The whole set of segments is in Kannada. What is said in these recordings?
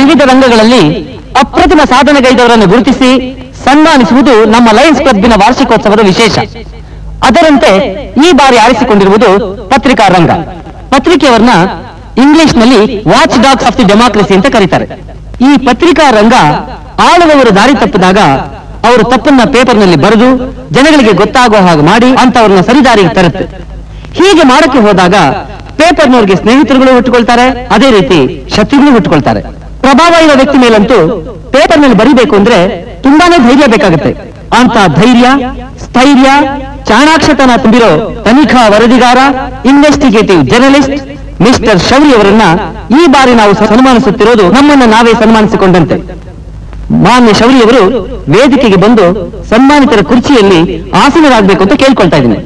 ವಿವಿಧ ರಂಗಗಳಲ್ಲಿ ಅಪ್ರತಿಮ ಸಾಧನೆಗೈದವರನ್ನು ಗುರುತಿಸಿ ಸನ್ಮಾನಿಸುವುದು ನಮ್ಮ ಲಯನ್ಸ್ ಕ್ಲಬ್ಬಿನ ವಾರ್ಷಿಕೋತ್ಸವದ ವಿಶೇಷ ಅದರಂತೆ ಈ ಬಾರಿ ಆರಿಸಿಕೊಂಡಿರುವುದು ಪತ್ರಿಕಾ ರಂಗ ಪತ್ರಿಕೆಯವರನ್ನ ಇಂಗ್ಲಿಷ್ನಲ್ಲಿ watch dogs of the democracy ಅಂತ ಕರೀತಾರೆ ಈ ಪತ್ರಿಕಾ ರಂಗ ಆಳುವವರು ದಾರಿ ತಪ್ಪಿದಾಗ ಅವರು ತಪ್ಪನ್ನ ಪೇಪರ್ನಲ್ಲಿ ಬರೆದು ಜನಗಳಿಗೆ ಗೊತ್ತಾಗೋ ಹಾಗೆ ಮಾಡಿ ಅಂತವ್ರನ್ನ ಸರಿದಾರಿಗೆ ತರುತ್ತೆ ಹೀಗೆ ಮಾಡಕ್ಕೆ ಹೋದಾಗ ಪೇಪರ್ನವ್ರಿಗೆ ಸ್ನೇಹಿತರುಗಳು ಹುಟ್ಟುಕೊಳ್ತಾರೆ ಅದೇ ರೀತಿ ಶತ್ರುಗಳು ಹುಟ್ಟುಕೊಳ್ತಾರೆ ಪ್ರಭಾವ ಇರೋ ವ್ಯಕ್ತಿ ಮೇಲಂತೂ ಪೇಪರ್ನಲ್ಲಿ ಬರಿಬೇಕು ಅಂದ್ರೆ ತುಂಬಾನೇ ಧೈರ್ಯ ಬೇಕಾಗುತ್ತೆ ಅಂತ ಧೈರ್ಯ ಸ್ಥೈರ್ಯ ಚಾಣಾಕ್ಷತನ ತುಂಬಿರೋ ತನಿಖಾ ವರದಿಗಾರ ಇನ್ವೆಸ್ಟಿಗೇಟಿವ್ ಜರ್ನಲಿಸ್ಟ್ ಮಿಸ್ಟರ್ ಶೌರಿ ಅವರನ್ನ ಈ ಬಾರಿ ನಾವು ಸನ್ಮಾನಿಸುತ್ತಿರೋದು ನಮ್ಮನ್ನ ನಾವೇ ಸನ್ಮಾನಿಸಿಕೊಂಡಂತೆ ಮಾನ್ಯ ಶೌರಿ ಅವರು ವೇದಿಕೆಗೆ ಬಂದು ಸನ್ಮಾನಿತರ ಕುರ್ಚಿಯಲ್ಲಿ ಆಸೀನರಾಗಬೇಕು ಅಂತ ಕೇಳ್ಕೊಳ್ತಾ ಇದ್ದೀನಿ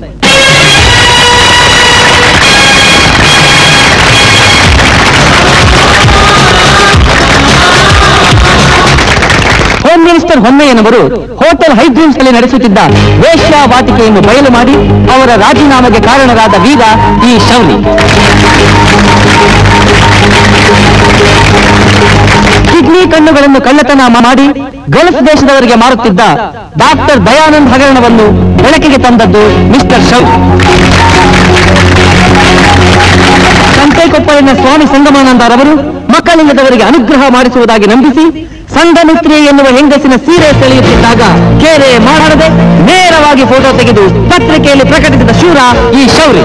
ಹೋಮ್ ಮಿನಿಸ್ಟರ್ ಹೊನ್ನೆಯ್ಯನವರು ಹೋಟೆಲ್ ಹೈಡ್ರೀಮ್ಸ್ ನಲ್ಲಿ ನಡೆಸುತ್ತಿದ್ದ ವೇಶ್ಯಾವಾಟಿಕೆಯನ್ನು ಬಯಲು ಮಾಡಿ ಅವರ ರಾಜೀನಾಮೆಗೆ ಕಾರಣರಾದ ವೀರ ಈ ಶೌರಿ ಕಿಡ್ನಿ ಕಣ್ಣುಗಳನ್ನು ಕಳ್ಳತನ ಮಾಡಿ ಗಲ್ಫ್ ದೇಶದವರಿಗೆ ಮಾರುತ್ತಿದ್ದ ಡಾಕ್ಟರ್ ದಯಾನಂದ್ ಹಗರಣವನ್ನು ಬೆಳಕಿಗೆ ತಂದದ್ದು ಮಿಸ್ಟರ್ ಶೌರಿ ಸಂತೆಕೊಪ್ಪಲಿನ ಸ್ವಾಮಿ ಸಂಗಮಾನಂದರವರು ಮಕ್ಕಳಿಲ್ಲದವರಿಗೆ ಅನುಗ್ರಹ ಮಾಡಿಸುವುದಾಗಿ ನಂಬಿಸಿ ಸಂಘಮಿತ್ರಿ ಎನ್ನುವ ಹೆಂಗಸಿನ ಸೀರೆ ಸೆಳೆಯುತ್ತಿದ್ದಾಗ ಕೇರೆ ಮಾಡದೆ ನೇರವಾಗಿ ಫೋಟೋ ತೆಗೆದು ಪತ್ರಿಕೆಯಲ್ಲಿ ಪ್ರಕಟಿಸಿದ ಶೂರ ಈ ಶೌರಿ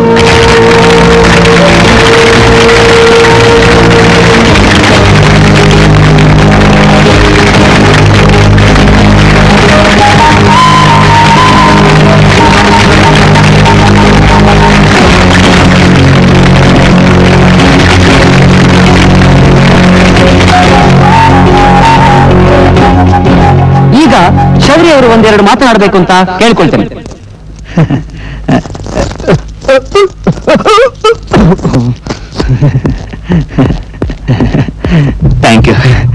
ಈಗ ಶೌರಿ ಅವರು ಒಂದೆರಡು ಮಾತನಾಡಬೇಕು ಅಂತ ಕೇಳ್ಕೊಳ್ತೇನೆ ಥ್ಯಾಂಕ್ ಯು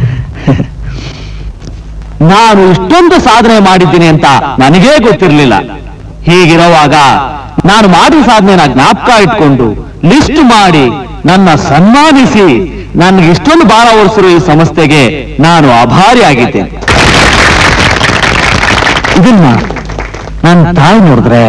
ನಾನು ಇಷ್ಟೊಂದು ಸಾಧನೆ ಮಾಡಿದ್ದೀನಿ ಅಂತ ನನಗೇ ಗೊತ್ತಿರಲಿಲ್ಲ ಹೀಗಿರುವಾಗ ನಾನು ಮಾಡಿದ ಸಾಧನೆನ ಜ್ಞಾಪಕ ಇಟ್ಕೊಂಡು ಲಿಸ್ಟ್ ಮಾಡಿ ನನ್ನ ಸನ್ಮಾನಿಸಿ ನನ್ಗೆ ಇಷ್ಟೊಂದು ಭಾರ ಹೊರಿಸಿರೋ ಈ ಸಂಸ್ಥೆಗೆ ನಾನು ಆಭಾರಿ ಆಗಿದ್ದೇನೆ ಇದನ್ನ ನನ್ನ ತಾಯಿ ನೋಡಿದ್ರೆ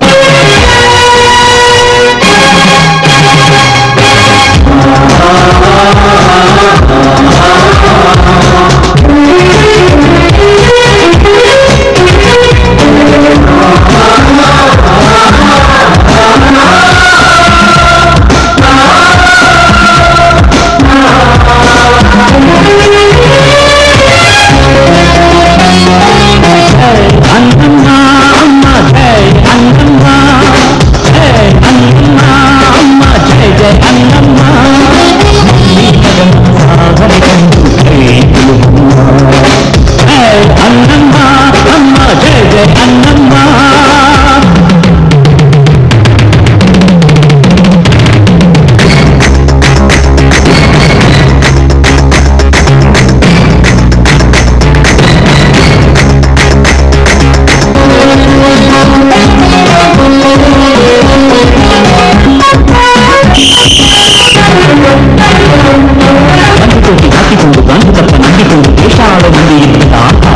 ಗಂಟುಕೋಟಿ ಹಾಕಿಕೊಂಡು ಗಂಟು ತಪ್ಪ ನಂಬಿಕೊಂಡು ದೇಶ ಆಡೋ ಮಂದಿ ಇದ್ದ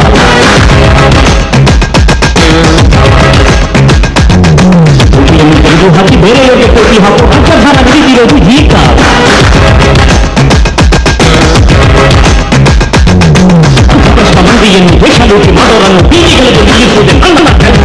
ಕೋಟಿಯನ್ನು ತೆಗೆದು ಹಾಕಿ ಬೇರೆಯವರಿಗೆ ಕೋಟಿ ಹಾಕೋ ಅಂತರ್ಧಾನ ನಡೀತಿರೋದು ಈಗ ಅಸ್ಪಷ್ಟ ಮಂದಿಯನ್ನು ದೇಶಲೋಟಿ ಮಾಡೋರನ್ನು ಬೀದಿಗಳಿಗೆ ನಿಲ್ಲಿಸುವುದೇ ನನ್ನ ಕೆಲಸ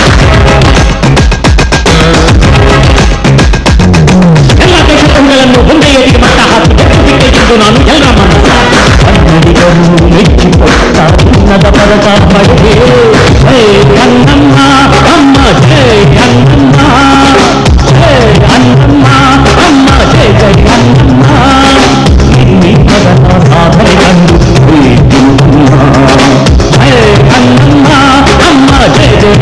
ಎಲ್ಲ ದೇಶಗಳನ್ನು ಒಂದೇ ಏಟಿಗೆ ಮಟ್ಟ ಹಾಕಿ ಬೆಟ್ಟಬಿಟ್ಟಿದ್ದು ನಾನು ಎಲ್ಲ ಮನಸ್ಸ ಕನ್ನಡಿಗರು ಮೆಚ್ಚಿಕೊಟ್ಟ ಚಿನ್ನದ ಪದಕ ಪಡೆದೆ ಹೇ ಅನ್ನಮ್ಮ ಅಮ್ಮ ಜೈ ಅನ್ನಮ್ಮ ಜೈ ಅನ್ನಮ್ಮ ಅಮ್ಮ ಜೈ ಜೈ ಅನ್ನಮ್ಮ ನಿನ್ನಿ ಪದಕ ಸಾಧನೆ ಕಂಡು ಪ್ರೀತಿ ಹೇ ಅನ್ನಮ್ಮ ಅಮ್ಮ ಜೈ ಜೈ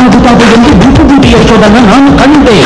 ಏನಾಗುತ್ತದೆ ಎಂದು ಗುಂಪು ಗುಂಪು ಎಷ್ಟೋದನ್ನು ನಾನು ಕಂಡೆ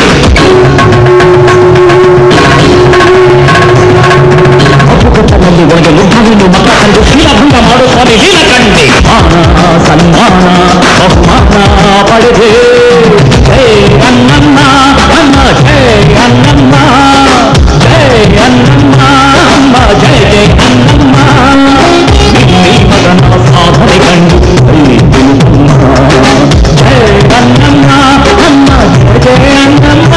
ಕಪ್ಪುಕೊಟ್ಟನಲ್ಲಿ ಒಳಗೆ ಯುದ್ಧವನ್ನು ಮಕ್ಕಳಿಗೆ ಶೀಲಭಂಗ ಮಾಡುತ್ತಾರೆ ಹೀನ ಕಂಡೆ ಮಾನ ಸನ್ಮಾನ ಬಹುಮಾನ ಪಡೆದೆ ಜೈ ಅನ್ನಮ್ಮ ಅಮ್ಮ ಜೈ ಅನ್ನಮ್ಮ ಜೈ ಅನ್ನಮ್ಮ ಅಮ್ಮ ಜೈ ಜೈ ಅನ್ನಮ್ಮ ಇಲ್ಲಿ ಮಗನ ಸಾಧನೆ ಕಂಡು ಜೈ ತಿರುಗಮ್ಮ. ಜೈ ಅನ್ನಮ್ಮ ಅಮ್ಮ ಜೈ ಜೈ ಅನ್ನಮ್ಮ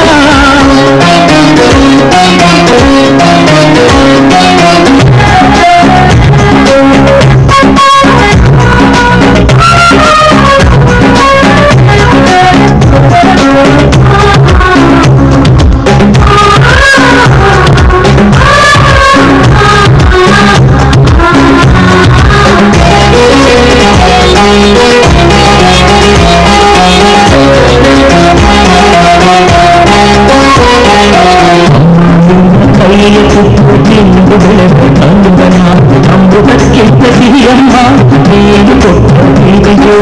ಕೈಯ ತುತ್ತು ತಿಂದು ಬೆಳೆದ ಕಂದನ ಅಮೃತಕ್ಕಿಂತ ಸಿಹಿಯಮ್ಮ ನೀನು ಕೊಟ್ಟ ನೀರಿಯೋ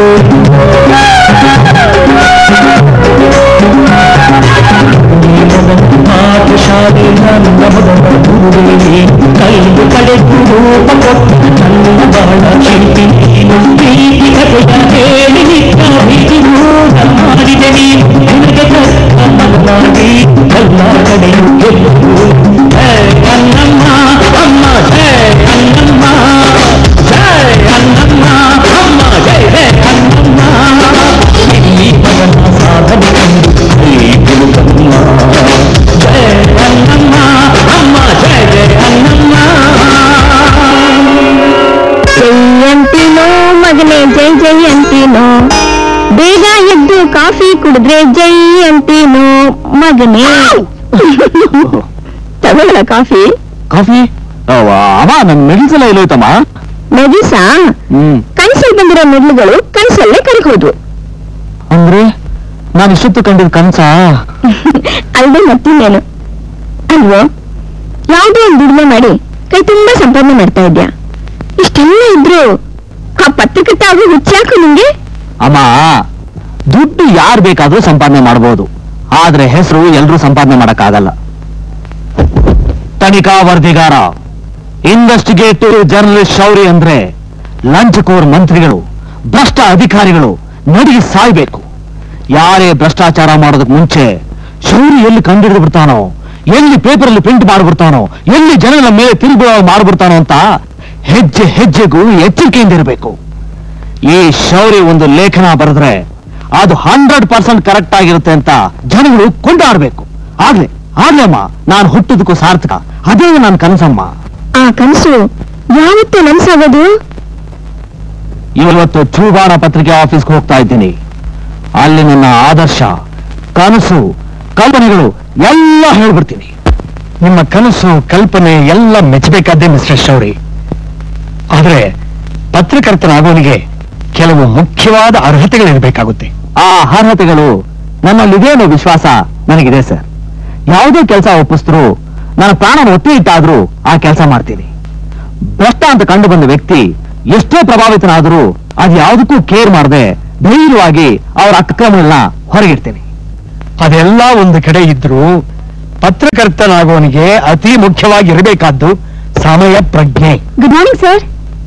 ಪಾಠಶಾಲೆ ನನ್ನ ಮೊದಲ ಗುರುವೇನೆ ಕೈದು ಕಡೆದು ರೂಪ ಕೊಟ್ಟ ನನ್ನ ಬಾಳ ಶಿಲ್ಪಿ ನೀನು ಪ್ರೀತಿ ಕಥೆಯ ಹೇಳಿ ನಿತ್ಯ ವಿಧಿಮೂಢ ಮಾಡಿದೆ ನೀನು ನಿನಗೆ ತಕ್ಕ ಮನವಾಗಿ ಎಲ್ಲ ಕಡೆಯೂ ಗೆದ್ದು ಜೈ ಅನ್ನಮ್ಮ ಅಮ್ಮ ಜೈ ಅನ್ನಮ್ಮ ಜೈ ಅನ್ನಮ್ಮ ಅಮ್ಮ ಜೈ ಜೈ ಅನ್ನಮ್ಮ ಇಲ್ಲಿ ಮಗನ ಸಾಧನೆ ಕಂಡು ಜೈ ತಿರುಗಮ್ಮ ಜೈ ಅನ್ನಮ್ಮ ಅಮ್ಮ ಜೈ ಜೈ ಅನ್ನಮ್ಮ ಜೈ ಅಂತೀನೋ ಮಗನೇ ಜೈ ಜೈ ಅಂತೀನೋ ಬೇಗ ಎದ್ದು ಕಾಫಿ ಕುಡಿದ್ರೆ ಜೈ ಅಂತೀನೋ ಮಗನೇ ತಗೊಳ್ಳ ಕಾಫಿ ಕಾಫಿ ಅವ ನನ್ನ ಮೆಡಿಸಲ ಎಲ್ಲೋಯ್ತಮ್ಮ ಮೆದಿಸ ಹ್ಮ್ ಕನಸಲ್ಲಿ ಬಂದಿರೋ ಮೆಡ್ಲುಗಳು ಕನಸಲ್ಲೇ ಕರಗೋದ್ವು ಅಂದ್ರೆ ನಾನು ಇಷ್ಟೊತ್ತು ಕಂಡಿದ್ ಕನಸ ಅಲ್ದೆ ಮತ್ತಿನ್ನೇನು ಅಲ್ವೋ ಯಾವುದೋ ಒಂದು ದುಡಿಮೆ ಮಾಡಿ ಕೈ ತುಂಬಾ ಸಂಪಾದನೆ ಮಾಡ್ತಾ ಇದ್ಯಾ ಇಷ್ಟೆಲ್ಲ ಇದ್ರು ಆ ಪತ್ರಕರ್ತ ಆಗೋ ಹುಚ್ಚಾಕು ನಿಂಗೆ ಅಮ್ಮ ದುಡ್ಡು ಯಾರು ಬೇಕಾದ್ರೂ ಸಂಪಾದನೆ ಮಾಡಬಹುದು ಆದ್ರೆ ಹೆಸರು ಎಲ್ರೂ ಸಂಪಾದನೆ ಮಾಡಕ್ಕಾಗಲ್ಲ ತನಿಖಾ ವರದಿಗಾರ ಇನ್ವೆಸ್ಟಿಗೇಟಿವ್ ಜರ್ನಲಿಸ್ಟ್ ಶೌರಿ ಅಂದ್ರೆ ಲಂಚಕೋರ್ ಮಂತ್ರಿಗಳು ಭ್ರಷ್ಟ ಅಧಿಕಾರಿಗಳು ನಡಿಗೆ ಸಾಯ್ಬೇಕು ಯಾರೇ ಭ್ರಷ್ಟಾಚಾರ ಮಾಡೋದಕ್ಕೆ ಮುಂಚೆ ಶೌರಿ ಎಲ್ಲಿ ಕಂಡಿಡಿದು ಬಿಡ್ತಾನೋ ಎಲ್ಲಿ ಪೇಪರ್ ಅಲ್ಲಿ ಪ್ರಿಂಟ್ ಮಾಡ್ಬಿಡ್ತಾನೋ ಎಲ್ಲಿ ಜನಗಳ ಮೇಲೆ ತಿರುಗುವ ಮಾಡ್ಬಿಡ್ತಾನೋ ಅಂತ ಹೆಜ್ಜೆ ಹೆಜ್ಜೆಗೂ ಎಚ್ಚರಿಕೆಯಿಂದ ಇರಬೇಕು ಈ ಶೌರಿ ಒಂದು ಲೇಖನ ಬರೆದ್ರೆ ಅದು ಹಂಡ್ರೆಡ್ ಪರ್ಸೆಂಟ್ ಕರೆಕ್ಟ್ ಆಗಿರುತ್ತೆ ಅಂತ ಜನಗಳು ಕೊಂಡಾಡ್ಬೇಕು ಆಗ್ಲೇ ಆಗ್ಲೇಮ್ಮ ನಾನು ಹುಟ್ಟಿದಕ್ಕೂ ಸಾರ್ಥಕ ಅದೇ ನನ್ನ ಕನಸಮ್ಮ ಆ ಕನಸು ಯಾವತ್ತೂ ನನ್ಸಾಗೋದು ಇವತ್ತು ಚೂಬಾಣ ಪತ್ರಿಕೆ ಆಫೀಸ್ಗೆ ಹೋಗ್ತಾ ಇದ್ದೀನಿ ಅಲ್ಲಿ ನನ್ನ ಆದರ್ಶ ಕನಸು ಕಲ್ಪನೆಗಳು ಎಲ್ಲ ಹೇಳ್ಬಿಡ್ತೀನಿ ನಿಮ್ಮ ಕನಸು ಕಲ್ಪನೆ ಎಲ್ಲ ಮೆಚ್ಚಬೇಕಾದ್ದೇ ಮಿಸ್ಟರ್ ಶೌರಿ ಆದ್ರೆ ಪತ್ರಕರ್ತನಾಗೋನಿಗೆ ಕೆಲವು ಮುಖ್ಯವಾದ ಅರ್ಹತೆಗಳಿರಬೇಕಾಗುತ್ತೆ ಆ ಅರ್ಹತೆಗಳು ನನ್ನಲ್ಲಿದೆ ಅನ್ನೋ ವಿಶ್ವಾಸ ನನಗಿದೆ ಸರ್ ಯಾವುದೇ ಕೆಲಸ ಒಪ್ಪಿಸಿದ್ರು ನನ್ನ ಪ್ರಾಣ ಒತ್ತಿ ಇಟ್ಟಾದ್ರೂ ಆ ಕೆಲಸ ಮಾಡ್ತೀನಿ ಭ್ರಷ್ಟ ಅಂತ ಕಂಡು ಬಂದ ವ್ಯಕ್ತಿ ಎಷ್ಟೇ ಪ್ರಭಾವಿತನಾದರೂ ಅದು ಯಾವುದಕ್ಕೂ ಕೇರ್ ಮಾಡದೆ ಧೈರ್ಯವಾಗಿ ಅವರ ಅಕ್ರಮಗಳನ್ನ ಹೊರಗಿಡ್ತೇನೆ ಅದೆಲ್ಲ ಒಂದು ಕಡೆ ಇದ್ರೂ ಪತ್ರಕರ್ತನಾಗೋನಿಗೆ ಅತಿ ಮುಖ್ಯವಾಗಿ ಇರಬೇಕಾದ್ದು ಸಮಯ ಪ್ರಜ್ಞೆ ಗುಡ್ ಮಾರ್ನಿಂಗ್ ಸರ್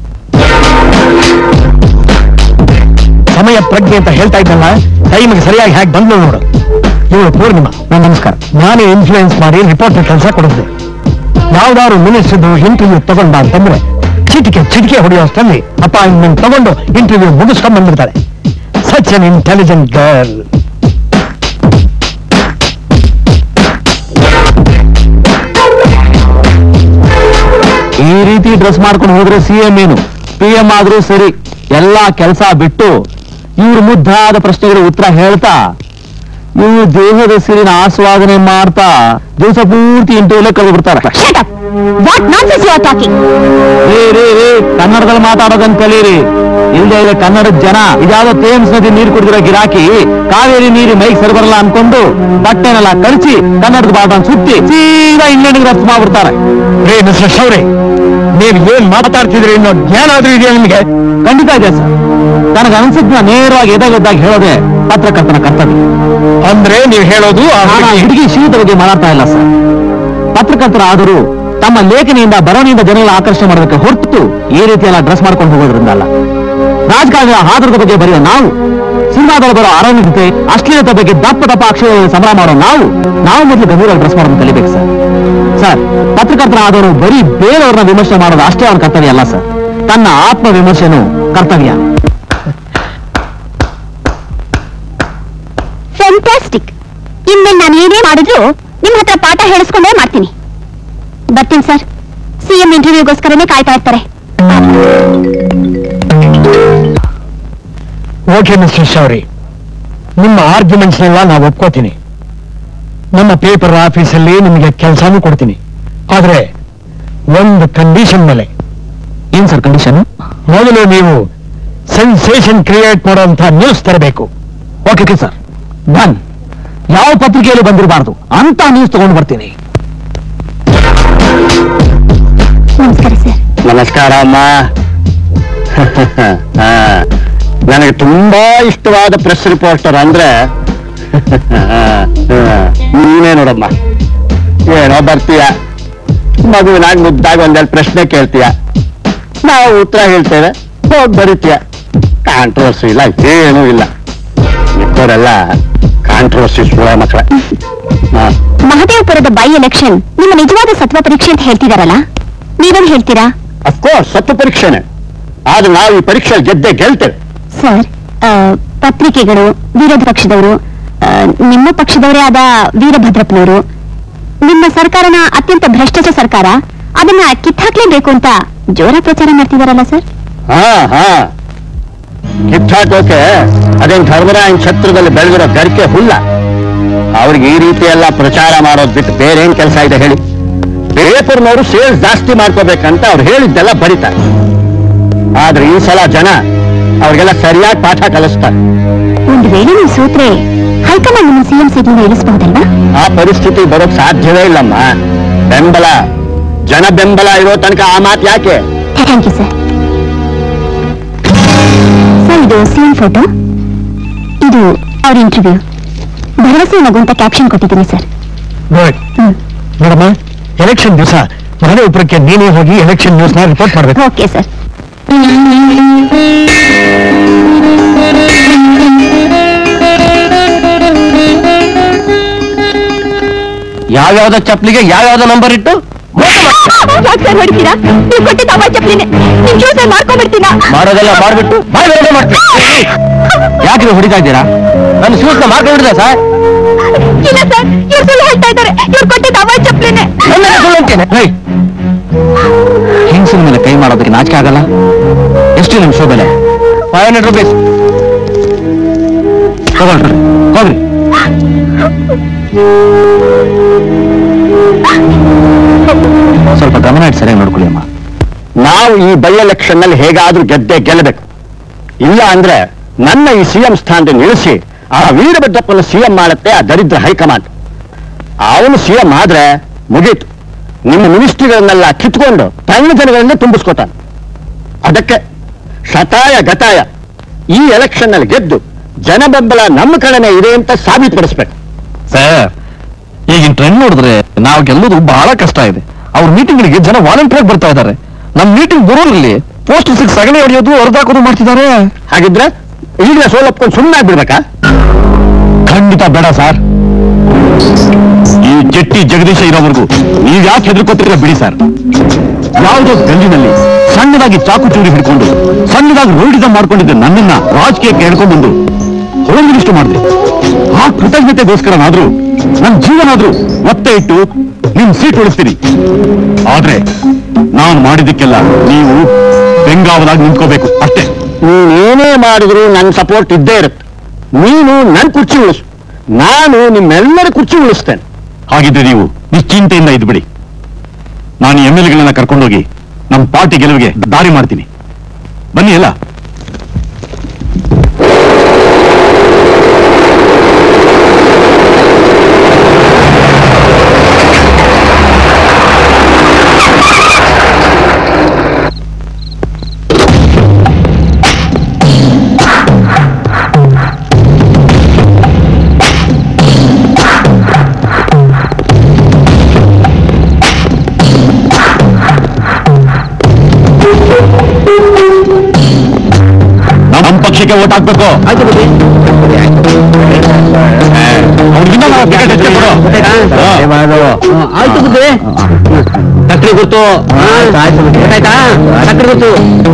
ಸಮಯ ಪ್ರಜ್ಞೆ ಅಂತ ಹೇಳ್ತಾ ಇದ್ದಲ್ಲ ಟೈಮಿಗೆ ಸರಿಯಾಗಿ ಹ್ಯಾಕ್ ಬಂದ್ಲು ನೋಡು ಇವಳು ಪೂರ್ಣಿಮಾ ನನ್ನ ನಮಸ್ಕಾರ ನಾನೇ ಇನ್ಫ್ಲೂಯೆನ್ಸ್ ಮಾಡಿ ರಿಪೋರ್ಟರ್ ಕೆಲಸ ಕೊಡಿಸಿದೆ ಯಾವ್ದಾದ್ರು ಮಿನಿಸ್ಟರ್ದು ಇಂಟರ್ವ್ಯೂ ತಗೊಂಡ ಅಂತಂದ್ರೆ ಚಿಟಿಕೆ ಚಿಟಿಕೆ ಹೊಡೆಯೋಷ್ಟರಲ್ಲಿ ಅಪಾಯಿಂಟ್ಮೆಂಟ್ ತಗೊಂಡು ಇಂಟರ್ವ್ಯೂ ಮುಗಿಸ್ಕೊಂಡ್ ಬಂದ್ಬಿಡ್ತಾಳೆ ಸಚ್ ಅನ್ ಇಂಟೆಲಿಜೆಂಟ್ ಗರ್ಲ್ ಈ ರೀತಿ ಡ್ರೆಸ್ ಮಾಡ್ಕೊಂಡು ಹೋದ್ರೆ ಸಿ ಎಂ ಏನು ಪಿ ಎಂ ಆದ್ರೂ ಸರಿ ಎಲ್ಲಾ ಕೆಲಸ ಬಿಟ್ಟು ಇವ್ರ ಮುದ್ದಾದ ಪ್ರಶ್ನೆಗಳ ಉತ್ತರ ಹೇಳ್ತಾ ಇವ್ರು ದೇಹದ ಸಿರಿನ ಆಸ್ವಾದನೆ ಮಾಡ್ತಾ ದಿವಸ ಪೂರ್ತಿ ಇಂಟರ್ವ್ಯೂಲೇ ಕಳೆದು ಬಿಡ್ತಾರೆ shut up what nonsense you are talking ರೇ ರೇ ರೇ ಕನ್ನಡದಲ್ಲಿ ಮಾತಾಡೋದನ್ನ ಕಲೀರಿ ಇಲ್ದೇ ಇದೆ ಕನ್ನಡದ ಜನ ಇದ್ಯಾವುದೋ ತೇಮ್ಸ್ ನದಿ ನೀರು ಕುಡಿದಿರೋ ಗಿರಾಕಿ ಕಾವೇರಿ ನೀರು ಮೈಗೆ ಸರಿ ಬರಲ್ಲ ಅನ್ಕೊಂಡು ಬಟ್ಟೆನೆಲ್ಲ ಕಳಿಸಿ ಕನ್ನಡದ ಬಾಟನ್ ಸುತ್ತಿ ಸೀದಾ ಇಂಗ್ಲೆಂಡ್ಗೆ ರಫ್ತು ಮಾಡ್ಬಿಡ್ತಾರೆ ರೇ ಮಿಸ್ಟರ್ ಶೌರಿ ನೀವು ಏನ್ ಮಾತಾಡ್ತಿದ್ರಿ ಅನ್ನೋ ಜ್ಞಾನ ಆದ್ರೂ ಇದೆಯಾ ನಿಮಗೆ ಖಂಡಿತ ಇದೆ ಸರ್ ನನಗೆ ಅನ್ಸಿದ್ನ ನೇರವಾಗಿ ಎದೆಗೊದ್ದಾಗಿ ಹೇಳೋದೇ ಪತ್ರಕರ್ತನ ಕರ್ತವ್ಯ ಅಂದ್ರೆ ನೀವು ಹೇಳೋದು ಆ ನಾನು ಆ ಹುಡುಗಿ- ಹುಡುಗಿ ಶೀಲದ ಬಗ್ಗೆ ಮಾತಾಡ್ತಾ ಇಲ್ಲ ಸರ್ ಪತ್ರಕರ್ತರಾದರೂ ತಮ್ಮ ಲೇಖನಿಯಿಂದ ಬರವಣಿಯಿಂದ ಜನಗಳ ಆಕರ್ಷಣೆ ಮಾಡೋದಕ್ಕೆ ಹೊರತು ಈ ರೀತಿ ಎಲ್ಲ ಡ್ರೆಸ್ ಮಾಡ್ಕೊಂಡು ಹೋಗೋದ್ರಿಂದ ಅಲ್ಲ ರಾಜಕಾರಣದ ಆಧಾರದ ಬಗ್ಗೆ ಬರೆಯೋ ನಾವು ಸಿನಿಮಾದಲ್ಲಿ ಬರೋ ಅರಣ್ಯತೆ ಅಶ್ಲೀಲತೆ ಬಗ್ಗೆ ದಪ್ಪ ದಪ್ಪ ಅಕ್ಷರಗಳಲ್ಲಿ ಸಂಬಳ ಮಾಡೋ ನಾವು ನಾವು ಮೊದಲು ಗಂಭೀರವಾಗಿ ಡ್ರೆಸ್ ಮಾಡೋದನ್ನ ಕಲಿಬೇಕು ಸರ್ ಸರ್ ಪತ್ರಕರ್ತರಾದವರು ಬರೀ ಬೇರೆಯವ್ರನ್ನ ವಿಮರ್ಶೆ ಮಾಡೋದು ಅಷ್ಟೇ ಅವನ ಕರ್ತವ್ಯ ಅಲ್ಲ ಸರ್ ತನ್ನ ಆತ್ಮ ವಿಮರ್ಶೆನೂ ಕರ್ತವ್ಯ ಫ್ಯಾಂಟಾಸ್ಟಿಕ್ ಇನ್ಮೇಲೆ ನಾನು ಏನೇ ಮಾಡಿದ್ರು ನಿಮ್ ಹತ್ರ ಪಾಠ ಹೇಳಿಸ್ಕೊಂಡೇ ಮಾಡ್ತೀನಿ ಬರ್ತೀನಿ ಸರ್ ಸಿಎಂ ಇಂಟರ್ವ್ಯೂಗೋಸ್ಕರನೇ ಕಾಯ್ತಾ ಇರ್ತಾರೆ ಓಕೆ ಮಿಸ್ಟರ್ ಶೌರಿ ನಿಮ್ಮ ಆರ್ಗ್ಯುಮೆಂಟ್ಸ್ನೆಲ್ಲ ನಾವು ಒಪ್ಕೋತೀನಿ ನಮ್ಮ ಪೇಪರ್ ಆಫೀಸಲ್ಲಿ ನಿಮಗೆ ಕೆಲಸನೂ ಕೊಡ್ತೀನಿ ಆದ್ರೆ ಒಂದು ಕಂಡೀಷನ್ ಮೇಲೆ ಏನ್ ಸರ್ ಕಂಡೀಷನ್ ಮೊದಲು ನೀವು ಸೆನ್ಸೇಷನ್ ಕ್ರಿಯೇಟ್ ಮಾಡುವಂತ ನ್ಯೂಸ್ ತರಬೇಕು ಓಕೆ ಓಕೆ ಸರ್ ಡನ್ ಯಾವ ಪತ್ರಿಕೆಯಲ್ಲಿ ಬಂದಿರಬಾರ್ದು ಅಂತ ನ್ಯೂಸ್ ತಗೊಂಡು ಬರ್ತೀನಿ ನಮಸ್ಕಾರ ಸರ್ ನಮಸ್ಕಾರ ಅಮ್ಮ ಹಾ, ನನಗೆ ತುಂಬಾ ಇಷ್ಟವಾದ ಪ್ರೆಸ್ ರಿಪೋರ್ಟರ್ ಅಂದ್ರೆ ಹಾ, ನೀನೇ ನೋಡಮ್ಮ ಏನೋ ಬರ್ತೀಯ ಮಗುವಿನಾಗ ಮುದ್ದಾಗ ಒಂದೆರಡು ಪ್ರಶ್ನೆ ಕೇಳ್ತೀಯ ನಾವು ಉತ್ತರ ಹೇಳ್ತೇವೆ ಹೋಗಿ ಬರೀತೀಯ ಕಾಂಟ್ರವರ್ಸಿ ಇಲ್ಲ ಏನೂ ಇಲ್ಲ ಮಿಕ್ಕವರೆಲ್ಲ ಕಾಂಟ್ರವರ್ಸಿ ಸುಳ ಮಕ್ಕಳ ಹಾ ಮಹದೇವಪುರದ ಬೈ ಎಲೆಕ್ಷನ್ ನಿಮ್ಮ ನಿಜವಾದ ಸತ್ವ ಪರೀಕ್ಷೆ ಅಂತ ಹೇಳ್ತಿದಾರಲ್ಲ ನೀವೇನ್ ಹೇಳ್ತೀರಾ ಅಫ್ಕೋರ್ಸ್ ಸತ್ತು ಪರೀಕ್ಷೆನೆ ಆದ್ರೆ ನಾವು ಈ ಪರೀಕ್ಷೆ ಗೆದ್ದೆ ಗೆಲ್ತೇವೆ ಸರ್ ಆ, ಪತ್ರಿಕೆಗಳು ವಿರೋಧ ಪಕ್ಷದವರು ಆ, ನಿಮ್ಮ ಪಕ್ಷದವರೇ ಆದ ವೀರಭದ್ರಪ್ಪನವರು ನಿಮ್ಮ ಸರ್ಕಾರನ ಅತ್ಯಂತ ಭ್ರಷ್ಟಾಚಾರ ಸರ್ಕಾರ ಅದನ್ನ ಕಿತ್ತಾಕ್ಲೇಬೇಕು ಅಂತ ಜೋರ ಪ್ರಚಾರ ಮಾಡ್ತಿದಾರಲ್ಲ ಸರ್ ಹಾ ಹಾ ಕಿತ್ತಾಕೋಕೆ ಅದೇನ್ ಧರ್ಮರಾಯನ್ ಛತ್ರದಲ್ಲಿ ಬೆಳೆದಿರೋ ಗರಿಕೆ ಹುಲ್ಲ ಅವ್ರಿಗೆ ಈ ರೀತಿ ಎಲ್ಲ ಪ್ರಚಾರ ಮಾಡೋದ್ ಬಿಟ್ಟು ಬೇರೆ ಏನ್ ಕೆಲಸ ಇದೆ ಹೇಳಿ ಪೇಪರ್ನವರು ಸೇಲ್ಸ್ ಜಾಸ್ತಿ ಮಾಡ್ಕೋಬೇಕಂತ ಅವ್ರು ಹೇಳಿದ್ದೆಲ್ಲ ಬರೀತಾರೆ ಆದ್ರೆ ಈ ಸಲ ಜನ ಅವ್ರಿಗೆಲ್ಲ ಸರಿಯಾಗಿ ಪಾಠ ಕಲಿಸ್ತಾರೆ ಒಂದು ವೇಳೆ ನೀವು ಸೋತ್ರೆ ಹೈಕಮಾಂಡ್ ನಿಮ್ಮ ಸಿಎಂ ಸೀಟ್ನಿಂದ ಇಳಿಸಬಹುದಲ್ವಾ ಆ ಪರಿಸ್ಥಿತಿ ಬರೋಕ್ ಸಾಧ್ಯವೇ ಇಲ್ಲಮ್ಮ ಬೆಂಬಲ ಜನ ಬೆಂಬಲ ಇರೋ ತನಕ ಆ ಮಾತು ಯಾಕೆ ಥ್ಯಾಂಕ್ ಯು ಸರ್ ಸರ್ ಇದು ಸಿಎಂ ಫೋಟೋ ಇದು ಅವ್ರ ಇಂಟರ್ವ್ಯೂ ಭರವಸೆ ನಗು ಅಂತ ಕ್ಯಾಪ್ಷನ್ ಕೊಟ್ಟಿದ್ದೀನಿ ಸರ್ ಗುಡ್ ಹ್ಮ್ ನೋಡಮ್ಮ ಎಲೆಕ್ಷನ್ ದಿವಸ ಮಹದೇವಪುರಕ್ಕೆ ನೀನೇ ಹೋಗಿ ಎಲೆಕ್ಷನ್ ನ್ಯೂಸ್ ನ ರಿಪೋರ್ಟ್ ಮಾಡ್ಬೇಕು ಓಕೆ ಸರ್ ಯಾವ್ಯಾವ್ದ ಚಪ್ಲಿಗೆ ಯಾವ್ಯಾವ್ದ ನಂಬರ್ ಇಟ್ಟು ಯಾಕೆ ಸರ್ ಹೊಡಿತೀರಾ ನೀವು ಕೊಟ್ಟಿದ್ದ ಅವ ಚಪ್ಲಿನೇ ನಿಮ್ ಶೂಸ್ ಮಾಡ್ಕೊಂಡ್ಬಿಡ್ತೀನ ಮಾಡೋದೆಲ್ಲ ಮಾಡ್ಬಿಟ್ಟು ಬಾಯ್ ಬೇರೆ ಮಾಡ್ತೀನಿ ಯಾಕೆ ಹೊಡಿತಾ ಇದ್ದೀರಾ ನನ್ನ ಶೂಸ್ ನ ಮಾಡ್ಕೊಂಡಿದ್ದೆ ಸರ್ ಇಲ್ಲ ಸರ್ ಇವ್ರು ಸುಳ್ಳು ಹೇಳ್ತಾ ಇದ್ದಾರೆ ಇವ್ರು ಕೊಟ್ಟಿದ್ದ ಅವ ಚಪ್ಲಿನೇ ಹಿಂಗ್ಸಿನ ಮೇಲೆ ಕೈ ಮಾಡೋದಕ್ಕೆ ನಾಚಿಕೆ ಆಗಲ್ಲ ಎಷ್ಟು ನಿಮ್ ಶೋ ಬೆಲೆ ಫೈವ್ ಹಂಡ್ರೆಡ್ ರುಪೀಸ್ ತಗೊಳ್ರಿ ಹೋಗ್ರಿ ಸ್ವಲ್ಪ ಗಮನ ಇಟ್ಟು ಸರಿಯಾಗಿ ನೋಡ್ಕೊಳ್ಳಿ ಅಮ್ಮ ನಾವು ಈ ಬೈ ಎಲೆಕ್ಷನ್ ನಲ್ಲಿ ಹೇಗಾದ್ರೂ ಗೆದ್ದೆ ಗೆಲ್ಲಬೇಕು ಇಲ್ಲ ಅಂದ್ರೆ ನನ್ನ ಈ ಸಿಎಂ ಸ್ಥಾನದಲ್ಲಿ ನಿಲ್ಲಿಸಿ ಆ ವೀರಭದ್ರಪ್ಪನ ಸಿಎಂ ಮಾಡುತ್ತೆ ಆ ದರಿದ್ರ ಹೈಕಮಾಂಡ್ ಅವನು ಸಿಎಂ ಆದ್ರೆ ಮುಗೀತು ನಿಮ್ಮ ಮಿನಿಸ್ಟ್ರಿಗಳನ್ನೆಲ್ಲ ಕಿತ್ಕೊಂಡು ತನ್ನ ಜನಗಳಿಂದ ತುಂಬಿಸ್ಕೊತಾನೆ ಅದಕ್ಕೆ ಶತಾಯ ಗತಾಯ ಈ ಎಲೆಕ್ಷನ್ ನಲ್ಲಿ ಗೆದ್ದು ಜನ ಬೆಂಬಲ ನಮ್ಮ ಕಡೆನೇ ಇದೆ ಅಂತ ಸಾಬೀತುಪಡಿಸ್ಬೇಕು ಸರ್ ಈಗಿನ ಟ್ರೆಂಡ್ ನೋಡಿದ್ರೆ ನಾವು ಗೆಲ್ಲೋದು ಬಹಳ ಕಷ್ಟ ಇದೆ ಅವ್ರ ಮೀಟಿಂಗ್ಗಳಿಗೆ ಜನ ವಾಲಂಟಿಯರ್ ಬರ್ತಾ ಇದ್ದಾರೆ ನಮ್ ಮೀಟಿಂಗ್ ಬರೋರಲ್ಲಿ ಪೋಸ್ಟ್ ಸಿಕ್ಸ್ ಸಗಣಿ ಹೊಡೆಯೋದು ಹೊರದಾಕೋದು ಮಾಡ್ತಿದ್ದಾರೆ ಹಾಗಿದ್ರೆ ಈಗಲೇ ಸೋಲಪ್ಕೊಂಡು ಸುಮ್ಮನೆ ಆಗ್ಬಿಡ್ಬೇಕಾ ಖಂಡಿತ ಬೇಡ ಸರ್ ಈ ಜಟ್ಟಿ ಜಗದೀಶ ಇರೋವರೆಗೂ ನೀವ್ ಯಾಕೆ ಹೆದರ್ಕೋತೀರ ಬಿಡಿ ಸರ್ ಯಾವುದೋ ಗಲ್ಲಿನಲ್ಲಿ ಸಣ್ಣದಾಗಿ ಚಾಕು ಚೂರಿ ಹಿಡ್ಕೊಂಡು ಸಣ್ಣದಾಗಿ ರೋಡಿಸಂ ಮಾಡ್ಕೊಂಡಿದ್ದ ನನ್ನನ್ನ ರಾಜಕೀಯಕ್ಕೆ ಹೇಳ್ಕೊಂಡ್ಬಂದು ಹೋಮ್ ಮಿನಿಸ್ಟರ್ ಮಾಡಿದೆ ಆ ಕೃತಜ್ಞತೆಗೋಸ್ಕರನಾದ್ರೂ ನನ್ನ ಜೀವನಾದ್ರೂ ಒತ್ತೆ ಇಟ್ಟು ನಿಮ್ ಸೀಟ್ ಉಳಿಸ್ತೀನಿ ಆದ್ರೆ ನಾನು ಮಾಡಿದ್ದಕ್ಕೆಲ್ಲ ನೀವು ಬೆಂಗಾವಲಾಗಿ ನಿಂತ್ಕೋಬೇಕು ಅಷ್ಟೇ ನೀನೇನೇ ಮಾಡಿದ್ರು ನನ್ನ ಸಪೋರ್ಟ್ ಇದ್ದೇ ಇರುತ್ತೆ ನೀನು ನನ್ನ ಕುರ್ಚಿ ಉಳಿಸು ನಾನು ನಿಮ್ಮೆಲ್ಲರ ಕುರ್ಚಿ ಉಳಿಸ್ತೇನೆ ಹಾಗಿದ್ರೆ ನೀವು ನಿಶ್ಚಿಂತೆಯಿಂದ ಇದ್ಬಿಡಿ ನಾನು ಎಂ ಎಲ್ ಗಳನ್ನ ಕರ್ಕೊಂಡೋಗಿ ನಮ್ಮ ಪಾರ್ಟಿ ಗೆಲುವಿಗೆ ದಾರಿ ಮಾಡ್ತೀನಿ ಬನ್ನಿ ಎಲ್ಲ ಸಿದ್ದರಾಮಯ್ಯಗೆ ಓಟ್ ಹಾಕ್ಬೇಕು ಅವ್ನಿಗಿನ್ನ ನಾವು ಟಿಕೆಟ್ ಹೆಚ್ಚೆ ಕೊಡು ಆಯ್ತು ಬುದ್ಧಿ ಸಕ್ರೆ ಗೊತ್ತು ಗೊತ್ತಾಯ್ತಾ ಸಕ್ರೆ ಗೊತ್ತು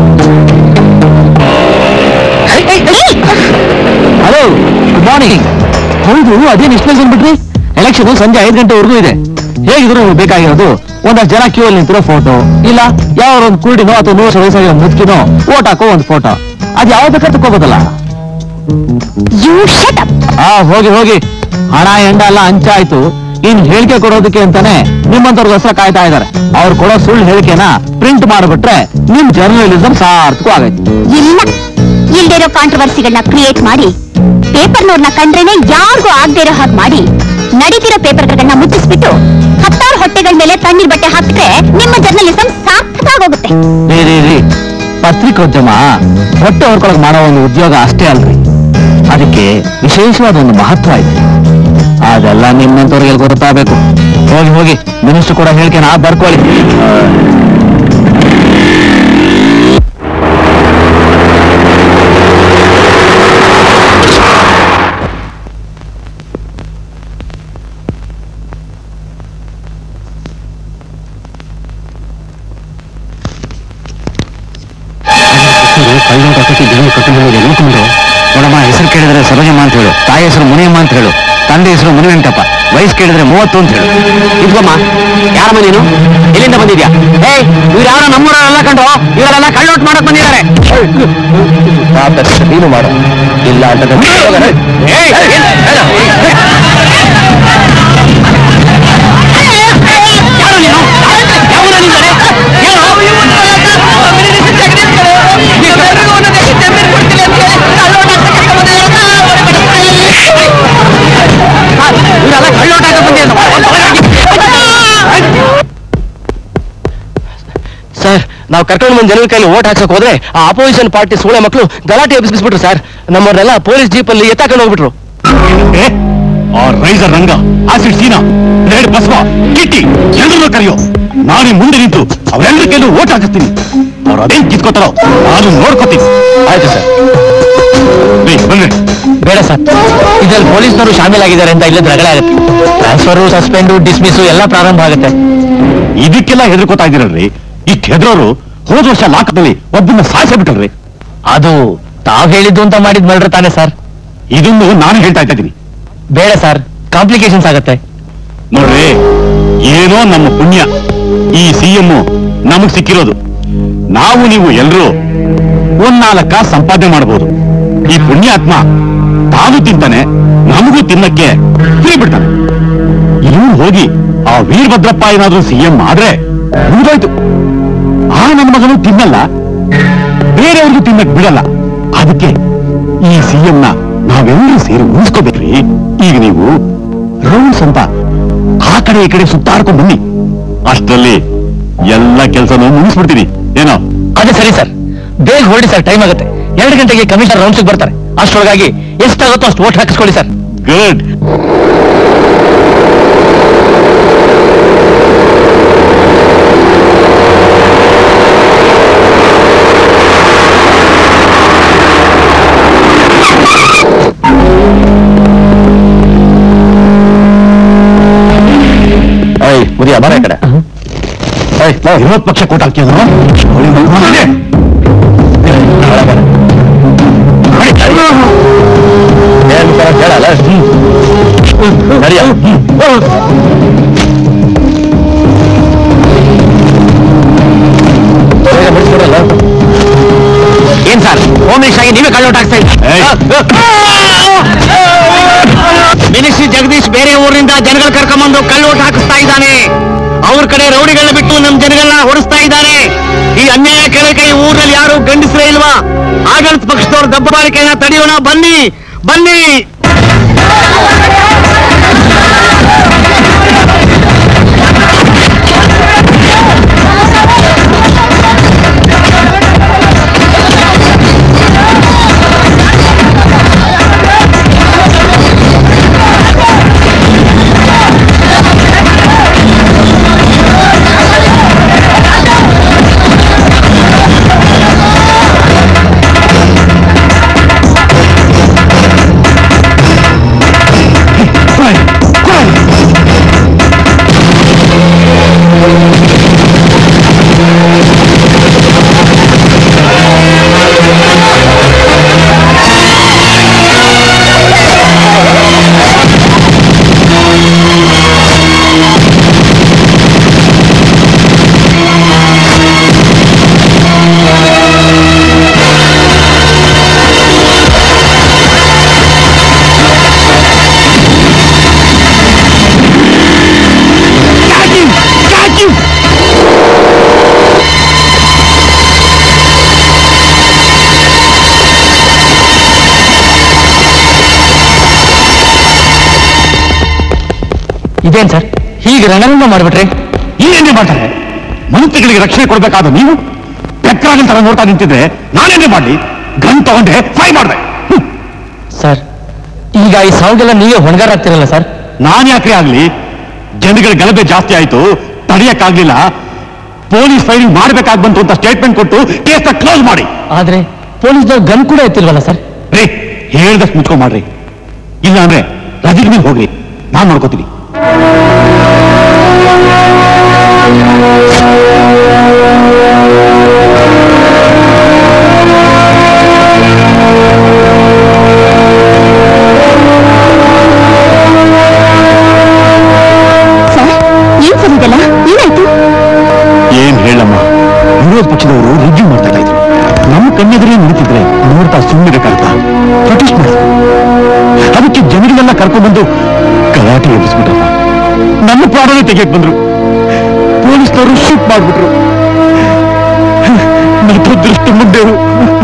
ಹಲೋ ಗುಡ್ ಮಾರ್ನಿಂಗ್ ಹೌದು ಅದೇನು ಇಷ್ಟು ಬಂದ್ಬಿಟ್ರಿ ಎಲೆಕ್ಷನ್ ಸಂಜೆ ಐದು ಗಂಟೆವರೆಗೂ ಇದೆ ಹೇಗಿದ್ರು ಬೇಕಾಗಿರೋದು ಒಂದಷ್ಟು ಜನ ಕ್ಯೂ ಅಲ್ಲಿ ನಿಂತಿರೋ ಫೋಟೋ ಇಲ್ಲ ಯಾವ ಒಂದು ಕುರುಡಿನೋ ಅಥವಾ ನೂರು ವರ್ಷ ವಯಸ್ಸಾಗಿರೋ ಮುದುಕಿನೋ ಓಟ್ ಹಾಕೋ ಒಂದು ಫೋಟೋ ಅದು ಯಾವ ಬೇಕಾದ್ರೆ ತಗೋಬೋದಲ್ಲ ಯು ಶಟ್ ಅಪ್ ಆ ಹೋಗಿ ಹೋಗಿ ಹಣ ಎಂಡ ಎಲ್ಲ ಹಂಚಾಯ್ತು ಇನ್ ಹೇಳಿಕೆ ಕೊಡೋದಕ್ಕೆ ಅಂತಾನೆ ನಿಮ್ಮಂತವ್ರಿಗೋಸ್ಕರ ಕಾಯ್ತಾ ಇದ್ದಾರೆ ಅವ್ರು ಕೊಡೋ ಸುಳ್ಳು ಹೇಳಿಕೆನ ಪ್ರಿಂಟ್ ಮಾಡಿಬಿಟ್ರೆ ನಿಮ್ ಜರ್ನಲಿಸಂ ಸಾರ್ಥಕ ಆಗೈತೆ ಇಲ್ಲ ಇಲ್ದಿರೋ ಕಾಂಟ್ರವರ್ಸಿಗಳನ್ನ ಕ್ರಿಯೇಟ್ ಮಾಡಿ ಪೇಪರ್ನವ್ರನ್ನ ಕಂಡ್ರೇನೆ ಯಾರಿಗೂ ಆಗದೆ ಇರೋ ಹಾಗೆ ಮಾಡಿ ನಡೀತಿರೋ ಪೇಪರ್ಗಳನ್ನ ಮುಚ್ಚಿಸ್ಬಿಟ್ಟು ಹತ್ತಾರು ಹೊಟ್ಟೆಗಳ ಮೇಲೆ ತಣ್ಣೀರ್ ಬಟ್ಟೆ ಹಾಕಿದ್ರೆ ನಿಮ್ಮ ಜರ್ನಲಿಸಂ ಸಾರ್ಥಕವಾಗೋಗುತ್ತೆ ರೀ ರೀ ರೀ ಪತ್ರಿಕೋದ್ಯಮ ಹೊಟ್ಟೆ ಹೊರ್ಕೊಳಕ್ ಮಾಡೋ ಒಂದು ಉದ್ಯೋಗ ಅಷ್ಟೇ ಅಲ್ರಿ ಅದಕ್ಕೆ ವಿಶೇಷವಾದ ಒಂದು ಮಹತ್ವ ಇದೆ ಅದೆಲ್ಲ ನಿಮ್ಮಂತವ್ರಿಗೆ ಗೊತ್ತಾಗಬೇಕು ಹೋಗಿ ಹೋಗಿ ಮಿನಿಸ್ಟರ್ ಕೂಡ ಹೇಳಿಕೆ ನಾ ಬರ್ಕೊಳ್ಳಿ ನೋಡಮ್ಮ ಹೆಸರು ಕೇಳಿದ್ರೆ ಸರೋಜಮ್ಮ ಅಂತ ಹೇಳು ತಾಯಿ ಹೆಸರು ಮುನಿಯಮ್ಮ ಅಂತ ಹೇಳು ತಂದೆ ಹೆಸರು ಮುನಿವೆಂಕಟಪ್ಪ ವಯಸ್ಸು ಕೇಳಿದ್ರೆ ಮೂವತ್ತು ಅಂತ ಹೇಳು ಇದ್ಕೊಮ್ಮ ಯಾರಮ್ಮ ನೀನು ಎಲ್ಲಿಂದ ಬಂದಿದ್ಯಾ ಏ ಇವ್ರು ಯಾರೋ ನಮ್ಮೂರಲ್ಲ ಕಂಡು ಇವರೆಲ್ಲ ಕಳ್ಳೋಟ್ ಮಾಡಕ್ ಬಂದಿದ್ದಾರೆ ನೀನು ಮಾಡು ಇಲ್ಲ ಅಂತ ಇವರೆಲ್ಲ ಕಳ್ಳೋಟ ಸರ್ ನಾವು ಕರ್ಕೊಂಡು ಬಂದ ಜನರ ಕೈಲಿ ಓಟ್ ಹಾಕ್ಸಕ್ ಹೋದ್ರೆ ಆ ಅಪೋಸಿಷನ್ ಪಾರ್ಟಿ ಸೂಳೆ ಮಕ್ಕಳು ಗಲಾಟೆ ಎಬ್ಬಿಸ್ಬಿಟ್ರು ಸರ್ ನಮ್ಮವ್ರನ್ನೆಲ್ಲ ಪೊಲೀಸ್ ಜೀಪಲ್ಲಿ ಎತ್ತಾಕೊಂಡು ಹೋಗ್ಬಿಟ್ರು ಆ riser Ranga acid Seena raid Basava Kitty ಎಲ್ಲರನ್ನೂ ಕರೆಯೋ ನಾನೇ ಮುಂದೆ ನಿಂತು ಅವರೆಲ್ಲರ ಕೈಲೂ ಓಟ್ ಹಾಕಿಸ್ತೀನಿ ಅವ್ರು ಅದೇನ್ ಕಿತ್ಕೋತಾರೋ ನಾನು ನೋಡ್ಕೋತೀನಿ ಆಯ್ತು ಸರ್ ರೀ, ಬನ್ನಿ ಬೇಡ ಸರ್ ಇದ್ರಲ್ಲಿ ಪೊಲೀಸ್ನವರು ಶಾಮೀಲಾಗಿದ್ದಾರೆ ಅಂತ ಇಲ್ಲದ ರಗಳೆ ಆಗುತ್ತೆ ಟ್ರಾನ್ಸ್ಫರು ಸಸ್ಪೆಂಡು ಡಿಸ್ಮಿಸು ಎಲ್ಲ ಪ್ರಾರಂಭ ಆಗುತ್ತೆ ಇದಕ್ಕೆಲ್ಲ ಹೆದರ್ಕೋತಾ ಇದ್ದೀರಲ್ರಿ ಇಷ್ಟು ಹೆದರೋರು ಹೋದ ವರ್ಷ ಲಾಕದಲ್ಲಿ ಒಬ್ಬನ್ನ ಸಾಯಿಸೇ ಬಿಟ್ಟಲ್ರಿ ಅದು ತಾವ್ ಹೇಳಿದ್ದು ಅಂತ ಮಾಡಿದ್ ಮಲ್ರ ತಾನೆ ಸರ್ ಇದನ್ನು ನಾನು ಹೇಳ್ತಾ ಇದ್ದೀನಿ ಬೇಡ ಸರ್ ಕಾಂಪ್ಲಿಕೇಶನ್ಸ್ ಆಗತ್ತೆ ನೋಡ್ರಿ ಏನೋ ನಮ್ಮ ಪುಣ್ಯ ಈ ಸಿಎಂ ನಮಗ್ ಸಿಕ್ಕಿರೋದು ನಾವು ನೀವು ಎಲ್ರೂ ಒಂದ್ ನಾಲ್ಕ ಸಂಪಾದನೆ ಮಾಡಬಹುದು ಈ ಪುಣ್ಯಾತ್ಮ ತಾನು ತಿಂತಾನೆ ನಮಗೂ ತಿನ್ನಕ್ಕೆ ಬಿಡ್ತಾನೆ ಇವ್ರು ಹೋಗಿ ಆ ವೀರಭದ್ರಪ್ಪ ಏನಾದ್ರೂ ಸಿಎಂ ಆದ್ರೆ ಮುಗಿದೋಯ್ತು ಆ ನನ್ನ ಮಗನು ತಿನ್ನಲ್ಲ ಬೇರೆಯವ್ರಿಗೂ ತಿನ್ನಕ್ ಬಿಡಲ್ಲ ಅದಕ್ಕೆ ಈ ಸಿಎಂ ನ ನಾವೆಲ್ಲರೂ ಸೇರಿ ಉಳಿಸ್ಕೋಬೇಕ್ರಿ ಈಗ ನೀವು ರೌಂಡ್ಸ್ ಅಂತ ಆ ಕಡೆ ಈ ಕಡೆ ಸುತ್ತಾಡ್ಕೊಂಡು ಬನ್ನಿ ಅಷ್ಟರಲ್ಲಿ ಎಲ್ಲ ಕೆಲಸನೂ ಮುಗಿಸ್ಬಿಡ್ತೀನಿ ಏನೋ ಅದೇ ಸರಿ ಸರ್ ಬೇಗ ಹೊರಡಿ ಸರ್ ಟೈಮ್ ಆಗುತ್ತೆ ಎರಡು ಗಂಟೆಗೆ ಕಮಿಷನರ್ ರೌಂಡ್ಸ್ ಬರ್ತಾರೆ ಅಷ್ಟರೊಳಗಾಗಿ ಎಷ್ಟಾಗುತ್ತೋ ಅಷ್ಟು ಓಟ್ ಹಾಕಿಸ್ಕೊಳ್ಳಿ ಸರ್ ಗುಡ್ ಏಯ್ ಮುದಿಯ ಬರ ಈ ಕಡೆ ಏಯ್, ನಾವು ವಿರೋಧ ಪಕ್ಷ ಕೊಟ್ಟು ಹಾಕ್ತೀವಿ ಹೇಳಲ್ಲ ನಡಿಯ ಬೇಗ ಬಿಡಿಸ್ಬಿಡಲ್ಲ ಏನ್ ಸರ್ ಹೋಮ್ ಮಿನಿಸ್ಟರ್ ಆಗಿ ನೀವೇ ಕಳ್ಳೋಟ್ ಆಗ್ತಾ ಏಯ್. ಮಿನಿಸ್ಟ್ರಿ ಜಗದೀಶ್ ಬೇರೆ ಊರಿನಿಂದ ಜನಗಳು ಕರ್ಕೊಂಬಂದು ಕಳ್ಳೋಟ್ ಹಾಕಿಸ್ತಾ ಇದ್ದಾನೆ ಅವ್ರ ಕಡೆ ರೌಡಿಗಳನ್ನ ಬಿಟ್ಟು ನಮ್ ಜನಗಳನ್ನ ಹೊಡಿಸ್ತಾ ಇದ್ದಾರೆ ಈ ಅನ್ಯಾಯ ಕೇಳಕ್ಕೆ ಈ ಊರಲ್ಲಿ ಯಾರು ಗಂಡಸರೇ ಇಲ್ವಾ ಆಡಳಿತ ಪಕ್ಷದವ್ರ ದಬ್ಬಾಳಿಕೆಯನ್ನ ತಡೆಯೋಣ ಬನ್ನಿ ಬನ್ನಿ ಇದೇನ್ ಸರ್ ಹೀಗೆ ರಣರಂಗ ಮಾಡ್ಬಿಟ್ರಿ ಏನೇ ಮಾಡ್ತಾರೆ ಮಂತ್ರಿಗಳಿಗೆ ರಕ್ಷಣೆ ಕೊಡ್ಬೇಕಾದ ನೀವು ಬೆಕ್ರಾಗಲ್ ತರ ನೋಡ್ತಾ ನಿಂತಿದ್ರೆ ನಾನೇನೇ ಮಾಡ್ಲಿ ಗನ್ ತಗೊಂಡೆ ಫ್ರೈ ಮಾಡಿದೆ ಸರ್ ಈಗ ಈ ಸಾವುಗೆಲ್ಲ ನೀವೇ ಹೊಣಗಾರಾಗ್ತಿರಲ್ಲ ಸರ್ ನಾನ್ ಯಾಕ್ರೆ ಆಗ್ಲಿ ಜನಗಳ ಗಲಭೆ ಜಾಸ್ತಿ ಆಯ್ತು ತಡೆಯಕ್ಕಾಗ್ಲಿಲ್ಲ ಪೊಲೀಸ್ ಫೈರಿಂಗ್ ಮಾಡ್ಬೇಕಾಗ್ ಬಂತು ಅಂತ ಸ್ಟೇಟ್ಮೆಂಟ್ ಕೊಟ್ಟು ಕೇಸ್ ಕ್ಲೋಸ್ ಮಾಡಿ ಆದ್ರೆ ಪೊಲೀಸ್ನವ್ರು ಗನ್ ಕೂಡ ಎತ್ತಿಲ್ವಲ್ಲ ಸರ್ ರೀ ಹೇಳ್ದಷ್ಟು ಮುಚ್ಕೊಂಡ್ ಮಾಡ್ರಿ ಇಲ್ಲ ಅಂದ್ರೆ ರಜೆಗೆ ನೀವು ಹೋಗ್ರಿ ನಾನ್ ನೋಡ್ಕೋತೀನಿ ಸರ್ ಏನ್ ಸರ್ ಇದೆಲ್ಲ ಏನಾಯ್ತು ಏನ್ ಹೇಳಮ್ಮ ವಿರೋಧ ಪಕ್ಷದವರು ರಿವ್ಯೂ ಮಾಡ್ತಾ ಇದ್ರು ನಮ್ಮ ಕಣ್ಣೆದುರೇ ನಿಂತಿದ್ರೆ ನೋಡ್ತಾ ಸುಮ್ಮನಿರಕ್ಕಾಗ್ತಾ ಪ್ರೊಟೆಸ್ಟ್ ಮಾಡಿದ್ರು ಅದಕ್ಕೆ ಜನಗಳನ್ನೆಲ್ಲ ಕರ್ಕೊಂಡ್ಬಂದು ಗಲಾಟೆ ಎಬ್ಬಿಸ್ಬಿಟ್ಟಪ್ಪ ನಮ್ಮ ಪ್ರಾಣನೇ ತೆಗೆಯಕ್ ಬಂದ್ರು ಪೊಲೀಸ್ನವರು ಶೂಟ್ ಮಾಡ್ಬಿಟ್ರು ನಮ್ಮ ದೃಷ್ಟಿ ಮುಂದೆವು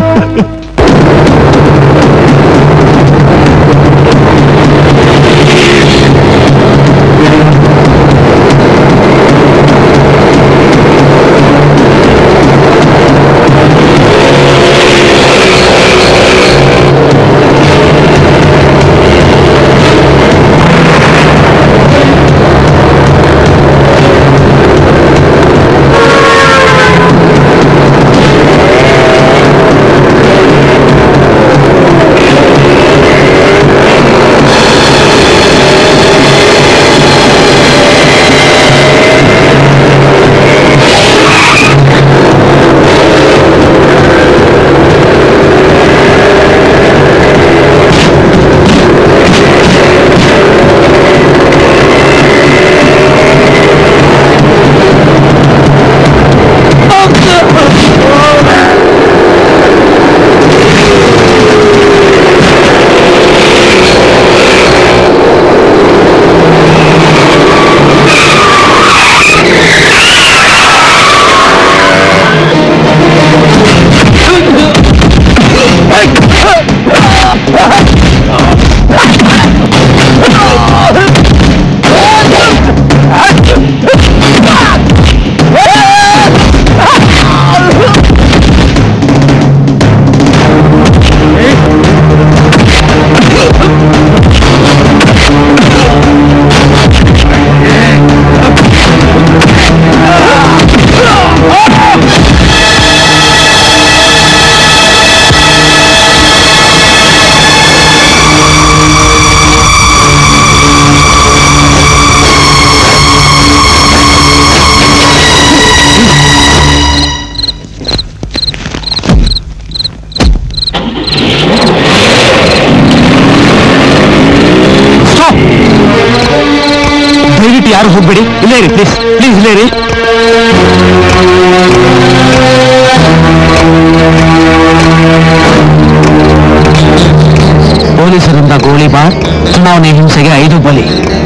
ಸ್ಟಾಪ್ ದಯವಿಟ್ಟು ಯಾರು ಹೋಗ್ಬೇಡಿ ಇಲ್ಲೇ ಇರಿ ಪ್ಲೀಸ್ ಪ್ಲೀಸ್ ಇಲ್ಲೇ ಇರಿ ಪೊಲೀಸರಿಂದ ಗೋಲಿಬಾರ್ ಚುನಾವಣೆ ಹಿಂಸೆಗೆ ಐದು ಬಲಿ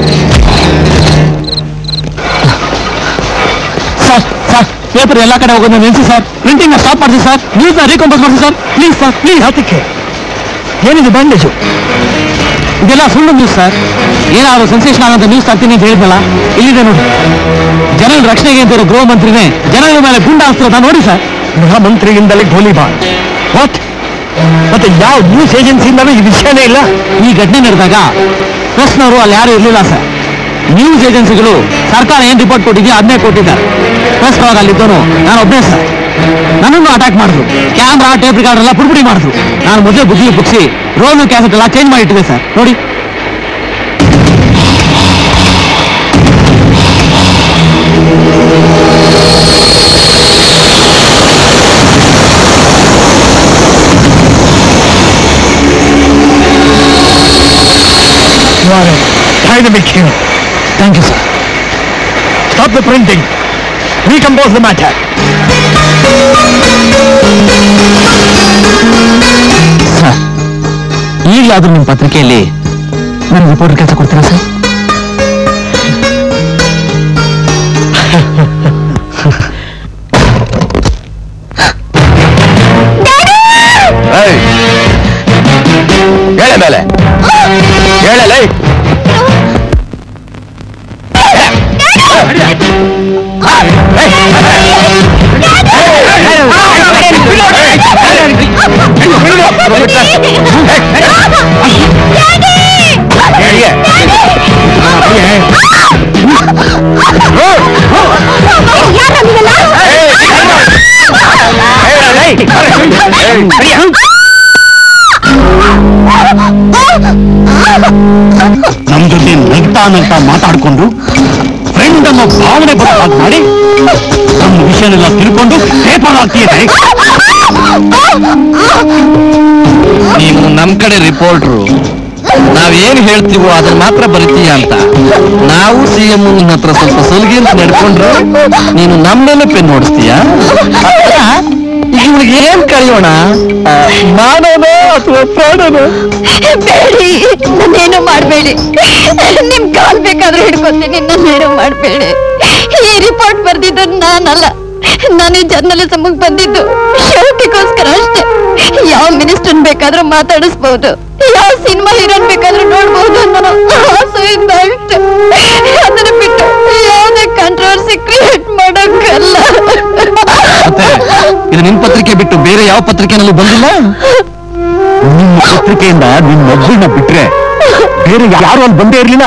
ಸರ್ ಸರ್ ಪೇಪರ್ ಎಲ್ಲ ಕಡೆ ಹೋಗೋದು ನಿಲ್ಸಿ ಸರ್ ಪ್ರಿಂಟಿಂಗ್ ಸ್ಟಾಪ್ ಮಾಡಿಸಿ ಸರ್ ನ್ಯೂಸ್ ರೀಕಂಪೋಸ್ ಮಾಡಿಸಿ ಸರ್ ಪ್ಲೀಸ್ ಸರ್ ಪ್ಲೀಸ್ ಹತ್ತಕ್ಕೆ ಏನಿದೆ ಬ್ಯಾಂಡೇಜು ಇದೆಲ್ಲ ಸುಳ್ಳು ನ್ಯೂಸ್ ಸರ್ ಏನಾದ್ರು ಸೆನ್ಸೇಷನ್ ಆಗಂತ ನ್ಯೂಸ್ ತರ್ತೀನಿ ಅಂತ ಹೇಳಿದ್ನಲ್ಲ ಇಲ್ಲಿದೆ ನೋಡಿ ಜನರ ರಕ್ಷಣೆಗೆ ಅಂತ ಇರೋ ಗೃಹ ಮಂತ್ರಿನೇ ಜನರ ಮೇಲೆ ಗುಂಡಾಸ್ತಿರೋದ ನೋಡಿ ಸರ್ ಗೃಹ ಮಂತ್ರಿಯಿಂದಲೇ ಗೋಲಿಬಾರ್ ವಾಟ್ ಮತ್ತೆ ಯಾವ ನ್ಯೂಸ್ ಏಜೆನ್ಸಿಯಿಂದಲೂ ಈ ವಿಷಯನೇ ಇಲ್ಲ ಈ ಘಟನೆ ನಡೆದಾಗ ಪ್ರೆಸ್ನವರು ಅಲ್ಲಿ ಯಾರು ಇರಲಿಲ್ಲ ಸರ್ ನ್ಯೂಸ್ ಏಜೆನ್ಸಿಗಳು ಸರ್ಕಾರ ಏನ್ ರಿಪೋರ್ಟ್ ಕೊಟ್ಟಿದೆಯೋ ಅದನ್ನೇ ಕೊಟ್ಟಿದ್ದಾರೆ ಪ್ರೆಸ್ ಒಳಗೆ ಅಲ್ಲಿದ್ದವನು ನಾನು ಒಬ್ಬನೇ ಸರ್ ನನ್ನನ್ನು ಅಟ್ಯಾಕ್ ಮಾಡಿದ್ರು ಕ್ಯಾಮ್ರಾ ಟೇಪ್ ರಿಕಾರ್ಡ್ ಎಲ್ಲ ಪುಡಿಪುಡಿ ಮಾಡಿದ್ರು ನಾನು ಮೊದಲೇ ಬುದ್ಧಿ ಉಪಯೋಗಿಸಿ ರೋಲು ಕ್ಯಾಸೆಟ್ ಎಲ್ಲ ಚೇಂಜ್ ಮಾಡಿ ಇಟ್ಟಿದೆ ಸರ್ ನೋಡಿ Dynamic here. Thank you, sir. Stop the printing. Recompose the matter. Sir ಈಗಲಾದ್ರೂ ನಿಮ್ಮ ಪತ್ರಿಕೆಯಲ್ಲಿ ನನ್ನ ರಿಪೋರ್ಟರ್ ಕೆಲಸ ಕೊಡ್ತೀರಾ ಸರ್ ಹೇಳ ಮೇಲೆ ಹೇಳಲೇ ನಮ್ ಜೊತೆ ನಗ್ತಾ ನಗ್ತಾ ಮಾತಾಡ್ಕೊಂಡು ಫ್ರೆಂಡ್ ಅನ್ನೋ ಭಾವನೆ ಬರೋದಾಗ್ ಮಾಡಿ ನಮ್ಮ ವಿಷಯನೆಲ್ಲ ತಿಳ್ಕೊಂಡು ಪೇಪರ್ ಹಾಕ್ತಿದ್ದಾರೆ ನೀವು ನಮ್ ಕಡೆ ರಿಪೋರ್ಟ್ರು ನಾವೇನ್ ಹೇಳ್ತೀವೋ ಅದನ್ನ ಮಾತ್ರ ಬರಿತೀಯ ಅಂತ ನಾವು ಸಿ ಎಂ ಹತ್ರ ಸ್ವಲ್ಪ ಸೊಲ್ಗಿ ಅಂತ ನಡ್ಕೊಂಡ್ರೆ ನೀನು ನಮ್ಮೇಲೆ ಪೆನ್ ಓಡಿಸ್ತೀಯ ಇವಳಿಗೆ ಏನ್ ಕಳಿಯೋಣ ಮಾಡೋಣ ಅಥವಾ ಪ್ರಾಣನ ಬೇಡಿ ನನ್ನೇನು ಮಾಡ್ಬೇಡಿ ನಿಮ್ ಕಾಲ್ ಬೇಕಾದ್ರೆ ಹಿಡ್ಕೊತೀನಿ ನನ್ನೇನು ಮಾಡ್ಬೇಡಿ ಈ ರಿಪೋರ್ಟ್ ಬರ್ದಿದ್ದು ನಾನಲ್ಲ ನಾನು ಈ ಜರ್ನಲಿಸಮ್ ಬಂದಿದ್ದು ಶೋಕಿಗೋಸ್ಕರ ಅಷ್ಟೇ ಯಾವ ಮಿನಿಸ್ಟರ್ ಬೇಕಾದ್ರೂ ಮಾತಾಡಿಸ್ಬಹುದು ಯಾವ ಸಿನಿಮಾ ಹೀರೋನ್ ಬೇಕಾದ್ರೂ ನೋಡ್ಬಹುದು ಅನ್ನೋ ಆಸೆಯಿಂದ ಅಷ್ಟೇ ಅದನ್ನ ಬಿಟ್ಟು ಯಾವುದೇ ಕಂಟ್ರವರ್ಸಿ ಕ್ರಿಯೇಟ್ ಮಾಡೋಕ್ಕಲ್ಲ ಮತ್ತೆ ಇದು ನಿಮ್ ಪತ್ರಿಕೆ ಬಿಟ್ಟು ಬೇರೆ ಯಾವ ಪತ್ರಿಕೆನಲ್ಲೂ ಬಂದಿಲ್ಲ ನಿಮ್ಮ ಪತ್ರಿಕೆಯಿಂದ ನಿಮ್ ಮಗುನ ಬಿಟ್ರೆ ಬೇರೆ ಯಾರು ಅಲ್ಲಿ ಬಂದೇ ಇರ್ಲಿಲ್ಲ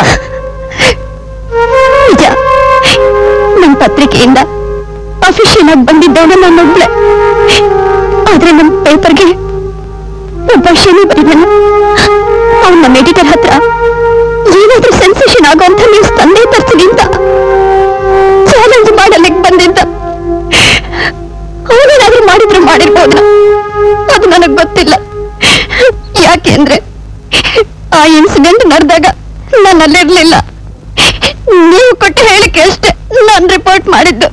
ನಿಜ ನಮ್ ಪತ್ರಿಕೆಯಿಂದ ಅಫಿಷಿಯಲ್ ಆಗಿ ಬಂದಿದ್ದವನು ನನ್ನೊಬ್ಳೆ ಆದ್ರೆ ನಮ್ ಪೇಪರ್ಗೆ ಒಬ್ಬ ಶನಿ ಬರಿದನು ಅವ್ನು ನಮ್ಮ ಎಡಿಟರ್ ಹತ್ರ ಏನಾದ್ರೂ ಸೆನ್ಸೇಷನ್ ಆಗುವಂತ ನ್ಯೂಸ್ ತಂದೆ ತರ್ತೀನಿ ಅಂತ ಚಾಲೆಂಜ್ ಮಾಡಲಿಕ್ಕೆ ಬಂದಿದ್ದ ಅವನೇನಾದ್ರೂ ಮಾಡಿದ್ರು ಮಾಡಿರ್ಬೋದ ಅದು ನನಗ್ ಗೊತ್ತಿಲ್ಲ ಯಾಕೆಂದ್ರೆ ಆ ಇನ್ಸಿಡೆಂಟ್ ನಡೆದಾಗ ನಾನು ಅಲ್ಲಿರ್ಲಿಲ್ಲ ನೀವು ಕೊಟ್ಟ ಹೇಳಿಕೆ ಅಷ್ಟೇ ನಾನು ರಿಪೋರ್ಟ್ ಮಾಡಿದ್ದು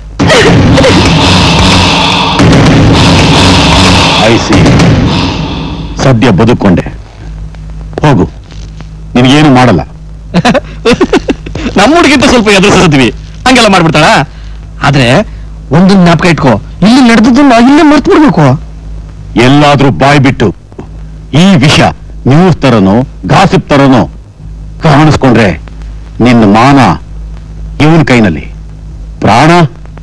ಐಸಿ ಸದ್ಯ ಬದುಕೊಂಡೆ ಹೋಗು ನಿನಗೇನು ಮಾಡಲ್ಲ ನಮ್ಮ ಹುಡುಗಿಂತ ಸ್ವಲ್ಪ ಎದುರಿಸಿದ್ವಿ ಹಂಗೆಲ್ಲ ಮಾಡ್ಬಿಡ್ತಾಳ ಆದ್ರೆ ಒಂದು ಜ್ಞಾಪಕ ಇಟ್ಕೋ ಇಲ್ಲಿ ನಡೆದದ್ದನ್ನ ಇಲ್ಲೇ ಮರ್ತು ಬಿಡ್ಬೇಕು ಎಲ್ಲಾದ್ರೂ ಬಾಯ್ ಬಿಟ್ಟು ಈ ವಿಷ ನ್ಯೂಸ್ ತರನೋ ಗಾಸಿಪ್ ತರನೋ ಕಾಣಿಸ್ಕೊಂಡ್ರೆ ನಿನ್ನ ಮಾನ ಇವನ್ ಕೈನಲ್ಲಿ ಪ್ರಾಣ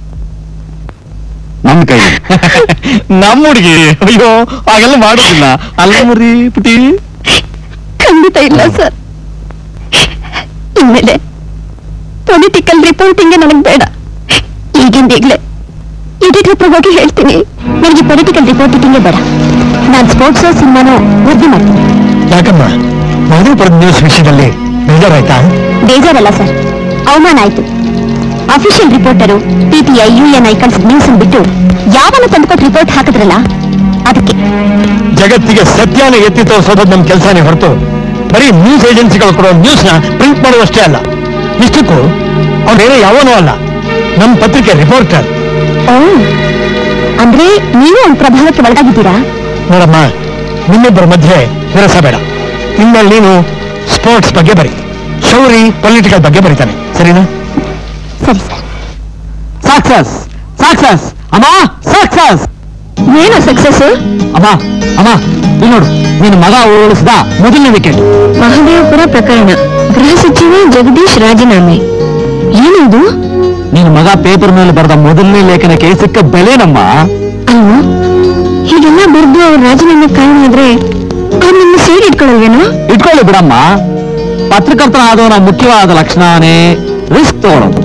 ನನ್ನ ಕೈನಲ್ಲಿ ನಮ್ಮ ಹುಡುಗಿ ಅಯ್ಯೋ ಹಾಗೆಲ್ಲ ಮಾಡೋದಿಲ್ಲ ಅಲ್ಲ ಮುರಿ ಪುಟಿ ಖಂಡಿತ ಇಲ್ಲ ಸರ್ ಇನ್ಮೇಲೆ ಪೊಲಿಟಿಕಲ್ ರಿಪೋರ್ಟಿಂಗ್ ನನಗೆ ಬೇಡ ಈಗಿಂದೀಗ್ಲೇ ಎಡಿಟರ್ ಹತ್ರ ಹೋಗಿ ಹೇಳ್ತೀನಿ ನನಗೆ ಪೊಲಿಟಿಕಲ್ ರಿಪೋರ್ಟಿಂಗೇ ಬೇಡ ನಾನು ಸ್ಪೋರ್ಟ್ಸ್ ಸಿನಿಮಾನು ವರದಿ ಮಾಡ್ತೀನಿ ಯಾಕಮ್ಮ ಮಧುಪುರದ ನ್ಯೂಸ್ ವಿಷಯದಲ್ಲಿ ಬೇಜಾರಾಯ್ತಾ ಬೇಜಾರಲ್ಲ ಸರ್ ಅವಮಾನ ಆಯ್ತು ಅಫಿಷಿಯಲ್ ರಿಪೋರ್ಟರು ಪಿಟಿಐ ಯುಎನ್ಐ ಕಳ್ಸಿದ ನ್ಯೂಸ್ ಬಿಟ್ಟು ಯಾವನ್ನ ತಂದ್ಕೊಟ್ಟು ರಿಪೋರ್ಟ್ ಹಾಕಿದ್ರಲ್ಲ ಅದಕ್ಕೆ ಜಗತ್ತಿಗೆ ಸತ್ಯನ ಎತ್ತಿ ತೋರಿಸೋದು ನಮ್ಮ ಕೆಲಸನೇ ಹೊರತು ಬರೀ ನ್ಯೂಸ್ ಏಜೆನ್ಸಿಗಳು ಕೊಡೋ ನ್ಯೂಸ್ ನ ಪ್ರಿಂಟ್ ಮಾಡೋದಷ್ಟೇ ಅಲ್ಲ ಇಷ್ಟಕ್ಕೂ ಅವನೇನೋ ಯಾವನೂ ಅಲ್ಲ ನಮ್ಮ ಪತ್ರಿಕೆ ರಿಪೋರ್ಟರ್ ಓ ಅಂದ್ರೆ ನೀವು ಒಂದು ಪ್ರಭಾವಕ್ಕೆ ಒಳಗಾಗಿದ್ದೀರಾ ನೋಡಮ್ಮ ನಿಮ್ಮಿಬ್ಬರ ಮಧ್ಯೆ ವಿರಸ ಬೇಡ ಇನ್ಮೇಲೆ ನೀನು ಸ್ಪೋರ್ಟ್ಸ್ ಬಗ್ಗೆ ಬರಿ ಶೌರಿ ಪೊಲಿಟಿಕಲ್ ಬಗ್ಗೆ ಬರೀತಾನೆ ಸರಿನಾ ಸರಿ ಸರ್ ಸಕ್ಸಸ್ ಸಕ್ಸಸ್ ಅಮ್ಮ ಸಕ್ಸಸ್ ಏನು ಸಕ್ಸಸ್ ಅಮ್ಮ ಅಮ್ಮ ಇಲ್ಲಿ ನೋಡು ನಿನ್ನ ಮಗ ಉರುಳಿಸಿದ ಮೊದಲನೇ ವಿಕೆಟ್ ಮಹದೇವಪುರ ಪ್ರಕರಣ ಗೃಹ ಸಚಿವ ಜಗದೀಶ್ ರಾಜೀನಾಮೆ ಏನಿದು ನಿನ್ನ ಮಗ ಪೇಪರ್ ಮೇಲೆ ಬರೆದ ಮೊದಲನೇ ಲೇಖನಕ್ಕೆ ಸಿಕ್ಕ ಬೆಲೆನಮ್ಮ ಅಲ್ವಾ ಹೀಗೆಲ್ಲ ಬರೆದು ಅವ್ರ ರಾಜೀನಾಮೆ ಕಾರಣ ಆದ್ರೆ ಅವ್ರು ನಿಮ್ಮ ಸೇರಿ ಇಟ್ಕೊಳ್ಳಲ್ವೇನೋ ಇಟ್ಕೊಳ್ಳಿ ಬಿಡಮ್ಮ ಪತ್ರಕರ್ತನಾದವನ ಮುಖ್ಯವಾದ ಲಕ್ಷಣನೇ ರಿಸ್ಕ್ ತಗೊಳ್ಳೋದು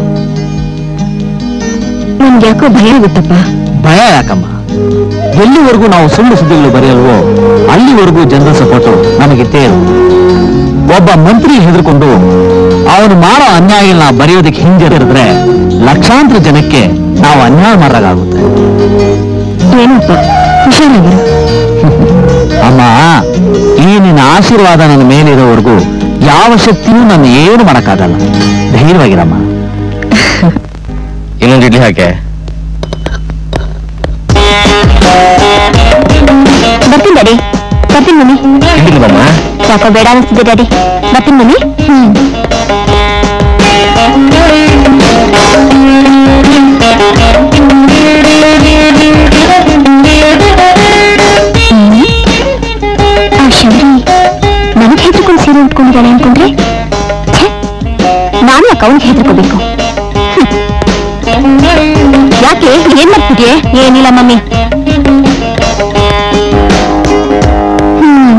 ನನ್ಗೆ ಯಾಕೋ ಭಯ ಆಗುತ್ತಪ್ಪ ಭಯ ಯಾಕಮ್ಮ ಎಲ್ಲಿವರೆಗೂ ನಾವು ಸುಳ್ಳು ಸುದ್ದಿಗಳು ಬರೆಯಲ್ವೋ ಅಲ್ಲಿವರೆಗೂ ಜನರ ಸಪೋರ್ಟು ನಮಗಿತ್ತೇ ಇರುತ್ತೆ. ಒಬ್ಬ ಮಂತ್ರಿ ಹೆದರ್ಕೊಂಡು ಅವನು ಮಾಡೋ ಅನ್ಯಾಯಗಳನ್ನ ಬರೆಯೋದಕ್ಕೆ ಹಿಂಜರಿದ್ರೆ ಲಕ್ಷಾಂತರ ಜನಕ್ಕೆ ನಾವು ಅನ್ಯಾಯ ಮಾಡೋದಾಗುತ್ತೆ ಏನಪ್ಪ ಹುಷಾರಾಗಿರು ಅಮ್ಮ ಈ ನಿನ್ನ ಆಶೀರ್ವಾದ ನನ್ನ ಮೇಲಿರೋವರೆಗೂ ಯಾವ ಶಕ್ತಿಯೂ ನನ್ನ ಏನು ಮಾಡಕ್ಕಾಗಲ್ಲ ಧೈರ್ಯವಾಗಿರಮ್ಮ ಇನ್ನೊಂದು ಇಡ್ಲಿ ಹಾಕೆ ಬರ್ತೀನಿ ಡ್ಯಾಡಿ ಬರ್ತೀನಿ ಮಮ್ಮಿ ಇಡ್ಲಿಲ್ಲಮ್ಮ ಯಾಕೋ ಬೇಡ ಅನಿಸ್ತಿದೆ ಡ್ಯಾಡಿ ಬರ್ತೀನಿ ಮಮ್ಮಿ ಹ್ಮ್ ಆ ಶೌರಿ ನನಗೆ ಹೆದರ್ಕೊಂಡು ಸೀರೆ ಉಟ್ಕೊಂಡಿದ್ದಾನೆ ಅನ್ಕೊಂಡ್ರೆ ಛೆ, ನಾನು ಯಾಕೆ ಅವನಿಗೆ ಹೆದರ್ಕೋಬೇಕು ಯಾಕೆ ಏನ್ ಮಾಡ್ತಿದ್ಯೆ ಏನಿಲ್ಲ ಮಮ್ಮಿ ಹ್ಮ್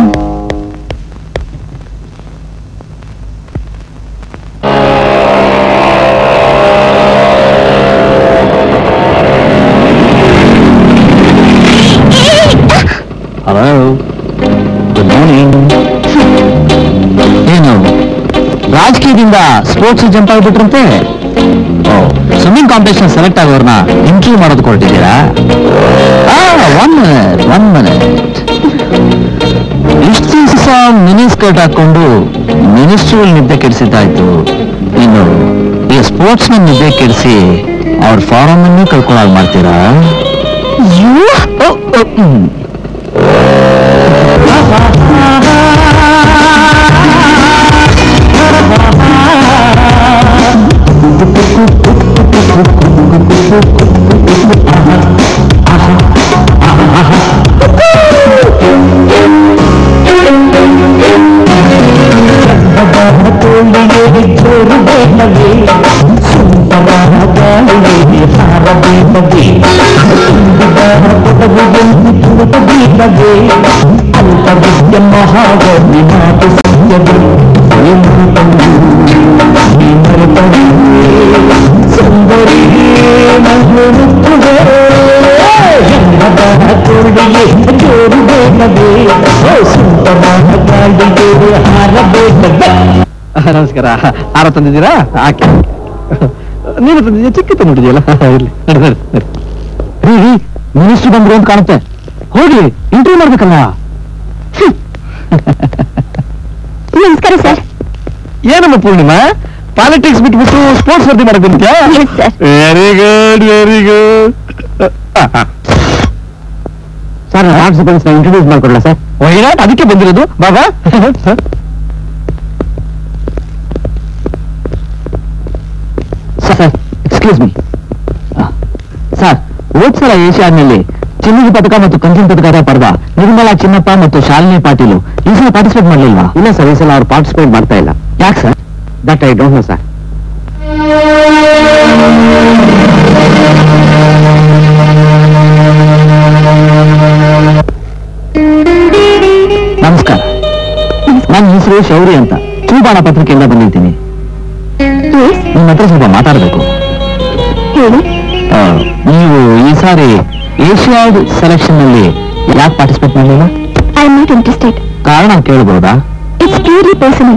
ಧೈರ್ಯದಿಂದ ಸ್ಪೋರ್ಟ್ಸ್ ಜಂಪ್ ಆಗ್ಬಿಟ್ರಂತೆ ಸ್ವಿಮ್ಮಿಂಗ್ ಕಾಂಪಿಟೇಷನ್ ಸೆಲೆಕ್ಟ್ ಆಗೋರ್ನ ಇಂಟರ್ವ್ಯೂ ಮಾಡೋದು ಕೊಟ್ಟಿದ್ದೀರಾ ಒನ್ ಮಿನಿಟ್ ಒನ್ ಮಿನಿಟ್ ಇಷ್ಟು ದಿವಸ ಮಿನಿ ಸ್ಕರ್ಟ್ ಹಾಕೊಂಡು ಮಿನಿಸ್ಟ್ರಿಯಲ್ಲಿ ನಿದ್ದೆ ಕೆಡಿಸಿದ್ದಾಯ್ತು ಇನ್ನು ಈ ಸ್ಪೋರ್ಟ್ಸ್ ನ ನಿದ್ದೆ ಕೆಡಿಸಿ ಅವ್ರ ಫಾರಂ ಅನ್ನೂ ಕಳ್ಕೊಳ್ಳಾಗ ಮಾಡ್ತೀರಾ ಓ, ಓ, ಹ್ಮ್. ನಮಸ್ಕಾರ ಆರ ತಂದಿದ್ದೀರಾ ಹಾಕಿ ನೀನು ತಂದಿದ್ದೀಯ ಚಿಕ್ಕ ತಂದಿದೆಯಲ್ಲ ಇರ್ಲಿ ನಡಿ, ನಡಿ, ನಡಿ. ರೀ ರೀ ಮಿನಿಸ್ಟ್ರಿ ಬಂದ್ರು ಅಂತ ಕಾಣುತ್ತೆ ಹೋಗಿ ಇಂಟರ್ವ್ಯೂ ಮಾಡ್ಬೇಕಲ್ಲ ನಮಸ್ಕಾರ ಸರ್ ಏನಮ್ಮ ಪೂರ್ಣಿಮಾ ಪಾಲಿಟಿಕ್ಸ್ ಬಿಟ್ಬಿಟ್ಟು ಸ್ಪೋರ್ಟ್ಸ್ ವರದಿ ಮಾಡಕ್ ಬಂದ್ಯಾ Yes, sir. Very good very good sir participants introduce ಮಾಡ್ಕೊಡ್ಲಾ ಸರ್ ವೈನಾಟ್ ಅದಕ್ಕೆ ಬಂದಿರೋದು ಬಾಬಾ ಸರ್ ಎಕ್ಸ್ಕ್ಯೂಸ್ ಮೀ ಸರ್ ಹೋದ್ ಸಲ ಏಷ್ಯಾಡ್ನಲ್ಲಿ ಚಿನ್ನದ ಪದಕ ಮತ್ತು ಕಂಚಿನ ಪದಕದ ಪಡೆದ ನಿರ್ಮಲಾ ಚಿನ್ನಪ್ಪ ಮತ್ತು ಶಾಲಿನಿ ಪಾಟೀಲು ಈ ಸಲ ಪಾರ್ಟಿಸಿಪೇಟ್ ಮಾಡಲಿಲ್ವಾ ಇಲ್ಲ ಸರ್ ಈ ಸಲ ಅವ್ರು ಪಾರ್ಟಿಸಿಪೇಟ್ ಮಾಡ್ತಾ ಇಲ್ಲ ಯಾಕೆ sir that I don't know sir ನಮಸ್ಕಾರ ನನ್ನ ಹೆಸರು ಶೌರಿ ಅಂತ ಚೂಬಾಣ ಪತ್ರಿಕೆಯಿಂದ ಬಂದಿದ್ದೀನಿ ಎಸ್ ನಿಮ್ಮ ಹತ್ರ ಸ್ವಲ್ಪ ಮಾತಾಡಬೇಕು ಹೇಳಿ ಆ, ನೀವು ಈ ಸಾರಿ ಏಷ್ಯಾಡ್ ಸೆಲೆಕ್ಷನ್ ನಲ್ಲಿ ಯಾಕೆ ಪಾರ್ಟಿಸಿಪೇಟ್ ಮಾಡಲಿಲ್ಲ ಐ ಆಮ್ ನಾಟ್ ಇಂಟ್ರೆಸ್ಟೆಡ್ ಕಾರಣ ಕೇಳಬಹುದಾ ಇಟ್ಸ್ ಪ್ಯೂರ್ಲಿ ಪರ್ಸನಲ್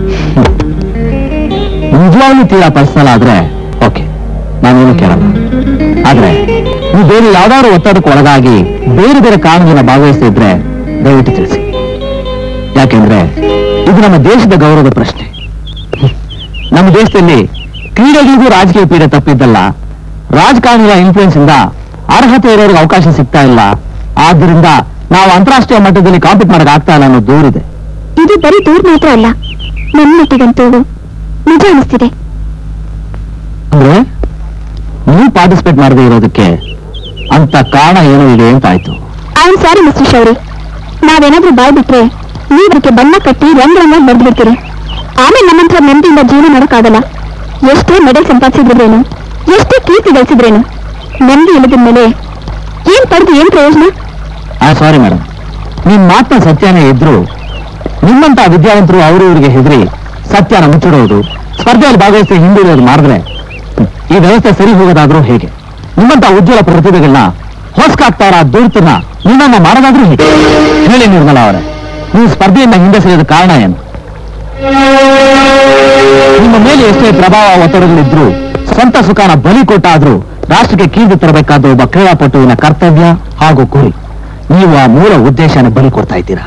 ನಿಜವಾಗ್ಲೂ ತೀರಾ ಪರ್ಸನಲ್ ಆದ್ರೆ ಓಕೆ ನಾನೇನು ಕೇಳಲ್ಲ ಆದ್ರೆ ನೀವು ಬೇರೆ ಯಾವ್ದಾದ್ರು ಒತ್ತಡಕ್ಕೆ ಒಳಗಾಗಿ ಬೇರೆ ಬೇರೆ ಕಾರಣದಿಂದ ಭಾಗವಹಿಸ್ತಿದ್ರೆ ದಯವಿಟ್ಟು ತಿಳಿಸಿ ಯಾಕೆಂದ್ರೆ ಇದು ನಮ್ಮ ದೇಶದ ಗೌರವದ ಪ್ರಶ್ನೆ ನಮ್ಮ ದೇಶದಲ್ಲಿ ಕ್ರೀಡೆಗಳಿಗೂ ರಾಜಕೀಯ ಪೀಡೆ ತಪ್ಪಿದ್ದಲ್ಲ ರಾಜಕಾರಣಿಗಳ ಇನ್ಫ್ಲೂಯೆನ್ಸ್ ಇಂದ ಅರ್ಹತೆ ಇರೋರಿಗೆ ಅವಕಾಶ ಸಿಗ್ತಾ ಇಲ್ಲ ಆದ್ರಿಂದ ನಾವು ಅಂತಾರಾಷ್ಟ್ರೀಯ ಮಟ್ಟದಲ್ಲಿ ಕಾಂಪೀಟ್ ಮಾಡಕ್ ಆಗ್ತಾ ಇಲ್ಲ ಅನ್ನೋ ದೂರಿದೆ ಇದು ಬರೀ ದೂರ ಮಾತ್ರ ಅಲ್ಲ ನನ್ನ ಮಟ್ಟಿಗಂತೂ ನಿಜ ಅನಿಸ್ತಿದೆ ಅಂದ್ರೆ ನೀವು ಪಾರ್ಟಿಸಿಪೇಟ್ ಮಾಡದೇ ಇರೋದಕ್ಕೆ ಅಂತ ಕಾರಣ ಏನೋ ಇದೆ ಅಂತ ಆಯ್ತು I am sorry mister Shourie ನಾವೇನಾದ್ರೂ ಬಾಯ್ ಬಿಟ್ರೆ ನೀವು ಅದಕ್ಕೆ ಬಣ್ಣ ಕಟ್ಟಿ ರಂಗ್ ರಂಗಾಗಿ ಬರೆದು ಬಿಡ್ತೀರಿ ಆಮೇಲೆ ನಮ್ಮಂಥ ನೆಮ್ಮದಿಯಿಂದ ಜೀವನ ಮಾಡೋಕ್ಕಾಗಲ್ಲ ಎಷ್ಟೇ ಮೆಡಲ್ ಸಂಪಾದಿಸಿದ್ರೇನು ಎಷ್ಟೇ ಕೀರ್ತಿ ಗಳಿಸಿದ್ರೇನು ನೆಮ್ಮದಿ ಇಲ್ಲದ ಮೇಲೆ ಏನ್ ಪಡೆದು ಏನ್ ಪ್ರಯೋಜನ ಐ ಸಾರಿ ಮೇಡಮ್ ನಿಮ್ ಮಾತನ್ನ ಸತ್ಯನೇ ಇದ್ರು ನಿಮ್ಮಂತ ವಿದ್ಯಾವಂತರು ಅವರು ಇವರಿಗೆ ಹೆದರಿ ಸತ್ಯನ ಮುಚ್ಚಿಡೋದು ಸ್ಪರ್ಧೆಯಲ್ಲಿ ಭಾಗವಹಿಸಿ ಹಿಂದುಳಿಯೋದು ಮಾಡಿದ್ರೆ ಹ್ಮ್, ಈ ವ್ಯವಸ್ಥೆ ಸರಿ ಹೋಗೋದಾದ್ರೂ ಹೇಗೆ ನಿಮ್ಮಂತ ಉಜ್ವಲ ಪ್ರತಿಭೆಗಳನ್ನ ಹೊಸ್ಕಾಗ್ತಾ ಇರೋ ದುರ್ತನ ನಿಮ್ಮನ್ನ ಮಾಡೋದಾದ್ರೂ ಹೇಗೆ ಹೇಳಿ ನಿರ್ಮಲಾ ಅವರೇ ನೀವು ಸ್ಪರ್ಧೆಯಿಂದ ಹಿಂದೆ ಸರಿಯೋದ ಕಾರಣ ಏನು ನಿಮ್ಮ ಮೇಲೆ ಎಷ್ಟೇ ಪ್ರಭಾವ ಒತ್ತಡಗಳಿದ್ರು ಸ್ವಂತ ಸುಖಾನ ಬಲಿ ಕೊಟ್ಟಾದ್ರೂ ರಾಷ್ಟ್ರಕ್ಕೆ ಕೀರ್ತಿ ತರಬೇಕಾದ ಒಬ್ಬ ಕ್ರೀಡಾಪಟುವಿನ ಕರ್ತವ್ಯ ಹಾಗೂ ಗುರಿ ನೀವು ಆ ಮೂಲ ಉದ್ದೇಶನ ಬಲಿ ಕೊಡ್ತಾ ಇದ್ದೀರಾ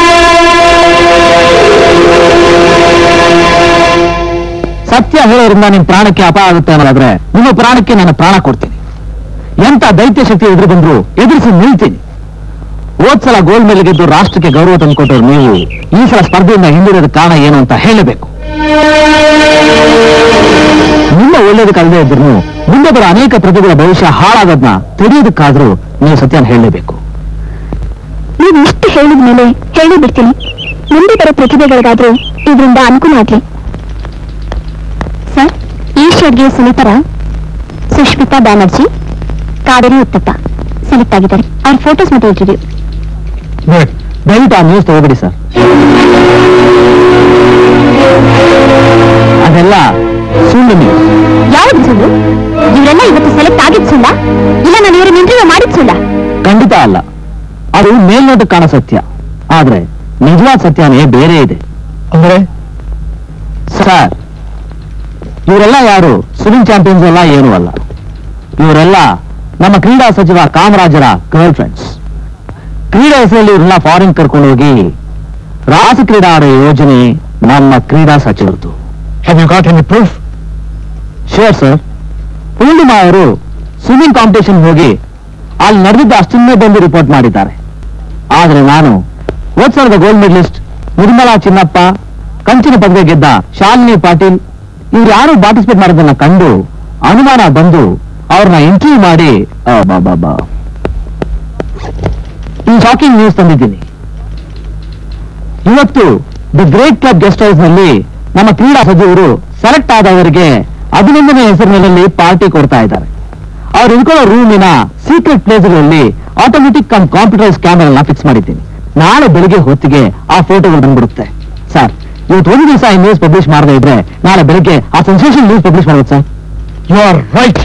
ಸತ್ಯ ಹೇಳೋದ್ರಿಂದ ನಿಮ್ ಪ್ರಾಣಕ್ಕೆ ಅಪಾಯ ಆಗುತ್ತೆ ಅನ್ನೋದಾದ್ರೆ ನಿಮ್ಮ ಪ್ರಾಣಕ್ಕೆ ನಾನು ಪ್ರಾಣ ಕೊಡ್ತೀನಿ ಎಂತ ದೈತ್ಯ ಶಕ್ತಿ ಎದುರು ಬಂದ್ರು ಎದುರಿಸಿ ನಿಲ್ತೀನಿ ಹೋದ್ ಸಲ ಗೋಲ್ಡ್ ಮೆಲ್ ಗೆದ್ದು ರಾಷ್ಟ್ರಕ್ಕೆ ಗೌರವ ತಂದುಕೊಟ್ಟವ್ರು ನೀವು ಈ ಸಲ ಸ್ಪರ್ಧೆಯಿಂದ ಹಿಂದಿರೋದ ಕಾರಣ ಏನು ಅಂತ ಹೇಳಬೇಕು ನಿಮ್ಮ ಒಳ್ಳೇದಕ್ಕಲ್ಲದೆ ಇದ್ರು ಮುಂದೆ ಬರೋ ಅನೇಕ ಪ್ರತಿಗಳ ಭವಿಷ್ಯ ಹಾಳಾಗೋದನ್ನ ತಡೆಯೋದಕ್ಕಾದ್ರೂ ನೀವು ಸತ್ಯನ ಹೇಳಲೇಬೇಕು ನೀವು ಇಷ್ಟು ಹೇಳಿದ ಮೇಲೆ ಹೇಳಿ ಬಿಡ್ತೀನಿ ಮುಂದೆ ಬರೋ ಪ್ರತಿಭೆಗಳಿಗಾದ್ರೂ ಇದರಿಂದ ಅನುಕೂಲ ಆಗ್ಲಿ ಸರ್ ಈ ಶೆಡ್ಗೆ ಸುನೀತರ ಸುಷ್ಮಿತಾ ಬ್ಯಾನರ್ಜಿ ಕಾವೇರಿ ಉತ್ತಪ್ಪ ಸೆಲೆಕ್ಟ್ ಆಗಿದ್ದಾರೆ ಅವ್ರ ಫೋಟೋಸ್ ಮತ್ತೆ ಇಂಟರ್ವ್ಯೂ ದಯವಿಟ್ಟು ಆ ನ್ಯೂಸ್ ತಗೋಬೇಡಿ ಸರ್ ಅದೆಲ್ಲ ಸುಳ್ಳು ನ್ಯೂಸ್ ಯಾವ್ದು ಸುಳ್ಳು ಇವರೆಲ್ಲ ಇವತ್ತು ಸೆಲೆಕ್ಟ್ ಆಗಿದ್ ಸುಳ್ಳ ಇಲ್ಲ ನಾನು ಇವ್ರನ್ನ ಇಂಟರ್ವ್ಯೂ ಮಾಡಿದ್ ಸುಳ್ಳ ಖಂಡಿತ ಅಲ್ಲ ಅದು ಮೇಲ್ನೋಟಕ್ಕೆ ಕಾಣೋ ಸತ್ಯ ಆದ್ರೆ ನಿಜವಾದ ಸತ್ಯನೇ ಬೇರೆ ಇದೆ ಅಂದ್ರೆ ಸರ್ ಇವರೆಲ್ಲ ಯಾರು ಸ್ವಿಮ್ಮಿಂಗ್ ಚಾಂಪಿಯನ್ಸ್ ಅಲ್ಲ ಏನೂ ಅಲ್ಲ ಇವರೆಲ್ಲ ನಮ್ಮ ಕ್ರೀಡಾ ಸಚಿವ ಕಾಮರಾಜರ ಗರ್ಲ್ ಫ್ರೆಂಡ್ಸ್ ಕ್ರೀಡಾ ಹೆಸರಲ್ಲಿ ಇವ್ರನ್ನ ಫಾರಿನ್ ಕರ್ಕೊಂಡು ಹೋಗಿ ರಾಸ ಕ್ರೀಡಾ ಆಡೋ ಯೋಜನೆ ನಮ್ಮ ಕ್ರೀಡಾ ಸಚಿವರದು have you got any proof sure sir Poornima ಅವರು ಸ್ವಿಮ್ಮಿಂಗ್ ಕಾಂಪಿಟೇಷನ್ ಹೋಗಿ ಅಲ್ಲಿ ನಡೆದಿದ್ದ ಅಷ್ಟನ್ನೇ ಬಂದು ರಿಪೋರ್ಟ್ ಮಾಡಿದ್ದಾರೆ ಆದ್ರೆ ನಾನು ಹೋದ್ ಸಾವಿರದ ಗೋಲ್ಡ್ ಮೆಡಲಿಸ್ಟ್ ನಿರ್ಮಲಾ ಚಿನ್ನಪ್ಪ ಕಂಚಿನ ಪದಕ ಗೆದ್ದ ಶಾಲಿನಿ ಪಾಟೀಲ್ ಇವ್ರು ಯಾರು ಪಾರ್ಟಿಸಿಪೇಟ್ ಮಾಡೋದನ್ನ ಕಂಡು ಅನುಮಾನ ಬಂದು ಅವ್ರನ್ನ ಇಂಟರ್ವ್ಯೂ ಮಾಡಿ ಆ, ಬಾ, ಬಾ, ಬಾ. ಈ ಶಾಕಿಂಗ್ ನ್ಯೂಸ್ ತಂದಿದ್ದೀನಿ ಇವತ್ತು the great club guest house ನಲ್ಲಿ ನಮ್ಮ ಕ್ರೀಡಾ ಸಚಿವರು ಸೆಲೆಕ್ಟ್ ಆದವರಿಗೆ ಅಭಿನಂದನೆ ಹೆಸರಿನಲ್ಲಿ ಪಾರ್ಟಿ ಕೊಡ್ತಾ ಇದ್ದಾರೆ ಅವ್ರು ಇಳ್ಕೊಳ್ಳೋ ರೂಮಿನ ಸೀಕ್ರೆಟ್ ಪ್ಲೇಸ್ಗಳಲ್ಲಿ automatic cum computerise camera fix ಮಾಡಿದ್ದೀನಿ ನಾಳೆ ಬೆಳಿಗ್ಗೆ ಹೊತ್ತಿಗೆ ಆ ಫೋಟೋಗಳು ಬಂದ್ಬಿಡುತ್ತೆ ಸರ್ ಇವತ್ತು ಒಂದು ದಿವಸ ಈ ನ್ಯೂಸ್ ಪಬ್ಲಿಷ್ ಮಾಡದೇ ಇದ್ರೆ ನಾಳೆ ಬೆಳಿಗ್ಗೆ ಆ ಸೆನ್ಸೇಷನ್ ನ್ಯೂಸ್ ಪಬ್ಲಿಷ್ ಮಾಡ್ಬೋದು sir you are right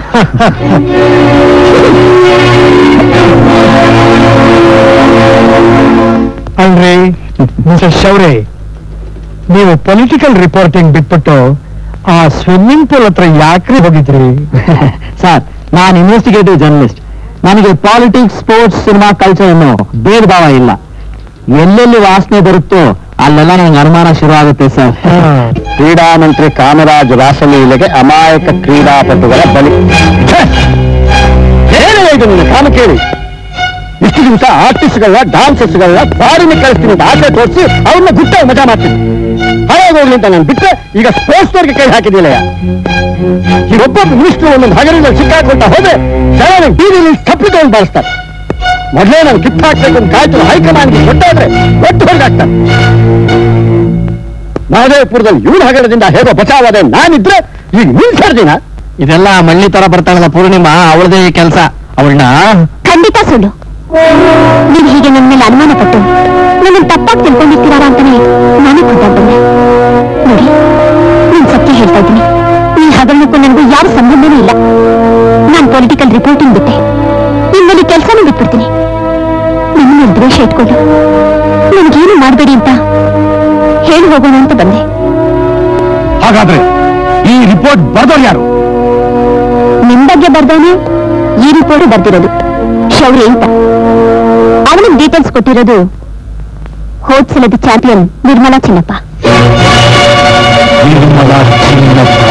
all right mister Shourie ನೀವು ಪೊಲಿಟಿಕಲ್ ರಿಪೋರ್ಟಿಂಗ್ ಬಿಟ್ಬಿಟ್ಟು ಆ ಸ್ವಿಮ್ಮಿಂಗ್ ಪೂಲ್ ಹತ್ರ ಯಾಕ್ರಿ ಹೋಗಿದ್ರಿ ಸರ್ ನಾನು ಇನ್ವೆಸ್ಟಿಗೇಟಿವ್ ಜರ್ನಲಿಸ್ಟ್ ನನಗೆ ಪಾಲಿಟಿಕ್ಸ್ ಸ್ಪೋರ್ಟ್ಸ್ ಸಿನಿಮಾ ಕಲ್ಚರ್ ಅನ್ನೋ ಭೇದ ಭಾವ ಇಲ್ಲ ಎಲ್ಲೆಲ್ಲಿ ವಾಸನೆ ಬರುತ್ತೋ ಅಲ್ಲೆಲ್ಲ ನನಗೆ ಅನುಮಾನ ಶುರು ಆಗುತ್ತೆ ಸರ್ ಕ್ರೀಡಾ ಮಂತ್ರಿ ಕಾಮರಾಜ್ ರಾಸಲೀಲೆಗೆ ಅಮಾಯಕ ಕ್ರೀಡಾಪಟುಗಳ ಬಲಿ ಛೆ! ಏನಿದೆ ಇದು ನಿನ್ನ ಕಾಮ ಕೇಳಿ ಇಷ್ಟು ದಿವಸ ಆರ್ಟಿಸ್ಟ್ಗಳನ್ನ ಡಾನ್ಸರ್ಸ್ಗಳನ್ನ ಬಾರಿನ ಕಳಿಸ್ತೀನಿ ಅಂತ ಆಸೆ ತೋರಿಸಿ ಅವ್ರನ್ನ ಗುಟ್ಟಾಗಿ ಮಜಾ ಮಾಡ್ತೀನಿ ಹಾಳಾಗಿ ಹೋಗ್ಲಿ ಅಂತ ನಾನು ಬಿಟ್ಟರೆ ಈಗ ಸ್ಪೋರ್ಟ್ಸ್ನವ್ರಿಗೆ ಕೈ ಹಾಕಿದಿಲ್ಲಯ್ಯ ಈ ಒಬ್ಬೊಬ್ಬ ಮಿನಿಸ್ಟ್ರು ಒಂದೊಂದು ಹಗಲಿನಲ್ಲಿ ಸಿಕ್ಕಾಕೊಳ್ತಾ ಹೋದ್ರೆ ಜನ ಬೀದಿಲಿ ತಪ್ಪಿಕೊಂಡು ಬಳಸ್ತಾರೆ ಮೊದಲೇ ನಾನು ಗಿಫ್ಟ್ ಹಾಕ್ಬೇಕು ಅಂತ ಕಾಯ್ತು ಹೈಕಮಾಂಡ್ಗೆ ಕೊಟ್ಟಾದ್ರೆ ಒಟ್ಟು ಹೊರಗಾಗ್ತಾರೆ ಮಹದೇವಪುರದಲ್ಲಿ ಇವಳು ಹಗರದಿಂದ ಹೇಗೋ ಬಚಾವಾದೆ ನಾನಿದ್ರೆ ಈಗ ನಿಲ್ಸಾರ್ ದಿನ ಇದೆಲ್ಲ ಮಳ್ಳಿ ತರ ಬರ್ತಾಳಲ್ಲ ಪೂರ್ಣಿಮಾ ಅವಳದೇ ಕೆಲಸ ಅವಳನ್ನ ಖಂಡಿತ ಸುಳ್ಳು ನೀವು ಹೀಗೆ ನನ್ನ ಮೇಲೆ ಅನುಮಾನ ಪಟ್ಟು ನನ್ನನ್ನು ತಪ್ಪಾಗಿ ತಿಳ್ಕೊಂಡಿರ್ತೀರಾ ಅಂತಾನೆ ನಾನೇ ಖುದ್ದಾಗ್ ಬಂದೆ ನೋಡಿ ನಾನು ಸತ್ಯ ಹೇಳ್ತಾ ಇದ್ದೀನಿ ಈ ಹಗರಣಕ್ಕೂ ನನಗೂ ಯಾವ ಸಂಬಂಧನೂ ಇಲ್ಲ ನಾನು ಪೊಲಿಟಿಕಲ್ ರಿಪೋರ್ಟಿಂಗ್ ಬಿಟ್ಟೆ ಇನ್ಮೇಲೆ ಕೆಲಸನೂ ಬಿಟ್ಬಿಡ್ತೀನಿ ನನ್ನ ಮೇಲೆ ದ್ವೇಷ ಇಟ್ಕೊಂಡು ನನಗೇನು ಮಾಡಬೇಡಿ ಅಂತ ಹೇಳಿ ಹೋಗೋಣ ಅಂತ ಬಂದೆ ಹಾಗಾದ್ರೆ ಈ ರಿಪೋರ್ಟ್ ಬರ್ದವ್ರು ಯಾರು ನಿಮ್ ಬಗ್ಗೆ ಬರ್ದವನು ಈ ರಿಪೋರ್ಟ್ ಬರ್ದಿರೋದು ಶೌರ್ಯ ಅಂತ ಅವನಿಗೆ ಡೀಟೇಲ್ಸ್ ಕೊಟ್ಟಿರೋದು ಹೋದ್ ಸಲದ ಚಾಂಪಿಯನ್ ನಿರ್ಮಲಾ ಚಿನ್ನಪ್ಪ ನಿರ್ಮಲಾ ಚಿನ್ನಪ್ಪ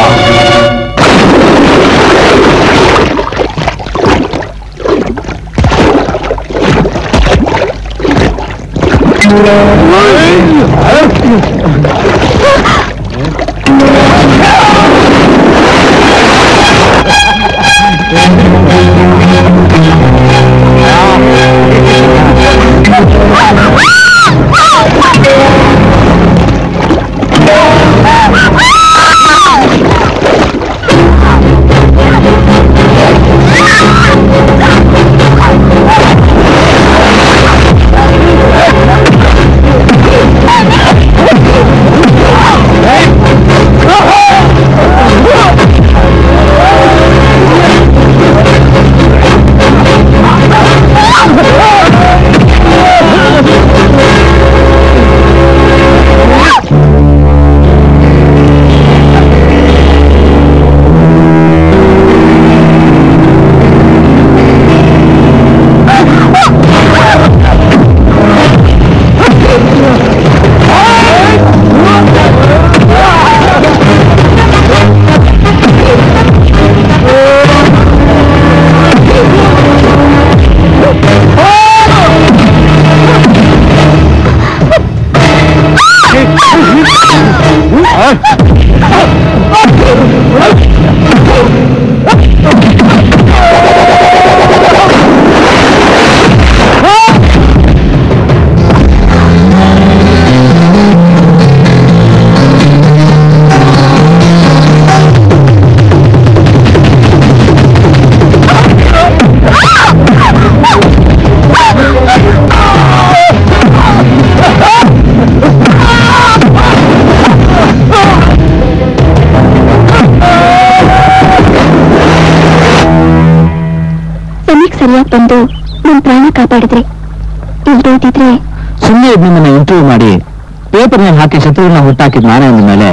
ಸಮಯಕ್ಕೆ ಸರಿಯಾಗಿ ಬಂದು ನನ್ ಪ್ರಾಣ ಕಾಪಾಡಿದ್ರಿ ಇಲ್ದೇ ಇದ್ದಿದ್ರೆ ಸುಮ್ಮನೆ ನಿಮ್ಮನ್ನ ಇಂಟರ್ವ್ಯೂ ಮಾಡಿ ಪೇಪರ್ನಲ್ಲಿ ಹಾಕಿ ಶತ್ರುಗಳನ್ನ ಹುಟ್ಟಾಕಿದ್ ನಾನೇ ಅಂದ ಮೇಲೆ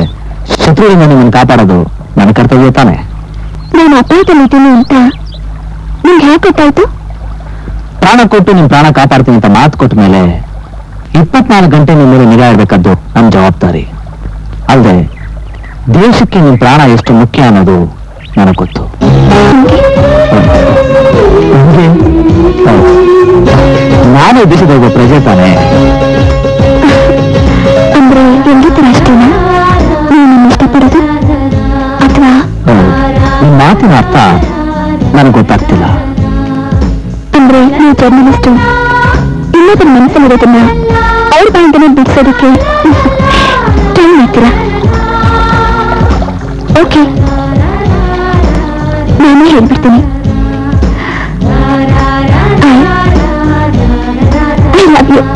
ಶತ್ರುವಿನಿಂದ ನಿಮ್ಮನ್ನು ಕಾಪಾಡೋದು ನನ್ನ ಕರ್ತವ್ಯ ತಾನೆ ನಾನು ಅಪಾಯದಲ್ಲಿದ್ದೀನಿ ಅಂತ ನಿಮ್ಗೆ ಹೇಗೆ ಗೊತ್ತಾಯ್ತು ಪ್ರಾಣ ಕೊಟ್ಟು ನಿಮ್ ಪ್ರಾಣ ಕಾಪಾಡ್ತೀನಿ ಅಂತ ಮಾತು ಕೊಟ್ಟ ಮೇಲೆ ಇಪ್ಪತ್ನಾಲ್ಕು ಗಂಟೆ ನಿಮ್ಮ ಮೇಲೆ ನಿಗಾ ಇಡಬೇಕಾದ್ದು ನಮ್ಮ ಜವಾಬ್ದಾರಿ ಅಲ್ಲದೆ ದೇಶಕ್ಕೆ ನಿಮ್ ಪ್ರಾಣ ಎಷ್ಟು ಮುಖ್ಯ ಅನ್ನೋದು ನನಗೆ ಗೊತ್ತು ನಿಮ್ಗೆ? ಹೌದು. ನಾನೇ ದೇಶದ ಒಬ್ಬ ಪ್ರಜೆ ತಾನೆ ಅಂದ್ರೆ ಎಲ್ರಿಗೂ ಅಷ್ಟೇನಾ ನೀವು ನನ್ನ ಇಷ್ಟಪಡೋದು ಅಥವಾ ಹೌದು. ಈ ಮಾತಿನ ಅರ್ಥ ನನಗೆ ಗೊತ್ತಾಗ್ತಿಲ್ಲ ಅಂದ್ರೆ ನೀವು ಜರ್ನಲಿಸ್ಟು ಇನ್ನೊಬ್ಬರ ಮನಸ್ಸಲ್ಲಿರೋದನ್ನ ಅವ್ರ ಬಾಯಿಂದನೇ ಬಿಡಿಸೋದಕ್ಕೆ ಟ್ರೈ ಮಾಡ್ತೀರಾ ಓಕೆ ನಾನೇ ಹೇಳ್ಬಿಡ್ತೀನಿ ಐ ಲವ್ ಯು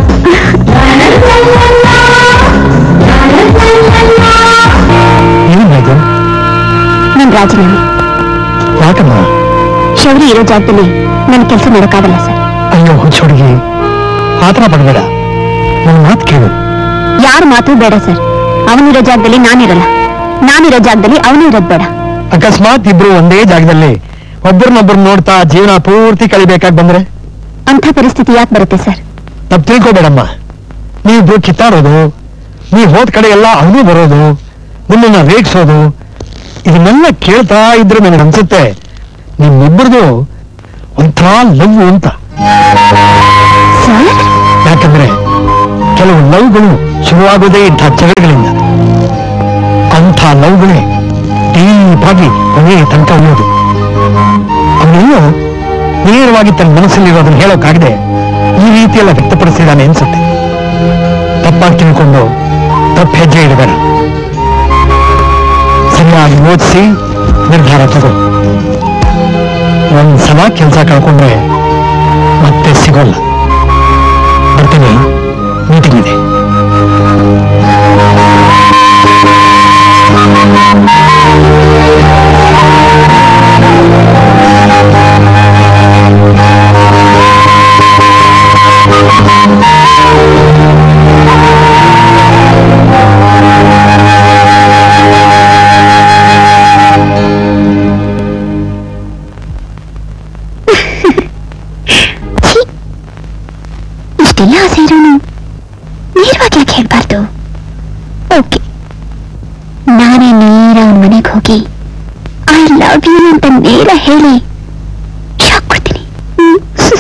ಏನು ಇದು ನನ್ನ ರಾಜೀನಾಮೆ ಯಾಕಮ್ಮ ಶೌರಿ ಇರೋ ಜಾಗದಲ್ಲಿ ನನ್ನ ಕೆಲಸ ಮಾಡೋಕ್ಕಾಗಲ್ಲ ಸರ್ ಅಯ್ಯೋ ಹುಚ್ಚ ಹುಡುಗಿ ಆತರ ಪಡಬೇಡ ನನ್ನ ಮಾತು ಕೇಳು ಯಾರ ಮಾತು ಬೇಡ ಸರ್ ಅವನಿರೋ ಜಾಗದಲ್ಲಿ ನಾನಿರಲ್ಲ ನಾನಿರೋ ಜಾಗದಲ್ಲಿ ಅವನು ಇರೋದು ಬೇಡ ಅಕಸ್ಮಾತ್ ಇಬ್ರು ಒಂದೇ ಜಾಗದಲ್ಲಿ ಒಬ್ಬರನ್ನೊಬ್ಬರು ನೋಡ್ತಾ ಜೀವನ ಪೂರ್ತಿ ಕಳಿಬೇಕಾಗಿ ಬಂದ್ರೆ ಅಂಥ ಪರಿಸ್ಥಿತಿ ಯಾಕೆ ಬರುತ್ತೆ ಸರ್ ತಪ್ಪು ತಿಳ್ಕೊಬೇಡಮ್ಮ ನೀವಿಬ್ರು ಕಿತ್ತಾಡೋದು ನೀವ್ ಹೋದ ಕಡೆ ಎಲ್ಲ ಅವನು ಬರೋದು ನಿಮ್ಮನ್ನ ರೇಗಿಸೋದು ಇದನ್ನೆಲ್ಲ ಕೇಳ್ತಾ ಇದ್ರೆ ನನಗೆ ಅನ್ಸುತ್ತೆ ನಿಮ್ಮಿಬ್ಬರದು ಒಂಥರ ಲವ್ ಅಂತ ಸರ್ ಯಾಕಂದ್ರೆ ಕೆಲವು ಲವ್ಗಳು ಶುರುವಾಗೋದೇ ಇಂಥ ಜಗಳಗಳಿಂದ ಅಂಥ ಲವ್ಗಳೇ ಡೀಪ್ ಆಗಿ ಕೊನೆಯ ತನಕ ಉಳಿಯೋದು ಅವನೆಲ್ಲೋ ನೇರವಾಗಿ ತನ್ನ ಮನಸ್ಸಲ್ಲಿರೋದನ್ನ ಹೇಳೋಕ್ಕಾಗದೆ ಈ ರೀತಿಯೆಲ್ಲ ವ್ಯಕ್ತಪಡಿಸಿದಾನೆ ಅನ್ಸುತ್ತೆ ತಪ್ಪಾಗಿ ತಿಳ್ಕೊಂಡು ತಪ್ಪು ಹೆಜ್ಜೆ ಇಡಬೇಡ ಸರಿಯಾಗಿ ಓದಿಸಿ ನಿರ್ಧಾರ ತಗೋ ಒಂದ್ಸಲ ಕೆಲಸ ಕಳ್ಕೊಂಡ್ರೆ ಮತ್ತೆ ಸಿಗೋಲ್ಲ ಬರ್ತೀನಿ ಮೀಟಿಂಗ್ ಇದೆ ಇಷ್ಟೆಲ್ಲ ಆಸೆ ಇರೋನು ನೇರವಾಗಿ ಯಾಕೆ ಹೇಳ್ಬಾರ್ದು ಓಕೆ ನಾನೇ ನೇರ ಅವನ ಮನೆಗೆ ಹೋಗಿ ಐ ಲವ್ ಯು ಅಂತ ನೇರ ಹೇಳಿ ಶಾಕ್ ಕೊಡ್ತೀನಿ ಹ್ಮ್.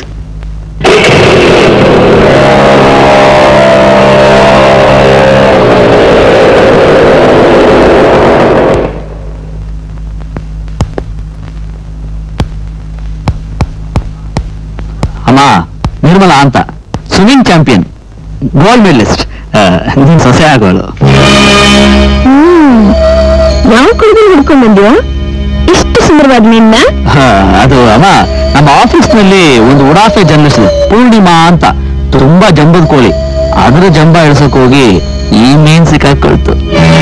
ಅಮ್ಮ ನಿರ್ಮಲಾ ಅಂತ ಸ್ವಿಮ್ಮಿಂಗ್ ಚಾಂಪಿಯನ್ ಗೋಲ್ಡ್ ಮೆಡಲಿಸ್ಟ್ ನೀನ್ ಸೊಸೆ ಆಗೋಳು ಹ್ಮ್ ಯಾವ ಕುಡಿದು ಹಿಡ್ಕೊಂಡ್ ಬಂದ್ಯೋ ಇಷ್ಟು ಸುಂದರವಾದ ನಿನ್ನ ಹ, ಅದು ಅಮ್ಮ ನಮ್ಮ ಆಫೀಸ್ ನಲ್ಲಿ ಒಂದು ಉಡಾಫೆ ಜರ್ನಲಿಸ್ಟ್ ಇದೆ, ಪೂರ್ಣಿಮಾ ಅಂತ ತುಂಬಾ ಜಂಬದ ಕೋಳಿ ಅದರ ಜಂಬ ಇಳಿಸಕ್ ಹೋಗಿ ಈ ಮೇನ್ ಸಿಕ್ಕಾಕೊಳ್ತು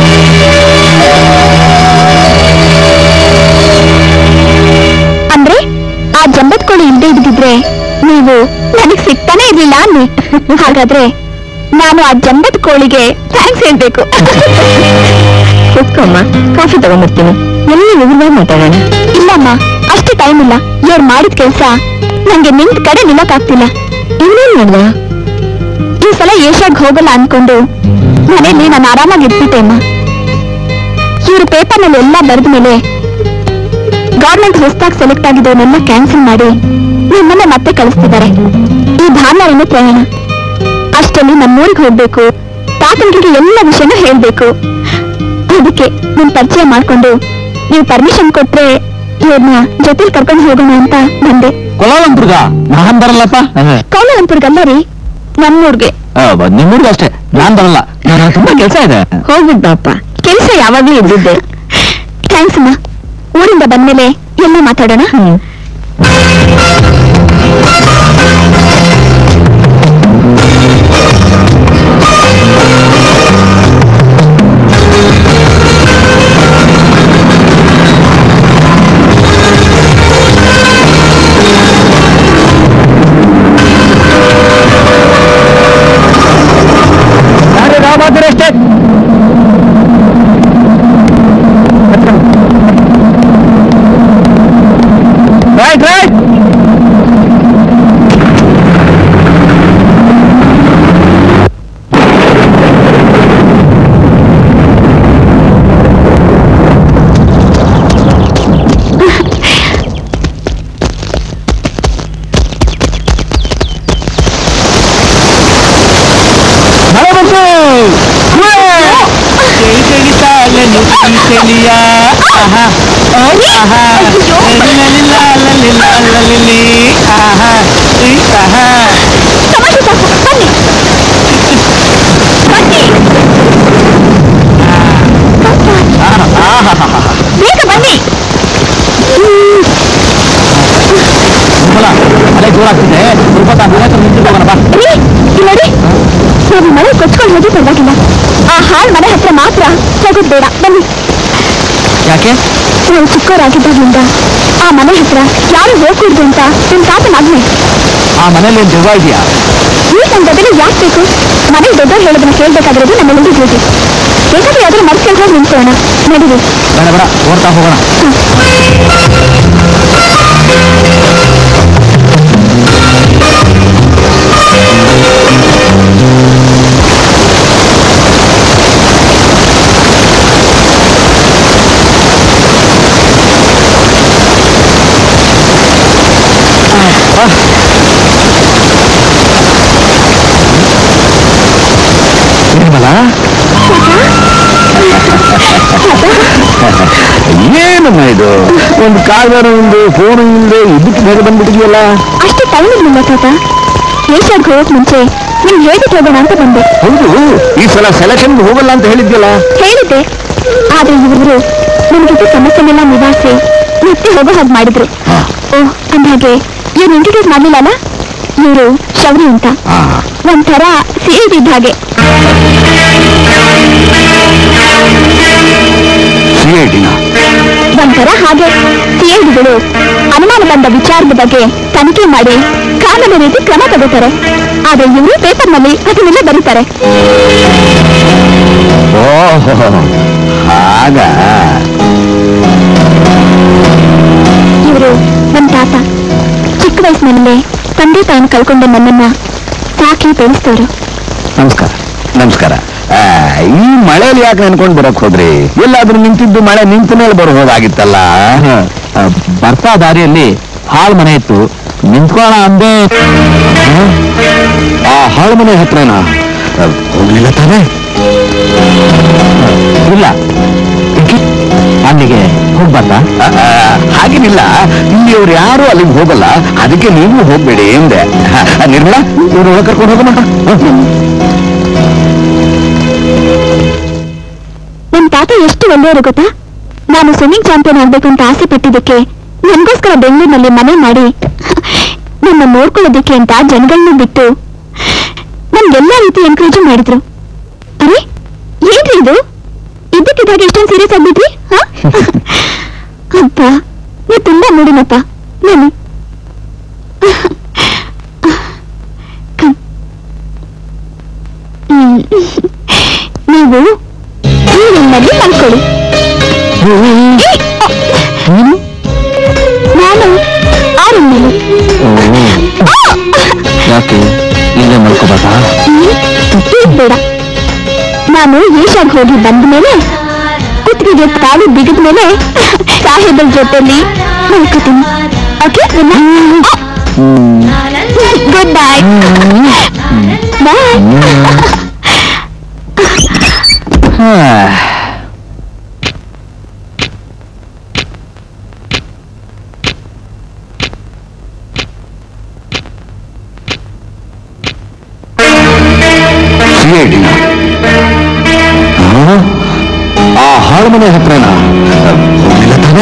ಅಂದ್ರೆ ಆ ಜಂಬತ್ ಕೋಳಿ ಇಲ್ದೇ ಇದ್ದಿದ್ರೆ ನೀವು ನನಗ್ ಸಿಗ್ತಾನೆ ಇರ್ಲಿಲ್ಲ ಅನ್ನಿ ಹಾಗಾದ್ರೆ ನಾನು ಆ ಜಂಬತ್ ಕೋಳಿಗೆ ಥ್ಯಾಂಕ್ಸ್ ಹೇಳ್ಬೇಕು ಕೂತ್ಕೊಮ್ಮ ಕಾಫಿ ತಗೊಂಡ್ಬರ್ತೀನಿ ಎಲ್ಲಿ ವಿವರವಾಗಿ ಮಾತಾಡೋಣ ಇಲ್ಲಮ್ಮ ಅಷ್ಟು ಟೈಮ್ ಇಲ್ಲ ಇವ್ರು ಮಾಡಿದ ಕೆಲ್ಸ ನಂಗೆ ನಿಂತ ಕಡೆ ನಿಲ್ಲಕ್ಕಾಗ್ತಿಲ್ಲ ಇವನೇನ್ ಮಾಡ್ದ ಈ ಸಲ ಏಷ್ಯಾಗ್ ಹೋಗಲ್ಲ ಅನ್ಕೊಂಡು ಮನೇಲಿ ನಾನು ಆರಾಮಾಗಿ ಇರ್ತಿದ್ದೆ ಅಮ್ಮ ಇವ್ರು ಪೇಪರ್ನಲ್ಲಿ ಎಲ್ಲ ಬರೆದ ಮೇಲೆ ಗೌರ್ಮೆಂಟ್ ಹೊಸದಾಗಿ ಸೆಲೆಕ್ಟ್ ಆಗಿದ್ದವನ್ನೆಲ್ಲ ಕ್ಯಾನ್ಸಲ್ ಮಾಡಿ ನಿಮ್ಮನ್ನ ಮತ್ತೆ ಕಳಿಸ್ತಿದ್ದಾರೆ ಈ ಭಾನುವಾರನೇ ಪ್ರಯಾಣ ಅಷ್ಟರಲ್ಲಿ ನಮ್ಮೂರಿಗೆ ಹೋಗ್ಬೇಕು ತಾತನಿಗೆ ಎಲ್ಲ ವಿಷಯನೂ ಹೇಳ್ಬೇಕು ಅದಕ್ಕೆ ನಿಮ್ ಪರಿಚಯ ಮಾಡ್ಕೊಂಡು ನೀವು ಪರ್ಮಿಷನ್ ಕೊಟ್ರೆ ಇವ್ರನ್ನ ಜೊತೆಲಿ ಕರ್ಕೊಂಡು ಹೋಗೋಣ ಅಂತ ಬಂದೆ ಕೊಲಾಲಂಪುರ್ಗ ನಾನ್ ಬರಲ್ಲಪ್ಪ ಕೌಲಾಲಂಪುರ್ಗಲ್ಲ ರೀ ನಮ್ಮೂರ್ಗೆ ನಿಮ್ಮೂರ್ಗೂ ಅಷ್ಟೇ ನಾನ್ ಬರಲ್ಲ ನನಗೆ ತುಂಬಾ ಕೆಲಸ ಇದೆ ಹೋಗ್ಬಿಡ್ಬಾಪ ಕೆಲಸ ಯಾವಾಗ್ಲೂ ಇದ್ದಿದ್ದೆ ಥ್ಯಾಂಕ್ಸ್ ಅಮ್ಮ ಊರಿಂದ ಬಂದ್ಮೇಲೆ ಎಲ್ಲ ಮಾತಾಡೋಣ ರಾಮಾದ್ರೆ ಅಷ್ಟೇ ಚೆಲಿಯ ಆಹಾ ಓ ಆಹಾ ಲಲಿಲ ಲಲಿಲ ಲಲಿಲಿ ಆಹಾ ಈ ಆಹಾ ತಮಾಷೆ ಸಾಕು ಬನ್ನಿ ಬನ್ನಿ ಬೇಗ ಬನ್ನಿ ನಿರ್ಮಲ ಅಲೆ ಜೋರಾಗ್ತಿದೆ ಸ್ವಲ್ಪ ತಾನು ಮನೆ ಹತ್ರ ನಿಂತು ಹೋಗೋಣ ಬಾ ರೀ ಇಲ್ಲಿ ನೋಡಿ ನಾವು ಮನೆ ಕೊಚ್ಕೊಂಡು ಹೋಗಿ ಪರವಾಗಿಲ್ಲ ಆ ಹಾಳ್ ಮನೆ ಹತ್ರ ಮಾತ್ರ ಹೋಗೋದು ಬೇಡ ಬನ್ನಿ ಯಾಕೆ ನಾವು ಚಿಕ್ಕವರಾಗಿದ್ದಾಗಿಂದ ಆ ಮನೆ ಹತ್ರ ಯಾರು ಹೋಗ್ಕೂಡ್ದು ಅಂತ ನಿಮ್ ತಾತನ ಆಜ್ಞೆ ಆ ಮನೇಲಿ ಏನ್ ದೆವ್ವ ಇದೆಯಾ ಈ ಸಂದರ್ಭದಲ್ಲಿ ಯಾಕೆ ಬೇಕು ಮನೆ ದೊಡ್ಡವ್ರು ಹೇಳೋದನ್ನ ಕೇಳ್ಬೇಕಾಗಿರೋದು ನಮ್ಮೆಲ್ಲರಿಗೂ ಡ್ಯೂಟಿ ಬೇಕಾದ್ರೆ ಯಾವ್ದಾದ್ರು ಮರ್ತ್ ಕೇಳ್ಕೊಂಡು ನಿಂತ್ಕೊಳ್ಳೋಣ ನಡೀರಿ ಬೇಡ ಬೇಡ ಓಡ್ತಾ ಹೋಗೋಣ ನಿರ್ಮಲ ಏನಮ್ಮ ಇದು ಒಂದು ಕಾಲ್ಗಾರ ಒಂದು ಫೋನ್ ಇಲ್ಲದೆ ಇದಕ್ಕೆ ಬೇಗ ಬಂದ್ಬಿಟ್ಟಿದೆಯಲ್ಲ ಅಷ್ಟೇ ಟೈಮ್ ಇರ್ಲಿಲ್ಲ ತಾತ ಏಷ್ಯಾಡ್ಗೆ ಹೋಗಕ್ ಮುಂಚೆ ನಿಮ್ಗೆ ಹೇಳ್ಬಿಟ್ಟು ಹೋಗೋಣ ಅಂತ ಬಂದೆ ಹೌದು ಈ ಸಲ ಸೆಲೆಕ್ಷನ್ ಹೋಗಲ್ಲ ಅಂತ ಹೇಳಿದ್ಯಲ್ಲ ಹೇಳಿದ್ದೆ ಆದ್ರೆ ಇವರು ನಮ್ಗಿದ್ದ ಸಮಸ್ಯೆನೆಲ್ಲ ನಿವಾರಿಸಿ ಮತ್ತೆ ಹೋಗೋ ಹಾಗೆ ಮಾಡಿದ್ರು ಓ ಅಂದ್ಹಾಗೆ ಇವ್ರು ಇಂಟ್ರೊಡ್ಯೂಸ್ ಮಾಡ್ಲಿಲ್ಲಲ್ಲ ಇವರು ಶೌರಿ ಅಂತ ಒಂಥರ ಸೀಲ್ಡ್ ಇದ್ದ ಹಾಗೆ ಸಿ ಐ ಟಿನ ಒಂಥರ ಹಾಗೆ ಸಿಐಡಿಗಳು ಅನುಮಾನ ಬಂದ ವಿಚಾರದ ಬಗ್ಗೆ ತನಿಖೆ ಮಾಡಿ ಕಾನೂನು ರೀತಿ ಕ್ರಮ ತಗೋತಾರೆ ಆದ್ರೆ ಇವರು ಪೇಪರ್ನಲ್ಲಿ ಅದನ್ನೆಲ್ಲ ಬರೀತಾರೆ ಓಹೋ ಹಾಗ ಇವರು ನಮ್ಮ ತಾತ ಚಿಕ್ಕ ವಯಸ್ಸಿನಲ್ಲೇ ತಂದೆ ತಾಯಿನ ಕಳ್ಕೊಂಡ ನನ್ನನ್ನ ಸಾಕಿ ಬೆಳೆಸ್ತವ್ರು ನಮಸ್ಕಾರ ನಮಸ್ಕಾರ ಆ, ಈ ಮಳೆಯಲ್ಲಿ ಯಾಕೆ ನೆನ್ಕೊಂಡು ಬರಕ್ ಹೋದ್ರಿ ಎಲ್ಲಾದ್ರೂ ನಿಂತಿದ್ದು ಮಳೆ ನಿಂತ ಮೇಲೆ ಬರಬಹುದಾಗಿತ್ತಲ್ಲ ಆ, ಬರ್ತಾ ದಾರಿಯಲ್ಲಿ ಹಾಳು ಮನೆ ಇತ್ತು ನಿಂತ್ಕೋಣ ಅಂದೆ ಆ ಹಾಳು ಮನೆ ಹತ್ರನಾ ಆ, ಹೋಗ್ಲಿಲ್ಲ ತಾನೇ ಇಲ್ಲ ಅಲ್ಲಿಗೆ ಹೋಗ್ಬಾರ್ದ ಆ, ಆ, ಹಾಗೇನಿಲ್ಲ ಇಲ್ಲಿಯವ್ರು ಯಾರು ಅಲ್ಲಿಗೆ ಹೋಗಲ್ಲ ಅದಕ್ಕೆ ನೀವು ಹೋಗ್ಬೇಡಿ ಎಂದೆ ಆ, ನಿರ್ಮಲಾ ಇವ್ರು ಒಳಗೆ ಕರ್ಕೊಂಡು ಹೋಗೋಣ ನಮ್ ತಾತ ಎಷ್ಟು ಒಳ್ಳೆಯವರು ಗೊತ್ತಾ ನಾನು ಸ್ವಿಮ್ಮಿಂಗ್ ಚಾಂಪಿಯನ್ ಆಗ್ಬೇಕು ಅಂತ ಆಸೆ ಪಟ್ಟಿದ್ದಕ್ಕೆ ನನ್ಗೋಸ್ಕರ ಬೆಂಗಳೂರಿನಲ್ಲಿ ಮನೆ ಮಾಡಿ ನನ್ನ ನೋಡ್ಕೊಳ್ಳೋದಕ್ಕೆ ಅಂತ ಜನಗಳನ್ನ ಬಿಟ್ಟು ನನ್ಗೆಲ್ಲ ರೀತಿ ಎನ್ಕರೇಜ್ ಮಾಡಿದ್ರು ಅರೆ ಏನ್ರಿ ಇದು ಇದ್ದಕ್ಕಿದ್ದಾಗ ಎಷ್ಟೊಂದು ಸೀರಿಯಸ್ ಆಗ್ಬಿಟ್ರಿ ಹ? ಅಪ್ಪ ನೀವು ತುಂಬಾ ನೋಡಿನಪ್ಪ ನಾನು ಹ್ಮ್. ನೀವು ಈ ರೂಮ್ನಲ್ಲಿ ಮಲ್ಕೊಳ್ಳಿ ಏ, ಅ, ನಾನು ಆ ರೂಮ್ನಲ್ಲಿ ಯಾಕೆ ಇಲ್ಲೇ ಮಲ್ಕೋಬೇಕಾ ಪ್ಲೀಸ್ ಬೇಡ ನಾನು ಏಷ್ಯಾಗ್ ಹೋಗಿ ಬಂದ ಮೇಲೆ ಕುತ್ತಿಗೆಗೆ ಕಾಲು ಬಿಗಿದ ಮೇಲೆ ಸಾಹೇಬರ ಜೊತೆಲಿ ಮಲ್ಕೋತೀನಿ okay good bye bye C I ಟಿನ ಆ ಹಾಳು ಮನೆ ಹತ್ರನಾ ಆ, ಹೋಗ್ಲಿಲ್ಲ ತಾನೇ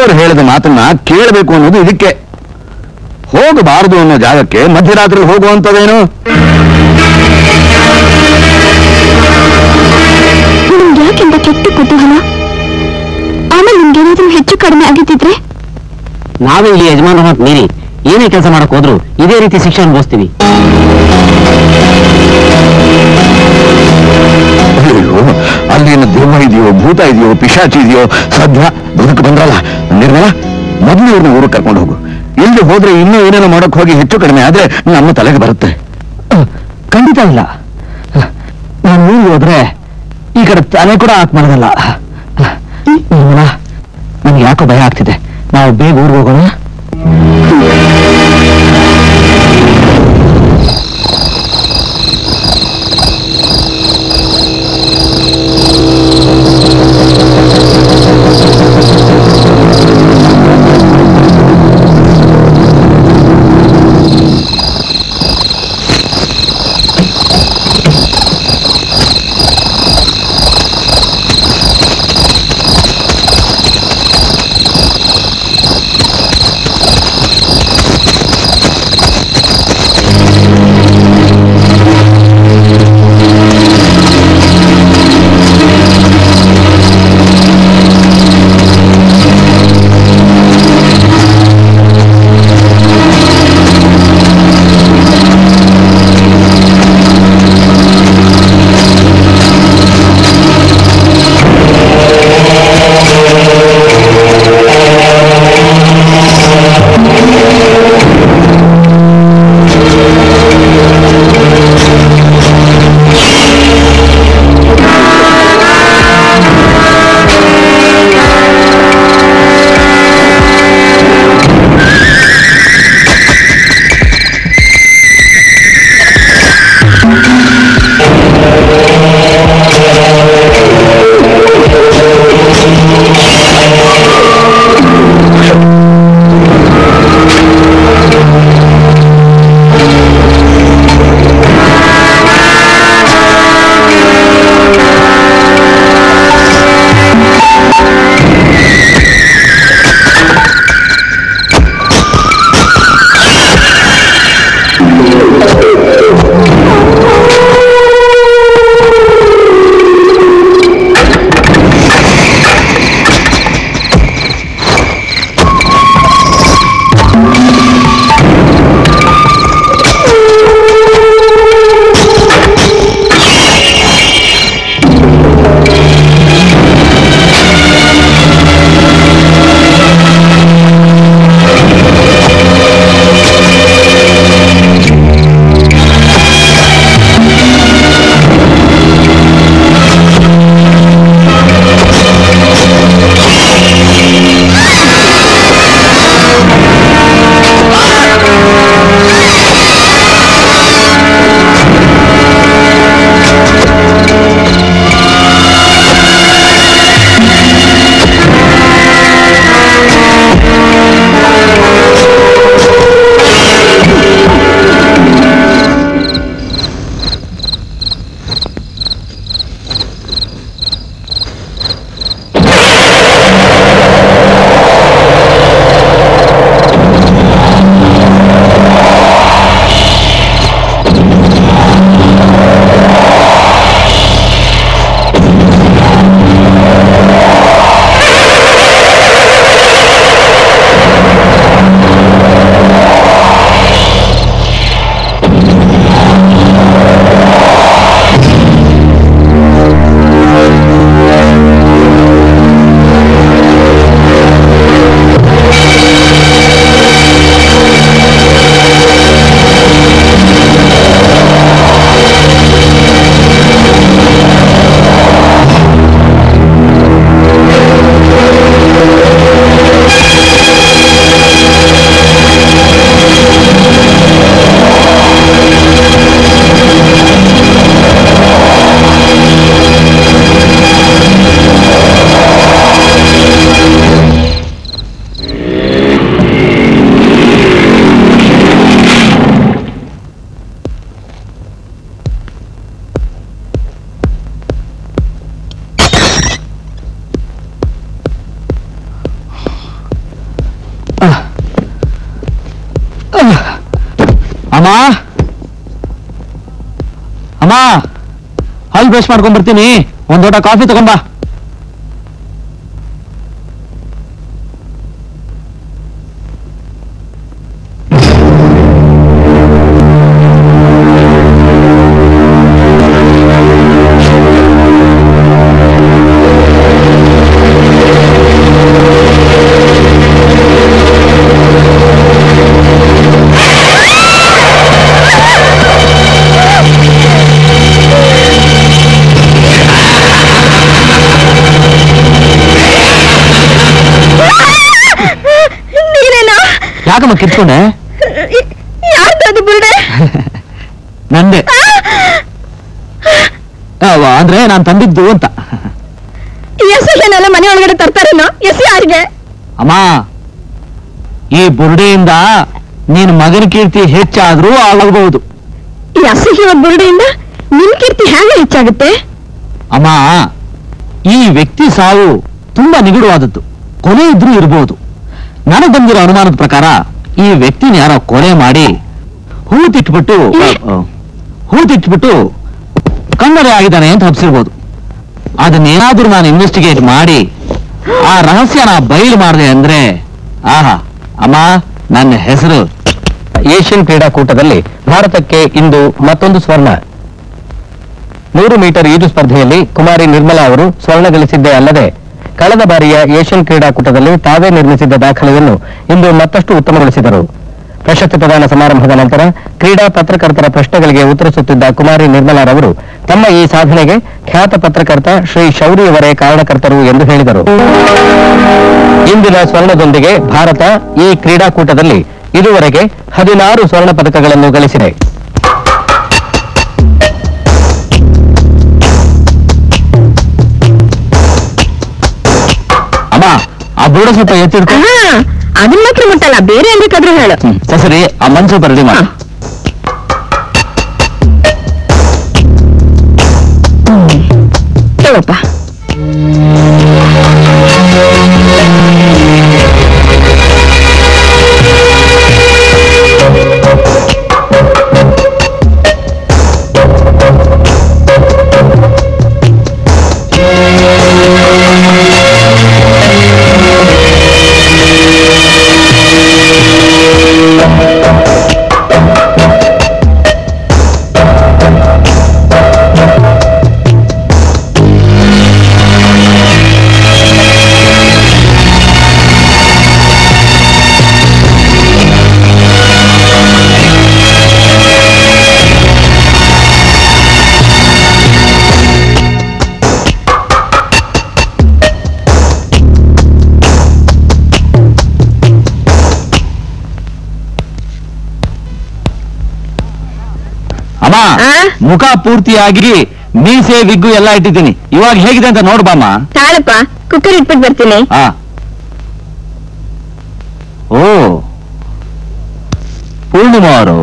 ದೊಡ್ಡವರು ಹೇಳಿದ ಮಾತನ್ನ ಕೇಳಬೇಕು ಅನ್ನೋದು ಇದಕ್ಕೆ ಹೋಗಬಾರದು ಅನ್ನೋ ಜಾಗಕ್ಕೆ ಮಧ್ಯರಾತ್ರಿ ಹೋಗುವಂತದೇನು ನಿಮ್ಗೆ ಯಾಕೆಂತ ಕೆಟ್ಟ ಕುತೂಹಲ ಆಮೇಲೆ ನಿಮ್ಗೇನಾದ್ರೂ ಹೆಚ್ಚು ಕಡಿಮೆ ಆಗಿದ್ದಿದ್ರೆ ನಾವೇ ಇಲ್ಲಿ ಯಜಮಾನ ಮಾತು ಮೀರಿ ಏನೇ ಕೆಲಸ ಮಾಡಕ್ ಹೋದ್ರು ಇದೇ ರೀತಿ ಶಿಕ್ಷೆ ಅನುಭವಿಸ್ತೀವಿ ಅಯ್ಯೋ ಅಲ್ಲೇನು ದೆವ್ವ ಇದೆಯೋ ಭೂತ ಇದೆಯೋ ಪಿಶಾಚಿ ಇದೆಯೋ ಸದ್ಯ ಬದುಕು ಬಂದ್ರಲ್ಲ ನಿರ್ಮಲ ಮೊದಲು ಇವ್ರನ್ನ ಊರಿಗೆ ಕರ್ಕೊಂಡು ಹೋಗು ಇಲ್ಲಿ ಹೋದ್ರೆ ಇನ್ನೂ ಏನೇನೋ ಮಾಡಕ್ ಹೋಗಿ ಹೆಚ್ಚು ಕಡಿಮೆ ಆದ್ರೆ ನಮ್ಮ ತಲೆಗೆ ಬರುತ್ತೆ ಖಂಡಿತ ಇಲ್ಲ ನಾನು ಊರಿಗೆ ಹೋದ್ರೆ ಈ ಕಡೆ ತಲೆ ಕೂಡ ಹಾಕ್ ಮಾಡೋದಲ್ಲ ನಿರ್ಮಲಾ ನನ್ಗೆ ಯಾಕೋ ಭಯ ಆಗ್ತಿದೆ ನಾವು ಬೇಗ ಊರಿಗೆ ಹೋಗೋಣ ಅಮ್ಮ ಅಮ್ಮ ಹಲ್ ಬ್ರಷ್ ಮಾಡ್ಕೊಂಡ್ ಬರ್ತೀನಿ ಒಂದ್ ಲೋಟ ಕಾಫಿ ತಗೊಂಬಾ ನೀನೇನಾ ಯಾಕಮ್ಮ ಕಿರ್ಕೊಂಡೆ ಯಾರ್ದು ಅದು ಬುರುಡೆ ನಂದೆ ಅವ, ಅಂದ್ರೆ ನಾನ್ ತಂದಿದ್ದು ಅಂತ ಎಸೆಲ್ಲ ಮನೆ ಒಳಗಡೆ ತರ್ತಾರೇನೋ ಎಸ್ ಯಾರಿಗೆ ಅಮ್ಮ ಈ ಬುರುಡೆಯಿಂದ ನೀನ್ ಮಗನ ಕೀರ್ತಿ ಹೆಚ್ಚಾದ್ರೂ ಆಗಬಹುದು ಈ ಅಸಹ್ಯವಾದ ಬುರುಡೆಯಿಂದ ನಿನ್ ಕೀರ್ತಿ ಹೇಗೆ ಹೆಚ್ಚಾಗುತ್ತೆ ಅಮ್ಮ ಈ ವ್ಯಕ್ತಿ ಸಾವು ತುಂಬಾ ನಿಗೂಢವಾದದ್ದು ಕೊಲೆ ಇದ್ರೂ ಇರಬಹುದು ನನಗೆ ಬಂದಿರೋ ಅನುಮಾನದ ಪ್ರಕಾರ ಈ ವ್ಯಕ್ತಿನ ಯಾರೋ ಕೊಲೆ ಮಾಡಿ ಹೂತಿಟ್ಬಿಟ್ಟು ಅ, ಹೂತಿಟ್ಬಿಟ್ಟು ಕಣ್ಣರೆ ಆಗಿದ್ದಾನೆ ಅಂತ ಹಬ್ಸಿರ್ಬೋದು ಅದನ್ನೇನಾದ್ರೂ ನಾನು ಇನ್ವೆಸ್ಟಿಗೇಟ್ ಮಾಡಿ ಆ ರಹಸ್ಯನ ಬಯಲು ಮಾಡಿದೆ ಅಂದ್ರೆ ಆಹಾ ಅಮ್ಮ ನನ್ನ ಹೆಸರು ಏಷ್ಯನ್ ಕ್ರೀಡಾಕೂಟದಲ್ಲಿ ಭಾರತಕ್ಕೆ ಇಂದು ಮತ್ತೊಂದು ಸ್ವರ್ಣ ನೂರು ಮೀಟರ್ ಈಜು ಸ್ಪರ್ಧೆಯಲ್ಲಿ ಕುಮಾರಿ ನಿರ್ಮಲಾ ಅವರು ಸ್ವರ್ಣ ಗಳಿಸಿದ್ದೇ ಅಲ್ಲದೆ ಕಳೆದ ಬಾರಿಯ ಏಷ್ಯನ್ ಕ್ರೀಡಾಕೂಟದಲ್ಲಿ ತಾವೇ ನಿರ್ಮಿಸಿದ್ದ ದಾಖಲೆಯನ್ನು ಇಂದು ಮತ್ತಷ್ಟು ಉತ್ತಮಗೊಳಿಸಿದರು ಪ್ರಶಸ್ತಿ ಪ್ರದಾನ ಸಮಾರಂಭದ ನಂತರ ಕ್ರೀಡಾ ಪತ್ರಕರ್ತರ ಪ್ರಶ್ನೆಗಳಿಗೆ ಉತ್ತರಿಸುತ್ತಿದ್ದ ಕುಮಾರಿ ನಿರ್ಮಲಾರವರು ತಮ್ಮ ಈ ಸಾಧನೆಗೆ ಖ್ಯಾತ ಪತ್ರಕರ್ತ ಶ್ರೀ ಶೌರಿಯವರೇ ಕಾರಣಕರ್ತರು ಎಂದು ಹೇಳಿದರು ಇಂದಿನ ಸ್ವರ್ಣದೊಂದಿಗೆ ಭಾರತ ಈ ಕ್ರೀಡಾಕೂಟದಲ್ಲಿ ಇದುವರೆಗೆ ಹದಿನಾರು ಸ್ವರ್ಣ ಪದಕಗಳನ್ನು ಗಳಿಸಿದೆ ಅಮ್ಮ ಆ ಬುರುಡ ಸ್ವಲ್ಪ ಎತ್ತಿಡ್ಕೊ ಅದನ್ನ ಮಾತ್ರ ಮುಟ್ಟಲ್ಲ ಬೇರೆ ಬೇಕಾದ್ರೂ ಹೇಳು ಹ್ಮ್ ಸರಿ ಆ ಮನ್ಸು ಬರಲಿ ಮಾಡಿ ಹೇಳಪ್ಪ ಅಮ್ಮ ಆ? ಮುಖ ಪೂರ್ತಿಯಾಗಿ ಮೀಸೆ ವಿಗ್ಗು ಎಲ್ಲ ಇಟ್ಟಿದ್ದೀನಿ ಇವಾಗ ಹೇಗಿದೆ ಅಂತ ನೋಡ್ಬಾಮ್ಮ ತಾಳಪ್ಪ ಕುಕ್ಕರ್ ಇಟ್ಬಿಟ್ಟು ಬರ್ತೀನಿ ಆ ಓ ಪೂರ್ಣಿಮಾ ಅವರು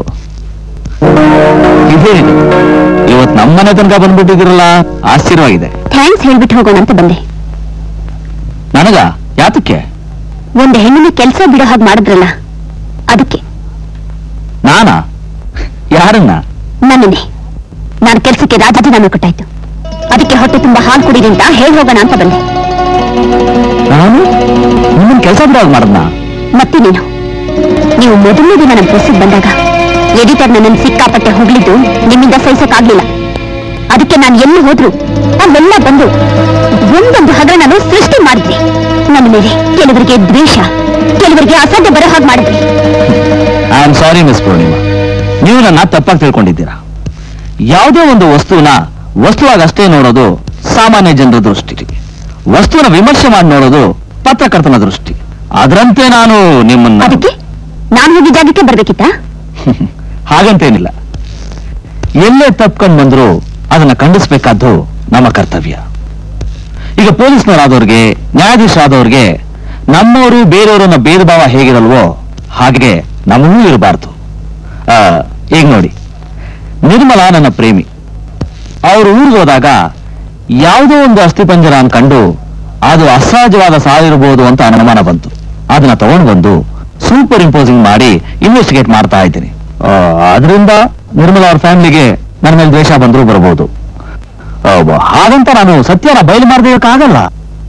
ಇದೇನಿದು ಇವತ್ ನಮ್ಮನೆ ತನಕ ಬಂದ್ಬಿಟ್ಟಿದಿರಲ್ಲ ಆಶ್ಚರ್ಯವಾಗಿದೆ ಥ್ಯಾಂಕ್ಸ್ ಹೇಳ್ಬಿಟ್ಟು ಹೋಗೋಣ ಅಂತ ಬಂದೆ ನನಗ ಯಾತಕ್ಕೆ ಒಂದು ಹೆಣ್ಣಿನ ಕೆಲಸ ಬಿಡೋ ಹಾಗೆ ಮಾಡಿದ್ರಲ್ಲ ಅದಕ್ಕೆ ನಾನಾ ಯಾರನ್ನ ನನ್ನನ್ನೇ ನಾನು ಕೆಲಸಕ್ಕೆ ರಾಜೀನಾಮೆ ಕೊಟ್ಟಾಯ್ತು ಅದಕ್ಕೆ ಹೊಟ್ಟೆ ತುಂಬಾ ಹಾಲು ಕುಡೀರಿ ಅಂತ ಹೇಳಿ ಹೋಗೋಣ ಅಂತ ಬಂದೆ ನಾನು ನಿಮ್ಮನ್ ಕೆಲಸ ಬಿಡೋದು ಮಾಡದ್ನ ಮತ್ತೆ ನೀನು ನೀವು ಮೊದಲನೇ ದಿನ ನಮ್ಮ ಪ್ರೆಸ್ಸಿಗೆ ಬಂದಾಗ ಎಡಿಟರ್ ನನ್ನನ್ನು ಸಿಕ್ಕಾಪಟ್ಟೆ ಹೋಗ್ಲಿದ್ದು ನಿಮ್ಮಿಂದ ಸಹಿಸಕ್ಕಾಗ್ಲಿಲ್ಲ ಅದಕ್ಕೆ ನಾನು ಎಲ್ಲಿ ಹೋದ್ರು ಅಲ್ಲೆಲ್ಲ ಬಂದು ಒಂದೊಂದು ಹಗರಣನು ಸೃಷ್ಟಿ ಮಾಡಿದ್ರಿ ನನ್ನ ಮೇಲೆ ಕೆಲವರಿಗೆ ದ್ವೇಷ ಕೆಲವರಿಗೆ ಅಸಡ್ಡೆ ಬರೋ ಹಾಗೆ ಮಾಡಿದ್ರಿ I am sorry miss Poornima ನೀವು ನನ್ನ ತಪ್ಪಾಗಿ ತಿಳ್ಕೊಂಡಿದ್ದೀರಾ ಯಾವುದೇ ಒಂದು ವಸ್ತುವನ್ನ ವಸ್ತುವಾಗಿ ಅಷ್ಟೇ ನೋಡೋದು ಸಾಮಾನ್ಯ ಜನರ ದೃಷ್ಟಿ ವಸ್ತುವನ್ನ ವಿಮರ್ಶೆ ಮಾಡಿ ನೋಡೋದು ಪತ್ರಕರ್ತನ ದೃಷ್ಟಿ ಅದರಂತೆ ನಾನು ನಿಮ್ಮನ್ನ ಅದಕ್ಕೆ ನಾನು ಹೋಗಿ ಜಾಗಕ್ಕೆ ಬರ್ಬೇಕಿತ್ತಾ ಹಾಗಂತೇನಿಲ್ಲ ಎಲ್ಲೇ ತಪ್ಕೊಂಡ್ ಬಂದ್ರು ಅದನ್ನ ಖಂಡಿಸ್ಬೇಕಾದ್ದು ನಮ್ಮ ಕರ್ತವ್ಯ ಈಗ ಪೊಲೀಸ್ನವರಾದವ್ರಿಗೆ ನ್ಯಾಯಾಧೀಶರಾದವ್ರಿಗೆ ನಮ್ಮವರು ಬೇರೆಯವರನ್ನ ಭೇದ ಭಾವ ಹೇಗಿರಲ್ವೋ ಹಾಗೆ ನಮಗೂ ಇರಬಾರ್ದು ಈಗ ನೋಡಿ ನಿರ್ಮಲಾ ನನ್ನ ಪ್ರೇಮಿ ಅವ್ರು ಊರಿಗೆ ಹೋದಾಗ ಯಾವುದೋ ಒಂದು ಅಸ್ಥಿಪಂಜರ ಅನ್ಕಂಡು ಅದು ಅಸಹಜವಾದ ಸಾಲಿರ್ಬೋದು ಅಂತ ಅನುಮಾನ ಬಂತು ಅದನ್ನ ತಗೊಂಡು ಬಂದು ಸೂಪರ್ ಇಂಪೋಸಿಂಗ್ ಮಾಡಿ ಇನ್ವೆಸ್ಟಿಗೇಟ್ ಮಾಡ್ತಾ ಇದ್ದೀನಿ ಅದರಿಂದ ನಿರ್ಮಲಾ ಅವ್ರ ಫ್ಯಾಮಿಲಿಗೆ ನನ್ನ ಮೇಲೆ ದ್ವೇಷ ಬಂದರೂ ಬರಬಹುದು ಹಾಗಂತ ನಾನು ಸತ್ಯನ ಬಯಲು ಮಾಡಬೇಕಾಗಲ್ಲ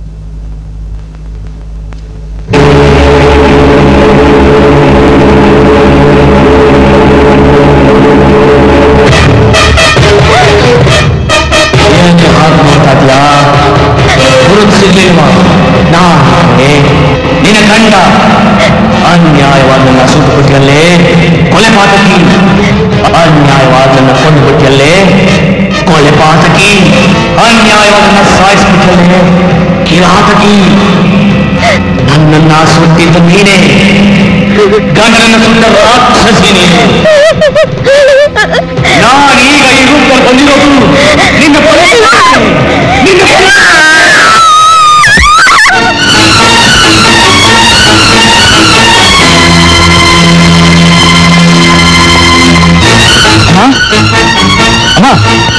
ನಿನ್ನ ಗಂಡ ಅನ್ಯಾಯವಾದ ನನ್ನ ಸುಟ್ಟು ಬಿಟ್ಟಿಯಲ್ಲೇ ಕೊಲೆ ಪಾತಕಿ ಅನ್ಯಾಯವಾದ ನನ್ನ ಕೊಂದು ಬಿಟ್ಟಿಯಲ್ಲೇ ಕೊಲೆ ಪಾತಕಿ ಅನ್ಯಾಯವಾದ ನನ್ನ ಸಾಯಿಸ್ಬಿಟ್ಟಲ್ಲೇ ಕಿರಾತಕಿ ನನ್ನನ್ನ ಸುಟ್ಟಿದ್ದು ನೀನೇ ಗಂಡನನ್ನ ಸುಟ್ಟ ರಾಕ್ಷಸಿ ನೀನೆ ನಾನೀಗ ಈ ರೂಪದಲ್ಲಿ ಬಂದಿರೋದು ನಿನ್ನ ಕೊಲೆ ನಿನ್ನ ಕೊಲೆ ಅಮ್ಮ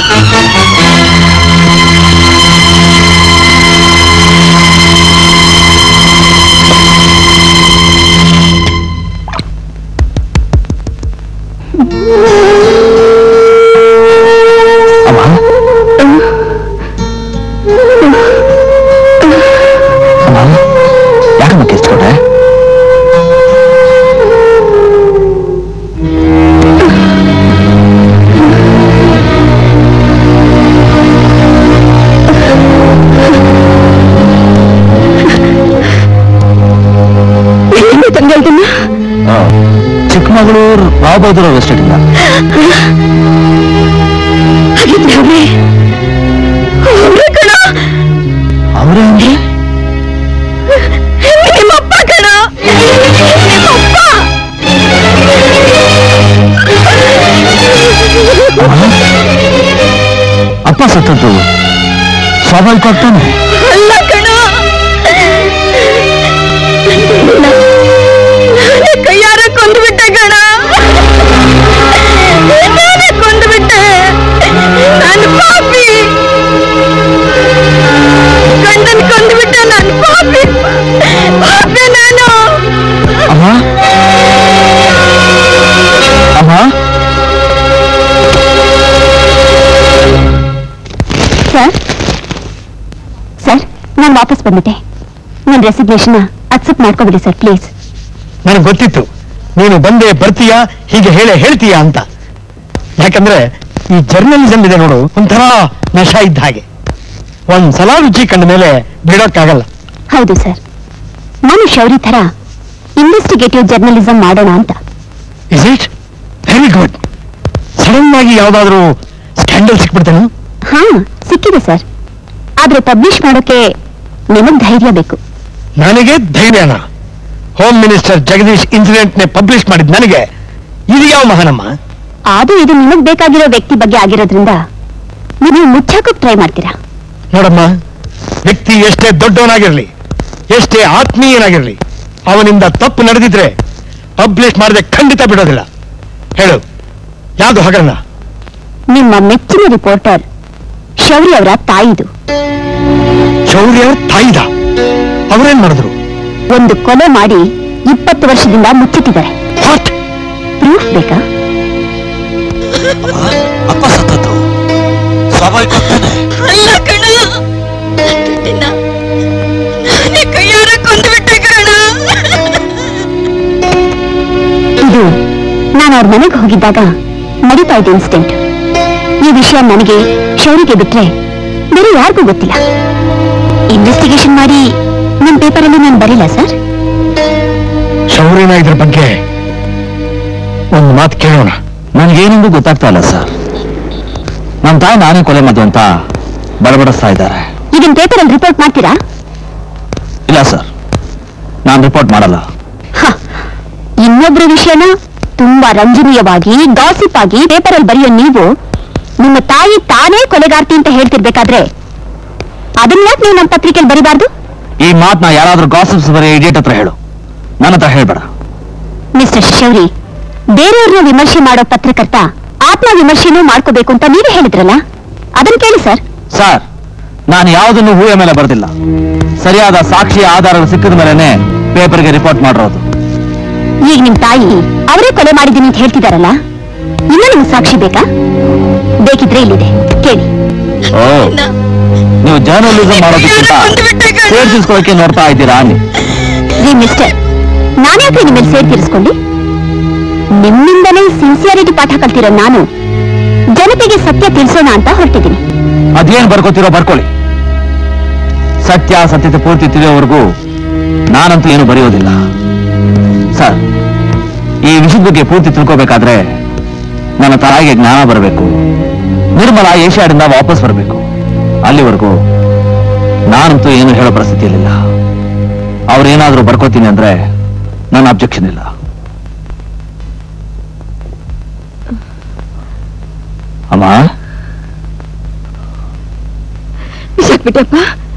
ಅಮ್ಮ ಅಮ್ಮ ಯಾಕಮ್ಮ ಕಿಸ್ಕೊಂಡೆ ಎಲ್ಲಿಂದ ತಂದೆ ಇದನ್ನ ಚಿಕ್ಕಮಗಳೂರು ರಾವ್ ಬಹದ್ದೂರ್ ಅವ್ರ ಎಸ್ಟೇಟಿಂದ ಹಾಗಿದ್ರೆ ಅವ್ರೇ ಅವ್ರೇ ಕಣ ಅವರೇ ಅಂದ್ರೆ ನಿಮ್ಮಪ್ಪ ಕಣ ನಿಮ್ಮಪ್ಪ ಅಪ್ಪ ಸತ್ತದ್ದು ಸ್ವಾಭಾವಿಕ ಆಗ್ತಾನೆ ಅಲ್ಲ ಕಣ ನಾನೇ ಕೈಯಾರ ಕೊಂದುಬಿಟ್ಟೆ ಕಣ ನಾನೇ ಕೊಂದುಬಿಟ್ಟೆ ನಾನು ಪಾಪಿ ಗಂಡನ್ ಕೊಂದುಬಿಟ್ಟೆ ನಾನು ಪಾಪಿ ಪಾಪಿ ನಾನು ಅಮ್ಮ ಅಮ್ಮ ಸರ್ ಸರ್ ನಾನು ವಾಪಸ್ ಬಂದ್ಬಿಟ್ಟೆ ನನ್ನ ರೆಸಿಗ್ನೇಷನ್ ಅಕ್ಸೆಪ್ಟ್ ಮಾಡ್ಕೊಬಿಡಿ ಸರ್ ಪ್ಲೀಸ್ ನನಗೆ ಗೊತ್ತಿತ್ತು ನೀನು ಬಂದೆ ಬರ್ತೀಯಾ ಹೀಗೆ ಹೇಳೇ ಹೇಳ್ತೀಯಾ ಅಂತ ಯಾಕಂದ್ರೆ ಈ ಜರ್ನಲಿಸಂ ಇದೆ ನೋಡು ಒಂಥರ ನಶ ಇದ್ದ ಹಾಗೆ ಒಂದ್ಸಲ ರುಚಿ ಕಂಡ ಮೇಲೆ ಬಿಡೋಕ್ಕಾಗಲ್ಲ ಹೌದು ಸರ್ ನಾನು ಶೌರಿ ಥರ ಇನ್ವೆಸ್ಟಿಗೇಟಿವ್ ಜರ್ನಲಿಸಂ ಮಾಡೋಣ ಅಂತ is it very good sudden ಆಗಿ ಯಾವ್ದಾದ್ರು ಸ್ಕ್ಯಾಂಡಲ್ ಸಿಕ್ಬಿಡ್ತೇನೆ ಹಾ ಸಿಕ್ಕಿದೆ ಸರ್ ಆದ್ರೆ ಪಬ್ಲಿಷ್ ಮಾಡೋಕೆ ನಿಮಗ್ ಧೈರ್ಯ ಬೇಕು ನನಗೆ ಧೈರ್ಯನ ಹೋಮ್ ಮಿನಿಸ್ಟರ್ ಜಗದೀಶ್ ಇನ್ಸಿಡೆಂಟ್ ನೇ ಪಬ್ಲಿಷ್ ಮಾಡಿದ್ ನನಗೆ ಇದು ಯಾವ ಮಹಾನಮ್ಮ ಆದ್ರೂ ಇದು ನಿಮಗ್ ಬೇಕಾಗಿರೋ ವ್ಯಕ್ತಿ ಬಗ್ಗೆ ಆಗಿರೋದ್ರಿಂದ ನೀವು ಮುಚ್ಚಾಕೋಕ್ ಟ್ರೈ ಮಾಡ್ತೀರಾ ನೋಡಮ್ಮ ವ್ಯಕ್ತಿ ಎಷ್ಟೇ ದೊಡ್ಡವನಾಗಿರ್ಲಿ ಎಷ್ಟೇ ಆತ್ಮೀಯನಾಗಿರ್ಲಿ ಅವನಿಂದ ತಪ್ಪು ನಡೆದಿದ್ರೆ ಪಬ್ಲಿಷ್ ಮಾಡದೆ ಖಂಡಿತ ಬಿಡೋದಿಲ್ಲ ಹೇಳು ಯಾವುದು ಹಗರಣ ನಿಮ್ಮ ಮೆಚ್ಚಿನ ರಿಪೋರ್ಟರ್ ಶೌರಿ ಅವರ ತಾಯಿದು ಶೌರ್ಯ ಅವ್ರ ತಾಯಿದ ಅವರೇನ್ ಮಾಡಿದ್ರು ಒಂದು ಕೊಲೆ ಮಾಡಿ ಇಪ್ಪತ್ತು ವರ್ಷದಿಂದ ಮುಚ್ಚಿಟ್ಟಿದ್ದಾರೆ ವಾಟ್ ಪ್ರೂಫ್ ಬೇಕಾ ಅಪ್ಪ ಸತ್ತದ್ದು ಸ್ವಾಭಾವಿಕ ಅಲ್ಲ ಕಣ ಕೈಯಾರ ಕೊಂದುಬಿಟ್ಟೆ ಕಣ ಇದು ನಾನು ಅವ್ರ ಮನೆಗೆ ಹೋಗಿದ್ದಾಗ ನಡೀತಾ ಇದ್ದ ಇನ್ಸಿಡೆಂಟ್ ಈ ವಿಷಯ ನನಗೆ ಶೌರಿಗೆ ಬಿಟ್ರೆ ಬೇರೆ ಯಾರಿಗೂ ಗೊತ್ತಿಲ್ಲ ಇನ್ವೆಸ್ಟಿಗೇಷನ್ ಮಾಡಿ ನನ್ನ ಪೇಪರಲ್ಲಿ ನಾನು ಬರಿಲ್ಲ ಸರ್ ಶೌರ್ಯನ ಇದ್ರ ಬಗ್ಗೆ ಒಂದು ಮಾತು ಕೇಳೋಣ ನನಗೇನೆಂದು ಗೊತ್ತಾಗ್ತಾ ಇಲ್ಲ ಸರ್ ನಮ್ಮ ತಾಯಿ ನಾನೇ ಕೊಲೆ ಮಾಡಿದ್ದು ಅಂತ ಬಡಬಡಿಸ್ತಾ ಇದ್ದಾರೆ ಇದನ್ನ ಪೇಪರಲ್ಲಿ ರಿಪೋರ್ಟ್ ಮಾಡ್ತೀರಾ ಇಲ್ಲ ಸರ್ ನಾನು ರಿಪೋರ್ಟ್ ಮಾಡಲ್ಲ ಹ, ಇನ್ನೊಬ್ರ ವಿಷಯನ ತುಂಬಾ ರಂಜನೀಯವಾಗಿ ಗಾಸಿಪ್ ಆಗಿ ಪೇಪರಲ್ಲಿ ಬರೆಯೋ ನೀವು ನಿಮ್ಮ ತಾಯಿ ತಾನೇ ಕೊಲೆಗಾರ್ತಿ ಅಂತ ಹೇಳ್ತಿರ್ಬೇಕಾದ್ರೆ ಅದನ್ನ ಯಾಕೆ ನೀವು ನಮ್ಮ ಪತ್ರಿಕೆಯಲ್ಲಿ ಬರಿಬಾರ್ದು ಈ ಮಾತನ್ನ ಯಾರಾದ್ರೂ ಗಾಸಿಪ್ಸ್ ಬರೀ ಇಡಿಯಟ್ ಹತ್ರ ಹೇಳು ನನ್ನ ಹತ್ರ ಹೇಳ್ಬೇಡ ಮಿಸ್ಟರ್ ಶೌರಿ ಬೇರೆಯವ್ರನ್ನ ವಿಮರ್ಶೆ ಮಾಡೋ ಪತ್ರಕರ್ತ ಆತ್ಮ ವಿಮರ್ಶೆನೂ ಮಾಡ್ಕೋಬೇಕು ಅಂತ ನೀವೇ ಹೇಳಿದ್ರಲ್ಲ ಅದನ್ನ ಕೇಳಿ ಸರ್ ಸರ್ ನಾನು ಯಾವುದನ್ನು ಹೂವೆ ಮೇಲೆ ಬರೆದಿಲ್ಲ ಸರಿಯಾದ ಸಾಕ್ಷಿ ಆಧಾರ ಸಿಕ್ಕಿದ ಮೇಲೆನೆ ಪೇಪರ್ಗೆ ರಿಪೋರ್ಟ್ ಮಾಡಿರೋದು ಈಗ ನಿಮ್ ತಾಯಿ ಅವರೇ ಕೊಲೆ ಮಾಡಿದ್ದೀನಿ ಅಂತ ಹೇಳ್ತಿದಾರಲ್ಲ ಇನ್ನೂ ನಿಮ್ಗೆ ಸಾಕ್ಷಿ ಬೇಕಾ ಬೇಕಿದ್ರೆ ಇಲ್ಲಿದೆ ಕೇಳಿ ಓ ನೀವು ಜರ್ನಲಿಸಂ ಮಾಡೋದಕ್ಕಿಂತ ಸೇರ್ ತಿಳ್ಸ್ಕೊಳಕ್ಕೆ ನೋಡ್ತಾ ಇದ್ದೀರಾ ಅನ್ನಿ ರೀ ಮಿಸ್ಟರ್ ನಾನ್ಯಾಕೆ ನಿಮ್ಮ ಸೇರ್ ತೀರಿಸ್ಕೊಂಡಿ ನಿಮ್ಮಿಂದಲೇ ಸಿನ್ಸಿಯಾರಿಟಿ ಪಾಠ ಕಲ್ತಿರೋ ನಾನು ಜನತೆಗೆ ಸತ್ಯ ತಿಳಿಸೋಣ ಅಂತ ಹೊರಟಿದ್ದೀನಿ ಅದೇನ್ ಬರ್ಕೋತಿರೋ ಬರ್ಕೊಳ್ಳಿ ಸತ್ಯ ಸತ್ಯತೆ ಪೂರ್ತಿ ತಿಳಿಯೋವರೆಗೂ ನಾನಂತೂ ಏನು ಬರೆಯೋದಿಲ್ಲ ಸರ್ ಈ ವಿಷಯದ ಬಗ್ಗೆ ಪೂರ್ತಿ ತಿಳ್ಕೋಬೇಕಾದ್ರೆ ನನ್ನ ತಾಯಿಗೆ ಜ್ಞಾನ ಬರಬೇಕು ನಿರ್ಮಲ ಏಷ್ಯಾಡಿಂದ ವಾಪಸ್ ಬರಬೇಕು ಅಲ್ಲಿವರೆಗೂ ನಾನಂತೂ ಏನು ಹೇಳೋ ಪರಿಸ್ಥಿತಿಯಲ್ಲಿಲ್ಲ ಅವ್ರೇನಾದ್ರೂ ಬರ್ಕೋತೀನಿ ಅಂದ್ರೆ ನನ್ನ ಅಬ್ಜೆಕ್ಷನ್ ಇಲ್ಲ ಅಮ್ಮ ಬಿಸಾಕ್ಬಿಟ್ಟಪ್ಪ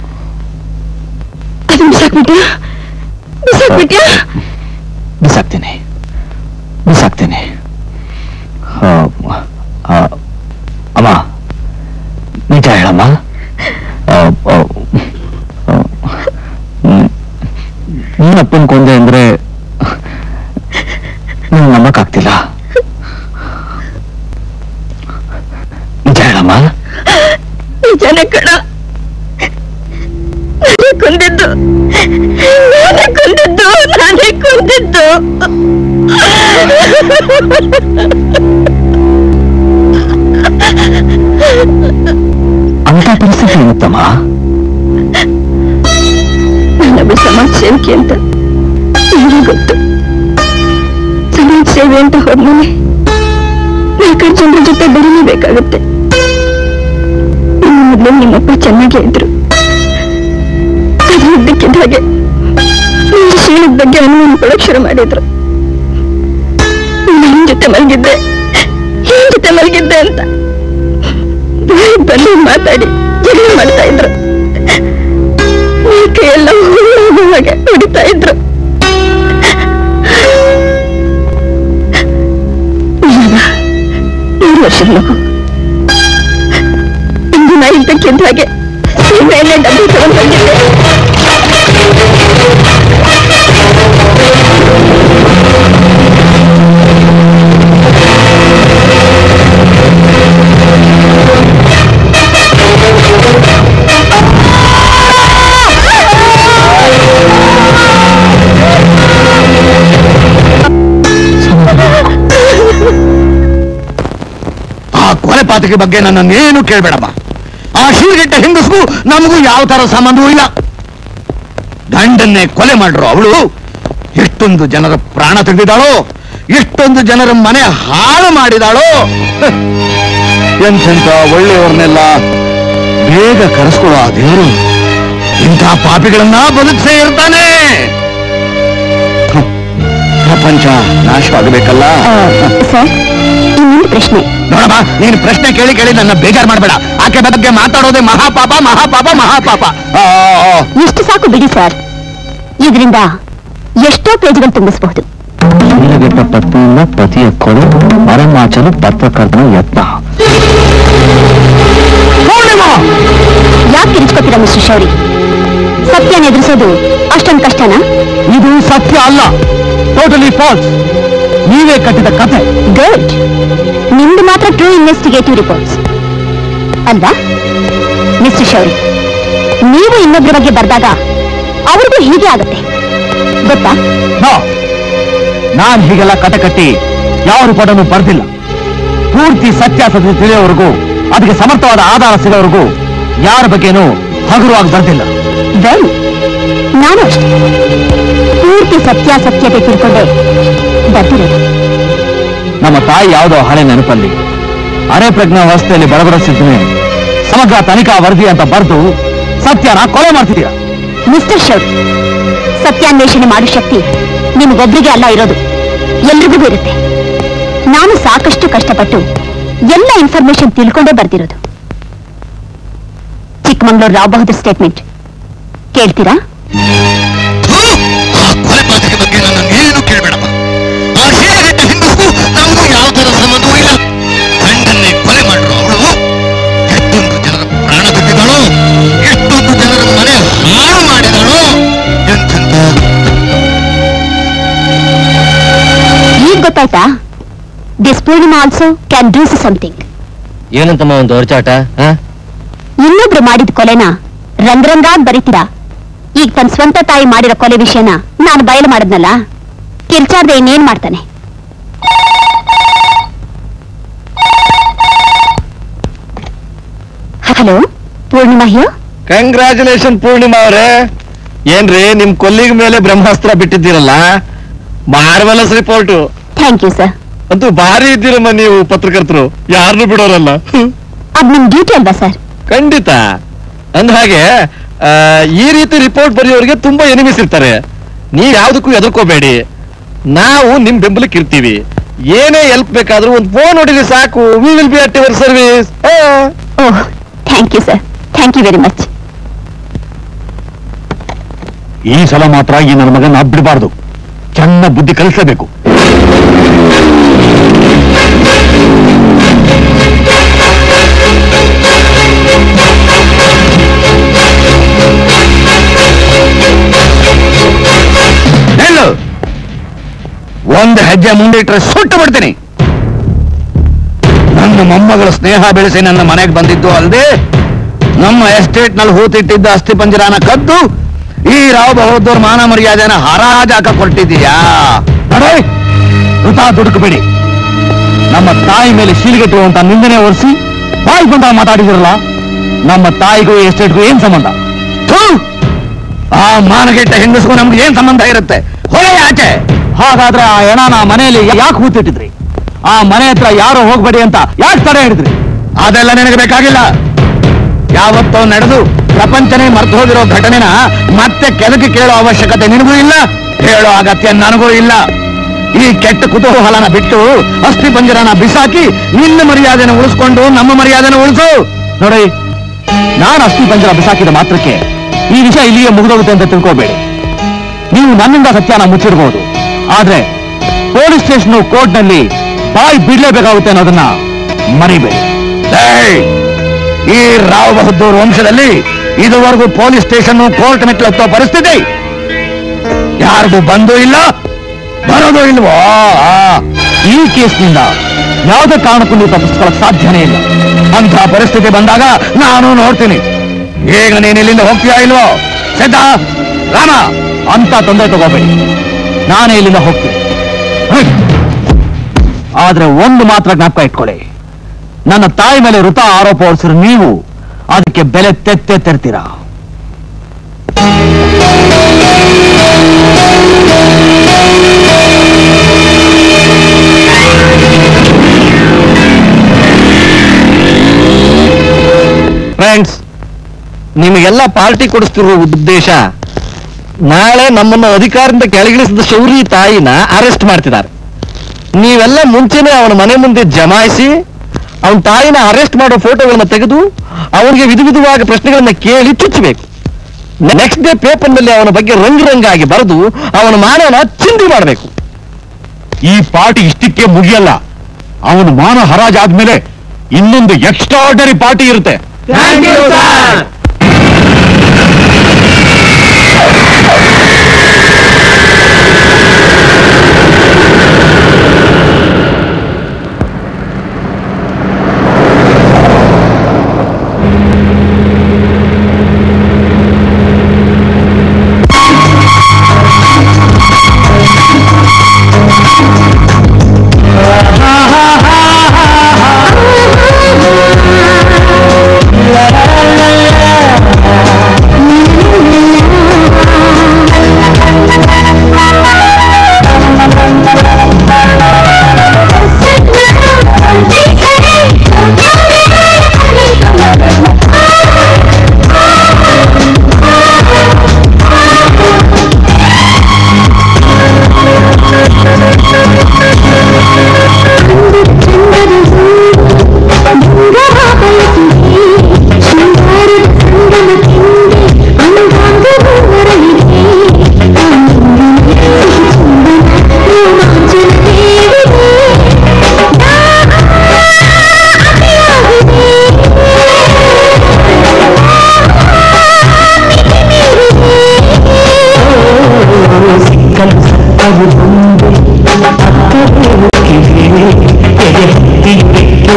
ಅದು ಬಿಸಾಕ್ಬಿಟ್ಟ ಬಿಸಾಕ್ಬಿಟ್ಟ ಬಿಸಾಕ್ತೀನಿ ಬಿಸಾಕ್ತೀನಿ ಆ, ಆ, ಅಮ್ಮ ನಿಜ ಹೇಳಮ್ಮ ಆ, ಆ, ಆ, ಹ್ಮ್. ನೀನ್ ಅಪ್ಪನ್ ಕೊಂದೆ ಅಂದ್ರೆ ನಂಗೆ ನಂಬಕ್ಕಾಗ್ತಿಲ್ಲ ನಿಜ ಹೇಳಮ್ಮ ನಿಜಾನ ಕಣ ನಾನೇ ಕೊಂದಿದ್ದು ನಾನೇ ಕೊಂದಿದ್ದು ನಾನೇ ಕೊಂದಿದ್ದು ಅಂತ ಪರಿಸ್ಥಿತಿ ಇರುತ್ತಮ್ಮ ನಾನೊಬ್ಬ ಸಮಾಜ ಸೇವಕಿ ಅಂತ ನನಗೆ ಗೊತ್ತು ಸಮಾಜ ಸೇವೆ ಅಂತ ಹೋದ್ಮೇಲೆ ನಾಲ್ಕಾರು ಜನರ ಜೊತೆ ಬೆರೀಲೇಬೇಕಾಗುತ್ತೆ ಇನ್ನು ಮೊದಲು ನಿಮ್ಮಪ್ಪ ಚೆನ್ನಾಗೇ ಇದ್ರು ಅದು ಇದ್ದಕ್ಕಿದ್ದ ಹಾಗೆ ನಿಮ್ಮ ಶೀಲದ ಬಗ್ಗೆ ಅನುಮಾನ ಪಡೋಕ್ ಶುರು ಮಾಡಿದ್ರು ನನ್ನ ಜೊತೆ ಮಲಗಿದ್ದೆ ಏನ್ ಜೊತೆ ಮಲಗಿದ್ದೆ ಅಂತ ಬಾಯಿ ಬಂದು ಮಾತಾಡಿ ಜಗಳ ಮಾಡ್ತಾ ಇದ್ರು ಕೈ ಎಲ್ಲ ಹಾಗೆ ಹೊಡಿತಾ ಇದ್ರು ನೀನಲ್ಲ, ಮೂರು ವರ್ಷದ ಮಗು ಇಂದು ನಾ ಇದ್ದಕ್ಕಿದ್ದ ಹಾಗೆ ಸೀಮೆಎಣ್ಣೆ ಡಬ್ಬಿ ತಗೊಂಡು ಬಂದಿದ್ದೆ ಆ ಕೊಲೆ ಪಾತಕಿ ಬಗ್ಗೆ ನನ್ನನ್ನೇನು ಕೇಳ್ಬೇಡಮ್ಮ ಆ ಶೀರ್ಗೆಟ್ಟ ಹೆಂಗಸ್ಗೂ ನಮಗೂ ಯಾವ ತರ ಸಂಬಂಧವೂ ಇಲ್ಲ ಗಂಡನ್ನೇ ಕೊಲೆ ಮಾಡ್ರು ಅವಳು ಎಷ್ಟೊಂದು ಜನರ ಪ್ರಾಣ ತೆಗೆದಿದ್ದಾಳೋ ಎಷ್ಟೊಂದು ಜನರ ಮನೆ ಹಾಳು ಮಾಡಿದಾಳೋ ಹ. ಎಂತೆಂತ ಒಳ್ಳೆಯವ್ರನ್ನೆಲ್ಲ ಬೇಗ ಕರೆಸ್ಕೊಳ್ಳೋ ಆ ದೇವರು ಇಂಥ ಪಾಪಿಗಳನ್ನ ಬದುಕ್ಸೇ ಇರ್ತಾನೆ ಹ. ಪ್ರಪಂಚ ನಾಶವಾಗಬೇಕಲ್ಲ ಸರ್ ಇನ್ನೊಂದು ಪ್ರಶ್ನೆ ನೋಡಮ್ಮ ನೀನು ಪ್ರಶ್ನೆ ಕೇಳಿ ಕೇಳಿ ನನ್ನ ಬೇಜಾರ್ ಮಾಡಬೇಡ ಆಕೆ ಬಗ್ಗೆ ಮಾತಾಡೋದೇ ಮಹಾಪಾಪ ಮಹಾಪಾಪ ಮಹಾಪಾಪ ಆ, ಆ, ಆ. ಇಷ್ಟು ಸಾಕು ಬಿಡಿ ಸರ್ ಇದರಿಂದ ಎಷ್ಟೋ ಪೇಜ್ಗಳು ತುಂಬಿಸಬಹುದು ನೀಲಗೆಟ್ಟ ಪತ್ನಿಯಿಂದ ಪತಿಯ ಕೊಲೆ ಮರೆಮಾಚಲು ಪತ್ರಕರ್ತನ ಯತ್ನ ಯಾಕೆ ಕಿರಿಚ್ಕೋತೀರಾ ಮಿಸ್ಟರ್ ಶೌರಿ ಸತ್ಯನ ಎದುರಿಸೋದು ಅಷ್ಟೊಂದು ಕಷ್ಟನಾ ಇದು ಸತ್ಯ ಅಲ್ಲ ಟೋಟಲಿ ಫಾಲ್ಸ್ ನೀವೇ ಕಟ್ಟಿದ ಕಥೆ ಗುಡ್ ನಿಮ್ದು ಮಾತ್ರ ಟ್ರೂ ಇನ್ವೆಸ್ಟಿಗೇಟಿವ್ ರಿಪೋರ್ಟ್ಸ್ ಅಲ್ವಾ ಮಿಸ್ಟರ್ ಶೌರಿ ನೀವು ಇನ್ನೊಬ್ಬರ ಬಗ್ಗೆ ಬರೆದಾಗ ಅವ್ರಿಗೂ ಹೀಗೆ ಆಗುತ್ತೆ ಗೊತ್ತಾ ನೋ ನಾನ್ ಹೀಗೆಲ್ಲ ಕತೆ ಕಟ್ಟಿ ಯಾವ ರಿಪೋರ್ಟನ್ನು ಬರ್ದಿಲ್ಲ ಪೂರ್ತಿ ಸತ್ಯಾಸತ್ಯ ತಿಳಿಯೋವರೆಗೂ ಅದಕ್ಕೆ ಸಮರ್ಥವಾದ ಆಧಾರ ಸಿಗೋವರೆಗೂ ಯಾರ ಬಗ್ಗೆನೂ ಹಗುರವಾಗಿ ಬರ್ದಿಲ್ಲ ವೆಲ್ ನಾನು ಅಷ್ಟೇ ಪೂರ್ತಿ ಸತ್ಯಾಸತ್ಯತೆ ತಿಳ್ಕೊಂಡೆ ಬರ್ತಿರೋದು ನಮ್ಮ ತಾಯಿ ಯಾವುದೋ ಹಳೆ ನೆನಪಲ್ಲಿ ಅರೆ ಪ್ರಜ್ಞಾವಸ್ಥೆಯಲ್ಲಿ ಬಡಬಡಿಸಿದ್ರೆ ಸಮಗ್ರ ತನಿಖಾ ವರದಿ ಅಂತ ಬರೆದು ಸತ್ಯನ ಕೊಲೆ ಮಾಡ್ತಿದ್ದೀರಾ ಮಿಸ್ಟರ್ ಶೌರಿ ಸತ್ಯಾನ್ವೇಷಣೆ ಮಾಡೋ ಶಕ್ತಿ ನಿಮಗೊಬ್ರಿಗೆ ಅಲ್ಲ ಇರೋದು ಎಲ್ರಿಗೂ ಇರುತ್ತೆ ನಾನು ಸಾಕಷ್ಟು ಕಷ್ಟಪಟ್ಟು ಎಲ್ಲ ಇನ್ಫಾರ್ಮೇಶನ್ ತಿಳ್ಕೊಂಡೇ ಬರ್ದಿರೋದು ಚಿಕ್ಕಮಂಗ್ಳೂರು ರಾವ್ ಬಹದ್ದೂರ್ ಸ್ಟೇಟ್ಮೆಂಟ್ ಕೇಳ್ತೀರಾ ಆ ಕೊಲೆ ಪಾತಕಿ ಬಗ್ಗೆ ನನ್ನನ್ನೇನು ಕೇಳ್ಬೇಡಮ್ಮ ಆ ಶೀಲಗೆಟ್ಟ ಹೆಂಗಸ್ಗೂ ನಮಗೂ ಯಾವ ತರ ಸಂಬಂಧವೂ ಇಲ್ಲ ಗಂಡನ್ನೇ ಕೊಲೆ ಮಾಡ್ರು ಅವಳು ಎಷ್ಟೊಂದು ಜನರ ಪ್ರಾಣ ತೆಗೆದಿದ್ದಾಳೋ ಎಷ್ಟೊಂದು ಜನರ ಮನೆ ಹಾಳು ಮಾಡಿದಾಳೋ ಎಂತೆಂತ ಈಗ ಗೊತ್ತಾಯ್ತಾ this Poornima also can do something ಏನಂತಮ್ಮ ಒಂದು ಹೊರಚಾಟ ಇನ್ನೊಬ್ರು ಮಾಡಿದ ಕೊಲೆನ ರಂಗ್ರಂಗಾಗ್ ಬರೀತೀರಾ ಈಗ ತನ್ನ ಸ್ವಂತ ತಾಯಿ ಮಾಡಿರೋ ಕೊಲೆ ವಿಷಯನ ನಾನು ಬಯಲು ಮಾಡಿದ್ನಲ್ಲ ಕಿರ್ಚಾರ್ದೆ ಇನ್ನೇನ್ ಮಾಡ್ತಾನೆ ಹಲೋ ಪೂರ್ಣಿಮಾ ಹಿಯೋ ಕಂಗ್ರ್ಯಾಚುಲೇಷನ್ ಪೂರ್ಣಿಮಾ ಅವರೇ ಏನ್ರಿ ನಿಮ್ ಕೊಲ್ಲಿಗ ಮೇಲೆ ಬ್ರಹ್ಮಾಸ್ತ್ರ ಬಿಟ್ಟಿದ್ದೀರಲ್ಲ marvellous report thank you sir ಅಂತೂ ಭಾರಿ ಇದ್ದೀರಮ್ಮ ನೀವು ಪತ್ರಕರ್ತರು ಯಾರನ್ನು ಬಿಡೋರಲ್ಲ ಅದ್ ನಿಮ್ ಡ್ಯೂಟಿ ಅಲ್ವಾ ಸರ್ ಖಂಡಿತ ಅಂದ ಹಾಗೆ ಆ, ಈ ರೀತಿ ರಿಪೋರ್ಟ್ ಬರೆಯೋರಿಗೆ ತುಂಬಾ ಎನಿಮಿಸ್ ಇರ್ತಾರೆ ನೀವ್ ಯಾವ್ದಕ್ಕೂ ಎದುರ್ಕೋಬೇಡಿ ನಾವು ನಿಮ್ ಬೆಂಬಲಕ್ಕೆ ಇರ್ತೀವಿ ಏನೇ ಹೆಲ್ಪ್ ಬೇಕಾದ್ರೂ ಒಂದು ಫೋನ್ ಹೊಡಿರಿ ಸಾಕು we will be at your service oh thank you sir thank you very much ಈ ಸಲ ಮಾತ್ರ ಈ ನನ್ನ ಮಗನ ಬಿಡಬಾರ್ದು ಚೆನ್ನ ಬುದ್ಧಿ ಕಲಿಸಬೇಕು ನಿಲ್ಲು ಒಂದು ಹೆಜ್ಜೆ ಮುಂದಿಟ್ರೆ ಸುಟ್ಟು ಬಿಡ್ತೀನಿ ನನ್ನ ಮೊಮ್ಮಗಳ ಸ್ನೇಹ ಬೆಳೆಸಿ ನನ್ನ ಮನೆಗೆ ಬಂದಿದ್ದು ಅಲ್ಲದೆ ನಮ್ಮ ಎಸ್ಟೇಟ್ ನಲ್ಲಿ ಹೂತಿಟ್ಟಿದ್ದ ಅಸ್ಥಿ ಪಂಜರಾನ ಕದ್ದು ಈ ರಾವ್ ಬಹದ್ದೂರ್ ಮಾನ ಮರ್ಯಾದೆನ ಹರಾಜ್ ಹಾಕ ಕೊಟ್ಟಿದ್ದೀಯಾ ನಡೆ ವೃತ ದುಡುಕಬೇಡಿ ನಮ್ಮ ತಾಯಿ ಮೇಲೆ ಶೀಲಿಗೆಟ್ಟು ಅಂತ ನಿಂದನೆ ಒರೆಸಿ ಬಾಯಿ ಬಂದ ಮಾತಾಡಿದಿರಲ್ಲ ನಮ್ಮ ತಾಯಿಗೂ ಎಸ್ಟೇಟ್ಗೂ ಏನ್ ಸಂಬಂಧ ಥು! ಆ ಮಾನಗೆಟ್ಟ ಹೆಂಗಸ್ಗೂ ನಮ್ಗೆ ಏನ್ ಸಂಬಂಧ ಇರುತ್ತೆ ಹೊಳೆ ಆಚೆ ಹಾಗಾದ್ರೆ ಆ ಹೆಣನ ಮನೆಯಲ್ಲಿ ಯಾಕೆ ಹೂತಿಟ್ಟಿದ್ರಿ ಆ ಮನೆ ಹತ್ರ ಯಾರು ಹೋಗ್ಬೇಡಿ ಅಂತ ಯಾಕೆ ತಡೆ ಹಿಡಿದ್ರಿ ಅದೆಲ್ಲ ನಿನಗೆ ಬೇಕಾಗಿಲ್ಲ ಯಾವತ್ತೋ ನಡೆದು ಪ್ರಪಂಚನೇ ಮರ್ತು ಹೋಗಿರೋ ಘಟನೆನ ಮತ್ತೆ ಕೆದಕಿ ಕೇಳೋ ಅವಶ್ಯಕತೆ ನಿನಗೂ ಇಲ್ಲ ಹೇಳೋ ಅಗತ್ಯ ನನಗೂ ಇಲ್ಲ ಈ ಕೆಟ್ಟ ಕುತೂಹಲನ ಬಿಟ್ಟು ಅಸ್ಥಿ ಪಂಜರನ ಬಿಸಾಕಿ ನಿನ್ನ ಮರ್ಯಾದೆನ ಉಳಿಸ್ಕೊಂಡು ನಮ್ಮ ಮರ್ಯಾದೆನ ಉಳಿಸು ನೋಡಿ ನಾನು ಅಸ್ಥಿ ಪಂಜರ ಬಿಸಾಕಿದ ಮಾತ್ರಕ್ಕೆ ಈ ವಿಷಯ ಇಲ್ಲಿಯೇ ಮುಗಿದೋಗುತ್ತೆ ಅಂತ ತಿಳ್ಕೋಬೇಡಿ ನೀವು ನನ್ನಿಂದ ಸತ್ಯನ ಮುಚ್ಚಿಡ್ಬೋದು ಆದ್ರೆ ಪೊಲೀಸ್ ಸ್ಟೇಷನ್ ಕೋರ್ಟ್ನಲ್ಲಿ ಬಾಯಿ ಬಿಡ್ಲೇಬೇಕಾಗುತ್ತೆ ಅನ್ನೋದನ್ನ ಮರಿಬೇಡಿ ಈ ರಾವ್ ಬಹದ್ದೂರ್ ವಂಶದಲ್ಲಿ ಇದುವರೆಗೂ ಪೊಲೀಸ್ ಸ್ಟೇಷನ್ ಕೋರ್ಟ್ ಮೆಟ್ಲು ಹತ್ತೋ ಪರಿಸ್ಥಿತಿ ಯಾರಿಗೂ ಬಂದೂ ಇಲ್ಲ ಬರೋದು ಇಲ್ವೋ ಈ ಕೇಸ್ನಿಂದ ಯಾವುದೇ ಕಾರಣಕ್ಕೂ ನೀವು ತಪ್ಪಿಸ್ಕೊಳ್ಳಕ್ ಸಾಧ್ಯನೇ ಇಲ್ಲ ಅಂತ ಪರಿಸ್ಥಿತಿ ಬಂದಾಗ ನಾನು ನೋಡ್ತೀನಿ ಈಗ ನೀನು ಇಲ್ಲಿಂದ ಹೋಗ್ತೀಯಾ ಇಲ್ವೋ ಸಿದ್ಧ ರಾಮ ಅಂತ ತೊಂದರೆ ತಗೋಬೇಡಿ ನಾನೇ ಇಲ್ಲಿಂದ ಹೋಗ್ತೀನಿ ಹ್ಮ್. ಆದ್ರೆ ಒಂದು ಮಾತ್ರ ಜ್ಞಾಪಕ ಇಟ್ಕೊಳ್ಳಿ ನನ್ನ ತಾಯಿ ಮೇಲೆ ವೃತ ಆರೋಪ ಹೊರಿಸಿರೋ ನೀವು ಅದಕ್ಕೆ ಬೆಲೆ ತೆತ್ತೆ ತೆರ್ತೀರಾ ಫ್ರೆಂಡ್ಸ್ ನಿಮಗೆಲ್ಲ ಪಾರ್ಟಿ ಕೊಡಿಸ್ತಿರೋ ಉದ್ದೇಶ ನಾಳೆ ನಮ್ಮನ್ನು ಅಧಿಕಾರದಿಂದ ಕೆಳಗಿಳಿಸಿದ ಶೌರಿ ತಾಯಿನ ಅರೆಸ್ಟ್ ಮಾಡ್ತಿದ್ದಾರೆ ನೀವೆಲ್ಲ ಮುಂಚೆನೆ ಅವನ ಮನೆ ಮುಂದೆ ಜಮಾಯಿಸಿ ಅವನ ತಾಯಿನ ಅರೆಸ್ಟ್ ಮಾಡೋ ಫೋಟೋಗಳನ್ನ ತೆಗೆದು ಅವನಿಗೆ ವಿಧ ವಿಧವಾದ ಪ್ರಶ್ನೆಗಳನ್ನ ಕೇಳಿ ಚುಚ್ಚಬೇಕು ನೆಕ್ಸ್ಟ್ ಡೇ ಪೇಪರ್ನಲ್ಲಿ ಅವನ ಬಗ್ಗೆ ರಂಗ್ ರಂಗಾಗಿ ಬರೆದು ಅವನ ಮಾನವನ ಚಿಂದಿ ಮಾಡಬೇಕು ಈ ಪಾರ್ಟಿ ಇಷ್ಟಕ್ಕೆ ಮುಗಿಯಲ್ಲ ಅವನು ಮಾನ ಹರಾಜಾದ್ಮೇಲೆ ಇನ್ನೊಂದು ಎಕ್ಸ್ಟ್ರಾರ್ಡನರಿ ಪಾರ್ಟಿ ಇರುತ್ತೆ ಆ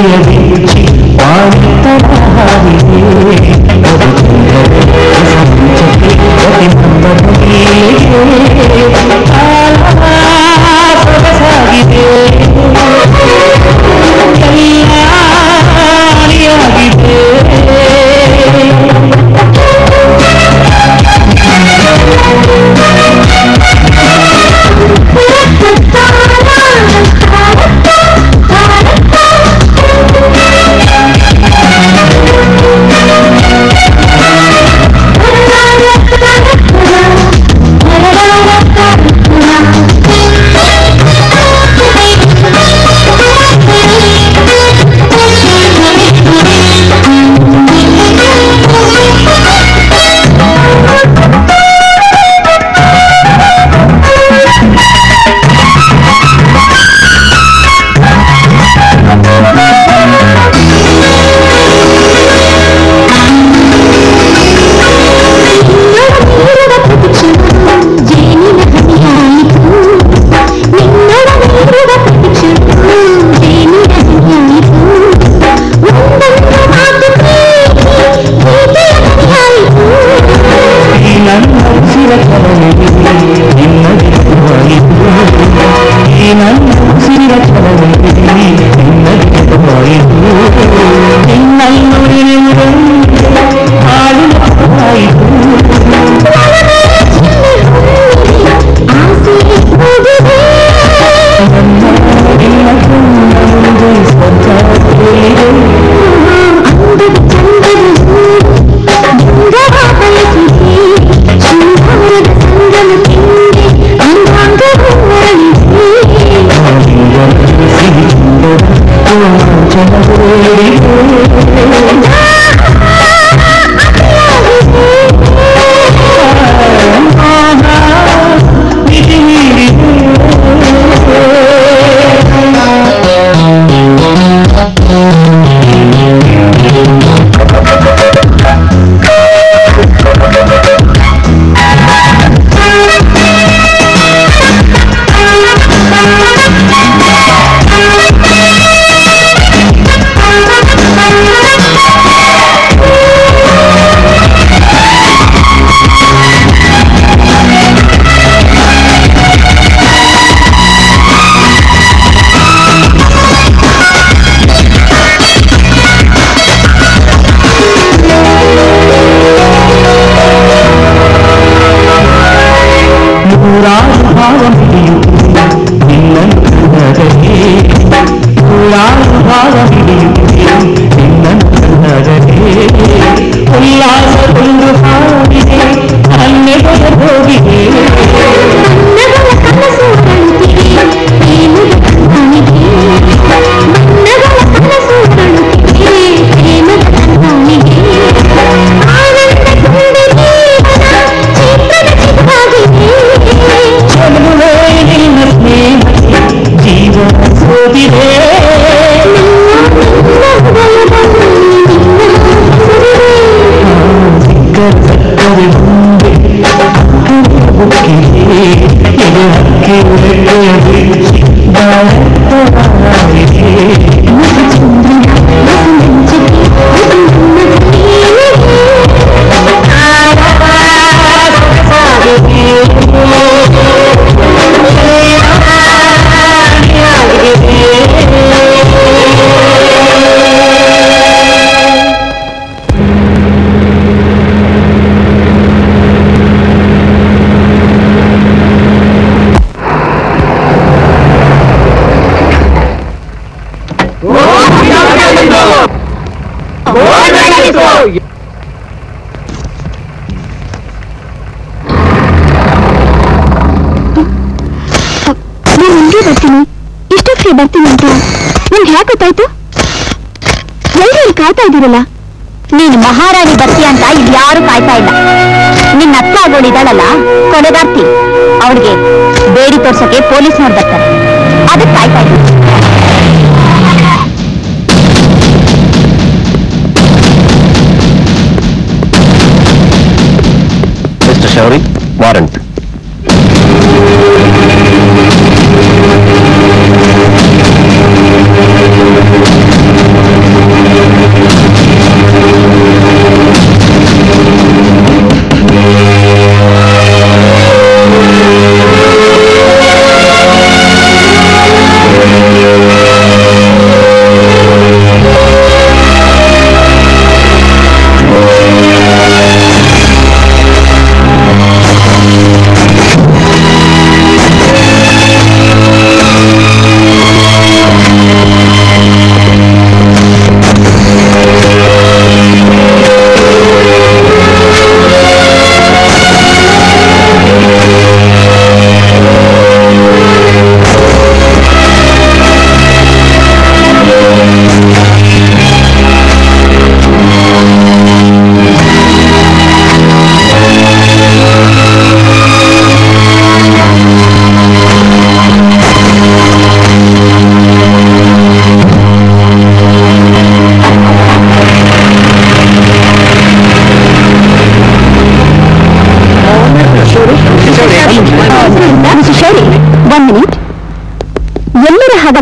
ನಾನು ಮುಂದೆ ಬರ್ತೀನಿ ಇಷ್ಟೊತ್ತಿಗೆ ಬರ್ತೀನಿ ಅಂತ ನಿಮ್ಗೆ ಯಾಕೆ ಗೊತ್ತಾಯ್ತು ಎಲ್ರು ಕಾಯ್ತಾ ಇದ್ದೀರಲ್ಲ ನೀನು ಮಹಾರಾಣಿ ಬರ್ತೀಯ ಅಂತ ಇಲ್ಲಿ ಯಾರು ಕಾಯ್ತಾ ಇಲ್ಲ ನಿನ್ನ ಅಕ್ಕ ಆಗೋಳಿದಾಳಲ್ಲ ಕೊಲೆಗಾರ್ತಿ ಅವಳಿಗೆ ಬೇಡಿ ತೋರ್ಸಕ್ಕೆ ಪೊಲೀಸ್ನವ್ರು ಬರ್ತಾರೆ ಅದಕ್ಕೆ ಕಾಯ್ತಾ ಇದ್ದೀನಿ ಮಿಸ್ಟರ್ ಶೌರಿ ವಾರಂಟ್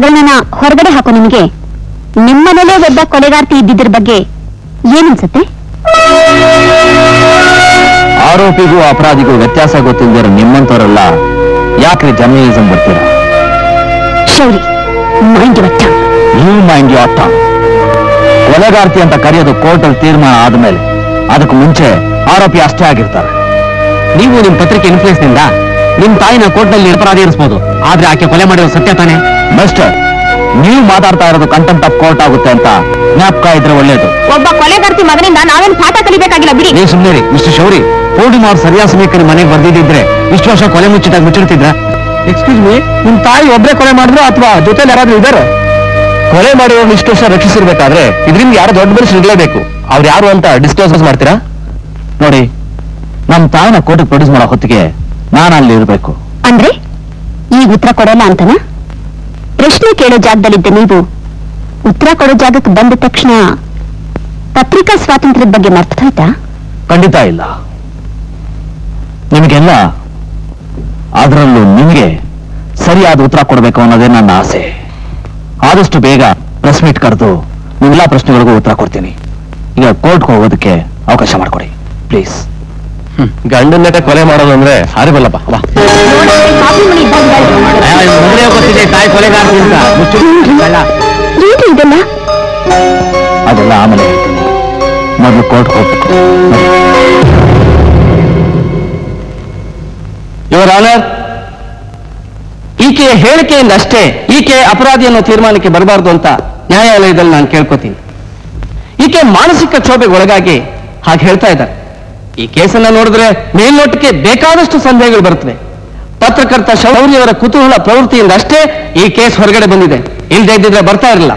ಜಗಳನ ಹೊರಗಡೆ ಹಾಕೋ ನಿಮಗೆ ನಿಮ್ಮನೇಲೇ ಒಬ್ಬ ಕೊಲೆಗಾರ್ತಿ ಇದ್ದಿದ್ರ ಬಗ್ಗೆ ಏನನ್ಸುತ್ತೆ ಆರೋಪಿಗೂ ಅಪರಾಧಿಗೂ ವ್ಯತ್ಯಾಸ ಗೊತ್ತಿಲ್ಲದಿರೋ ನಿಮ್ಮಂತವರೆಲ್ಲ ಯಾಕ್ರಿ ಜರ್ನಲಿಸಂ ಬರ್ತೀರಾ ಶೌರಿ ಮೈಂಡ್ ಒಟ್ಟ ಯು ಮೈಂಡ್ ಯು ಅಟ್ಟ ಕೊಲೆಗಾರ್ತಿ ಅಂತ ಕರೆಯೋದು ಕೋರ್ಟಲ್ಲಿ ತೀರ್ಮಾನ ಆದ್ಮೇಲೆ ಅದಕ್ಕೆ ಮುಂಚೆ ಆರೋಪಿ ಅಷ್ಟೇ ಆಗಿರ್ತಾರೆ ನೀವು ನಿಮ್ ಪತ್ರಿಕೆ ಇನ್ಫ್ಲೂಯೆನ್ಸ್ ನಿಂದ ನಿಮ್ ತಾಯಿನ ಕೋರ್ಟ್ನಲ್ಲಿ ಅಪರಾಧಿ ಇರಿಸಬಹುದು ಆದ್ರೆ ಆಕೆ ಕೊಲೆ ಮಾಡಿರೋ ಸತ್ಯ ತಾನೆ ಮಿಸ್ಟರ್ ನೀವು ಮಾತಾಡ್ತಾ ಇರೋದು ಕಂಟೆಂಟ್ ಆಫ್ ಕೋರ್ಟ್ ಆಗುತ್ತೆ ಅಂತ ಜ್ಞಾಪಕ ಇದ್ರೆ ಒಳ್ಳೇದು ಒಬ್ಬ ಕೊಲೆಗಾರ್ತಿ ಮಗನಿಂದ ನಾವೇನು ಪಾಠ ಕಲಿಬೇಕಾಗಿಲ್ಲ ಬಿಡಿ ನೀವು ಸುಮ್ಮನೆ ಮಿಸ್ಟರ್ ಶೌರಿ ಪೂರ್ಣಿಮಾ ಅವ್ರು ಸರಿಯಾದ ಸಮಯಕ್ಕೆ ಮನೆಗೆ ಬರ್ದಿದ್ದಿದ್ರೆ ಇಷ್ಟು ವರ್ಷ ಕೊಲೆ ಮುಚ್ಚಿட்டாಗ ಮುಚ್ಚಿಡ್ತಿದ್ರ ಎಕ್ಸ್ಕ್ಯೂಸ್ ಮೀ ನಿಮ್ ತಾಯಿ ಒಬ್ಬರೇ ಕೊಲೆ ಮಾಡಿದ್ರು ಅಥವಾ ಜೊತೆಲಿ ಯಾರಾದ್ರೂ ಇದಾರೆ ಕೊಲೆ ಮಾಡಿರೋರು ಇಷ್ಟು ವರ್ಷ ರಕ್ಷಿಸಿರ್ಬೇಕಾದ್ರೆ ಇದರಿಂದ ಯಾರು ದೊಡ್ಡ ಮನುಷ್ಯರು ಇರಲೇಬೇಕು ಅವ್ರು ಯಾರು ಅಂತ ಡಿಸ್ಕ್ಲೋಸ್ ಮಾಡ್ತೀರಾ ನೋಡಿ ನಮ್ಮ ತಾಯಿನ ಕೋರ್ಟಿಗೆ ಪ್ರೊಡ್ಯೂಸ್ ಮಾಡೋ ಹೊತ್ತಿಗೆ ನಾನು ಅಲ್ಲಿ ಇರಬೇಕು ಅಂದ್ರೆ ಈಗ ಉತ್ತರ ಕೊಡಲ್ಲ ಅಂತನ ಪ್ರಶ್ನೆ ಕೇಳೋ ಜಾಗದಲ್ಲಿದ್ದ ನೀವು ಉತ್ತರ ಕೊಡೋ ಜಾಗಕ್ಕೆ ಬಂದ ತಕ್ಷಣ ಪತ್ರಿಕಾ ಸ್ವಾತಂತ್ರ್ಯದ ಬಗ್ಗೆ ಮರ್ತೋಯ್ತಾ ಖಂಡಿತ ಇಲ್ಲ ನಿಮಗೆಲ್ಲ ಅದರಲ್ಲೂ ನಿಮಗೆ ಸರಿಯಾದ ಉತ್ತರ ಕೊಡಬೇಕು ಅನ್ನೋದೇ ನನ್ನ ಆಸೆ ಆದಷ್ಟು ಬೇಗ ಪ್ರೆಸ್ ಮೀಟ್ ಕರೆದು ನಿಮ್ಮೆಲ್ಲ ಪ್ರಶ್ನೆಗಳಿಗೂ ಉತ್ತರ ಕೊಡ್ತೀನಿ ಈಗ ಕೋರ್ಟ್ಗೆ ಹೋಗೋದಕ್ಕೆ ಅವಕಾಶ ಮಾಡಿಕೊಡಿ ಪ್ಲೀಸ್ ಗಂಡನ್ನಟ ಕೊಲೆ ಮಾಡೋದು ಅಂದ್ರೆ ಹಾರಿಬಲ್ಲಪ್ಪ ಬಾ ಕಾಫಿ ಮಣಿ ಇದ್ದಂಗೆ ಗೊತ್ತಿದೆ ತಾಯಿ ಕೊಲೆಗಾರ್ತಿ ಅಂತ ಏನು ಇದೆಲ್ಲ ಅದೆಲ್ಲ ಆಮೇಲೆ ಹೇಳ್ತೀನಿ ಮೊದಲು ಕೋರ್ಟ್ ಹೋಗ್ಬೇಕು ಇವರ ಆನರ್ ಈಕೆಯ ಹೇಳಿಕೆಯಿಂದ ಅಷ್ಟೇ ಈಕೆ ಅಪರಾಧಿ ಅನ್ನೋ ತೀರ್ಮಾನಕ್ಕೆ ಬರಬಾರದು ಅಂತ ನ್ಯಾಯಾಲಯದಲ್ಲಿ ನಾನು ಕೇಳ್ಕೊತೀನಿ ಈಕೆ ಮಾನಸಿಕ ಕ್ಷೋಭೆಗೆ ಒಳಗಾಗಿ ಹಾಗೆ ಹೇಳ್ತಾ ಇದ್ದಾರೆ ಈ ಕೇಸನ್ನ ನೋಡಿದ್ರೆ ಮೇಲ್ನೋಟಕ್ಕೆ ಬೇಕಾದಷ್ಟು ಸಂದೇಹಗಳು ಬರುತ್ತವೆ ಪತ್ರಕರ್ತ ಶೌರ್ಯವರ ಕುತೂಹಲ ಪ್ರವೃತ್ತಿಯಿಂದ ಅಷ್ಟೇ ಈ ಕೇಸ್ ಹೊರಗಡೆ ಬಂದಿದೆ ಇಲ್ಲದೆ ಇದ್ದಿದ್ರೆ ಬರ್ತಾ ಇರಲಿಲ್ಲ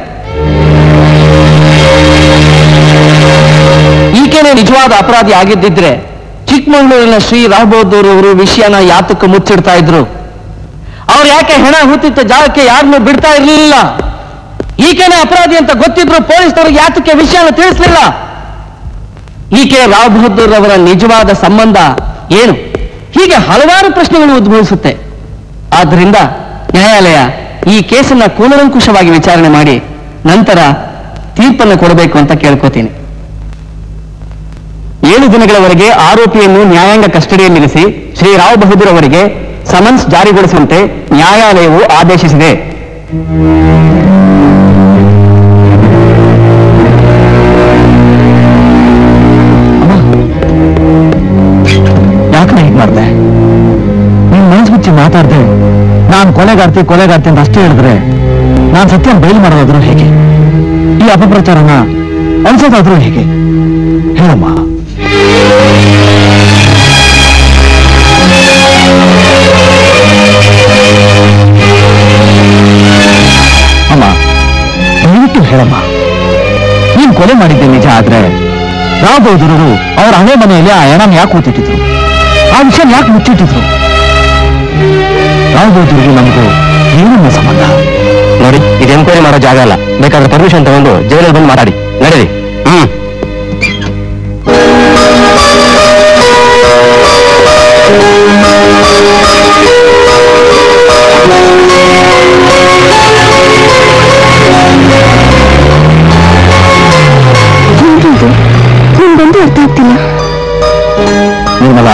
ಈಕೆನೇ ನಿಜವಾದ ಅಪರಾಧಿ ಆಗಿದ್ದಿದ್ರೆ ಚಿಕ್ಕಮಗಳೂರಿನ ಶ್ರೀ ರಾಘಬೋದೂರ್ ಅವರು ವಿಷಯನ ಯಾತಕ್ಕೆ ಮುಚ್ಚಿಡ್ತಾ ಇದ್ರು ಅವ್ರು ಯಾಕೆ ಹೆಣ ಹೂತಿದ್ದ ಜಾಗಕ್ಕೆ ಯಾರನ್ನೂ ಬಿಡ್ತಾ ಇರಲಿಲ್ಲ ಈಕೆನೇ ಅಪರಾಧಿ ಅಂತ ಗೊತ್ತಿದ್ರು ಪೊಲೀಸ್ನವ್ರಿಗೆ ಯಾತಕ್ಕೆ ವಿಷಯನ ತಿಳಿಸ್ಲಿಲ್ಲ ಈಕೆ ರಾವ್ ಬಹದ್ದೂರ್ ಅವರ ನಿಜವಾದ ಸಂಬಂಧ ಏನು ಹೀಗೆ ಹಲವಾರು ಪ್ರಶ್ನೆಗಳು ಉದ್ಭವಿಸುತ್ತೆ ಆದ್ದರಿಂದ ನ್ಯಾಯಾಲಯ ಈ ಕೇಸನ್ನ ಕೂಲಂಕುಷವಾಗಿ ವಿಚಾರಣೆ ಮಾಡಿ ನಂತರ ತೀರ್ಪನ್ನು ಕೊಡಬೇಕು ಅಂತ ಕೇಳ್ಕೋತೀನಿ ಏಳು ದಿನಗಳವರೆಗೆ ಆರೋಪಿಯನ್ನು ನ್ಯಾಯಾಂಗ ಕಸ್ಟಡಿಯಲ್ಲಿರಿಸಿ ಶ್ರೀ ರಾವ್ ಬಹದ್ದೂರ್ ಅವರಿಗೆ ಸಮನ್ಸ್ ಜಾರಿಗೊಳಿಸುವಂತೆ ನ್ಯಾಯಾಲಯವು ಆದೇಶಿಸಿದೆ ಯಾಕೆ ಹೀಗೆ ಮಾಡ್ದೆ ನೀನ್ ಮನಸ್ಸು ಮುಚ್ಚಿ ಮಾತಾಡ್ದೆ ನಾನು ಕೊಲೆಗಾರ್ತಿ ಕೊಲೆಗಾರ್ತಿ ಅಂತ ಅಷ್ಟೇ ಹೇಳಿದ್ರೆ ನಾನು ಸತ್ಯ ಬಯಲು ಮಾಡೋದಾದ್ರೂ ಹೇಗೆ ಈ ಅಪಪ್ರಚಾರನ ಅನ್ಸೋದಾದ್ರೂ ಹೇಗೆ ಹೇಳಮ್ಮ ಅಮ್ಮ ದಯವಿಟ್ಟು ಹೇಳಮ್ಮ ನೀನ್ ಕೊಲೆ ಮಾಡಿದ್ದೆ ನಿಜ ಆದ್ರೆ ರಾವ್ ಬೌದ್ಧರು ಅವ್ರ ಹಣೆ ಮನೆಯಲ್ಲಿ ಆ ಹೆಣನ ಯಾಕೆ ಕೂತಿಟ್ಟಿದ್ರು ಆ ವಿಷಯ ಯಾಕೆ ಮುಚ್ಚಿಟ್ಟಿದ್ರು ರಾವ್ ಬೌದ್ಧರಿಗೂ ನಮಗೂ ಏನನ್ನ ಸಂಬಂಧ ನೋಡಿ ಇದು ಎಂಕ್ವೈರಿ ಮಾಡೋ ಜಾಗ ಅಲ್ಲ ಬೇಕಾದ್ರೆ ಪರ್ಮಿಷನ್ ತಗೊಂಡು ಜೈಲಲ್ಲಿ ಬಂದು ಮಾತಾಡಿ ನಡೀರಿ ಹ್ಮ್ ಏನ್ರಿ ಇದು ನಿಮ್ಗೊಂದು ಅರ್ಥ ಆಗ್ತಿಲ್ಲ ನಿರ್ಮಲಾ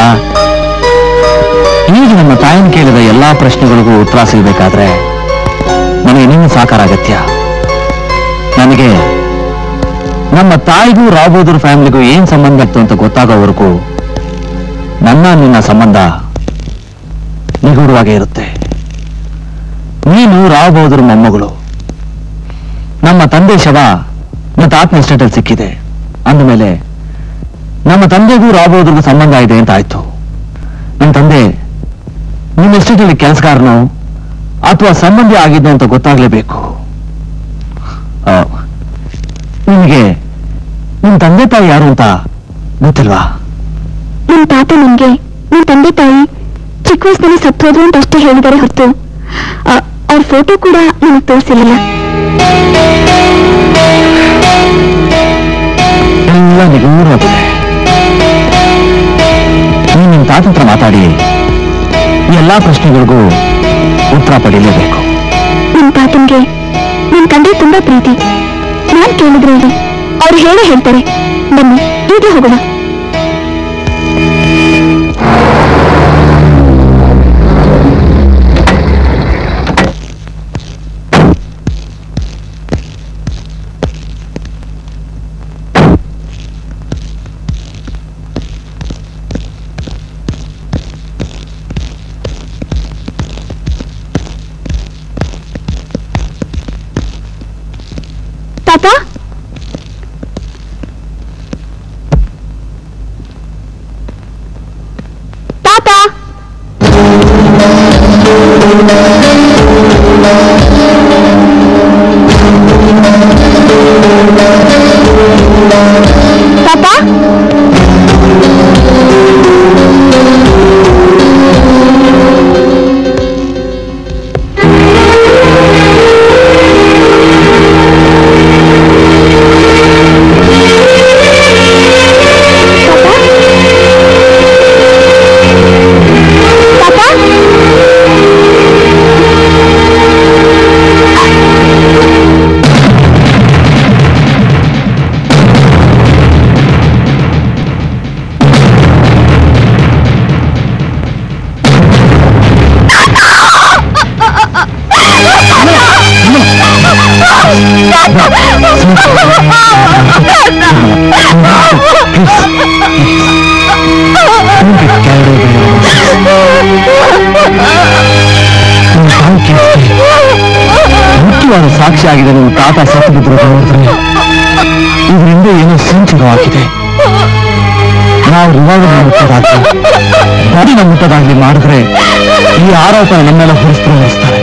ಈಗ ನಮ್ಮ ತಾಯಿನ ಕೇಳಿದ ಎಲ್ಲಾ ಪ್ರಶ್ನೆಗಳಿಗೂ ಉತ್ತರ ಸಿಗಬೇಕಾದ್ರೆ ನನಗೆ ನಿನ್ನ ಸಾಕಾರ ಅಗತ್ಯ ನನಗೆ ನಮ್ಮ ತಾಯಿಗೂ ರಾಬೋದ್ರ ಫ್ಯಾಮಿಲಿಗೂ ಏನ್ ಸಂಬಂಧ ಇತ್ತು ಅಂತ ಗೊತ್ತಾಗೋವರೆಗೂ ನನ್ನ ನಿನ್ನ ಸಂಬಂಧ ನಿಗೂಢವಾಗೇ ಇರುತ್ತೆ ನೀನು ರಾಬೋದ್ರ ಮೊಮ್ಮಗಳು ನಮ್ಮ ತಂದೆ ಶವ ಮತ್ತೆ ಆತ್ಮ ಎಸ್ಟೇಟಲ್ಲಿ ಸಿಕ್ಕಿದೆ ಅಂದಮೇಲೆ ನಮ್ಮ ತಂದೆಗೂ ರಾಬೋದ್ರಿಗೂ ಸಂಬಂಧ ಇದೆ ಅಂತ ಆಯ್ತು ನಮ್ಮ ತಂದೆ ನಿಮ್ಮ ಎಸ್ಟೇಟಲ್ಲಿ ಕೆಲಸಗಾರನು ಅಥವಾ ಸಂಬಂಧಿ ಆಗಿದ್ದು ಅಂತ ಗೊತ್ತಾಗ್ಲೇಬೇಕು ಆ, ನಿಮಗೆ ನಿಮ್ ತಂದೆ ತಾಯಿ ಯಾರು ಅಂತ ಗೊತ್ತಿಲ್ವಾ ನಿಮ್ ತಾತ ನಿಮ್ಗೆ ನಿಮ್ ತಂದೆ ತಾಯಿ ಚಿಕ್ಕ ವಯಸ್ಸಿನಲ್ಲಿ ಸತ್ತೋದ್ರು ಅಂತ ಅಷ್ಟೇ ಹೇಳಿದ್ದಾರೆ ಹೊರತು ಅವ್ರ ಫೋಟೋ ಕೂಡ ನನಗೆ ತೋರಿಸಿರ್ಲಿಲ್ಲ ಎಲ್ಲ ನಿಗೂಢವಾಗಿದೆ ನೀವು ನಿಮ್ಮ ತಾತ ಹತ್ರ ಮಾತಾಡಿ ಈ ಎಲ್ಲಾ ಪ್ರಶ್ನೆಗಳಿಗೂ ಉತ್ತರ ಪಡೀಲೇಬೇಕು ನಿಮ್ ತಾತನ್ಗೆ ಪ್ರೀತಿ ನಾನ್ ಕೇಳಿದ್ರೆ ಹೇಳಿ ಅವ್ರು ಹೇಳೇ ಹೇಳ್ತಾರೆ ಬನ್ನಿ ಈಗಲೇ ಹೋಗೋಣ ತಾತ ತಾತ ತಾತ ತಾತ ಮುಖ್ಯವಾದ ಸಾಕ್ಷಿ ಆಗಿದೆ ನಿಮ್ಮ ತಾತ ಸತ್ತು ಬಿದ್ರು ನೋಡಿದ್ರೆ ಇದರಿಂದ ಏನೋ ಸಂಚರವಾಗಿದೆ ನಾವು ರಿವಾಲ್ವರ್ ಮುಟ್ಟದಾಗ್ಲಿ ಬಾಡಿನ ಮುಟ್ಟದಾಗ್ಲಿ ಮಾಡಿದ್ರೆ ಈ ಆರೋಪನ ನಮ್ಮೆಲ್ಲ ಹೊರಿಸ್ತಾರೆ ಹೊರಿಸ್ತಾರೆ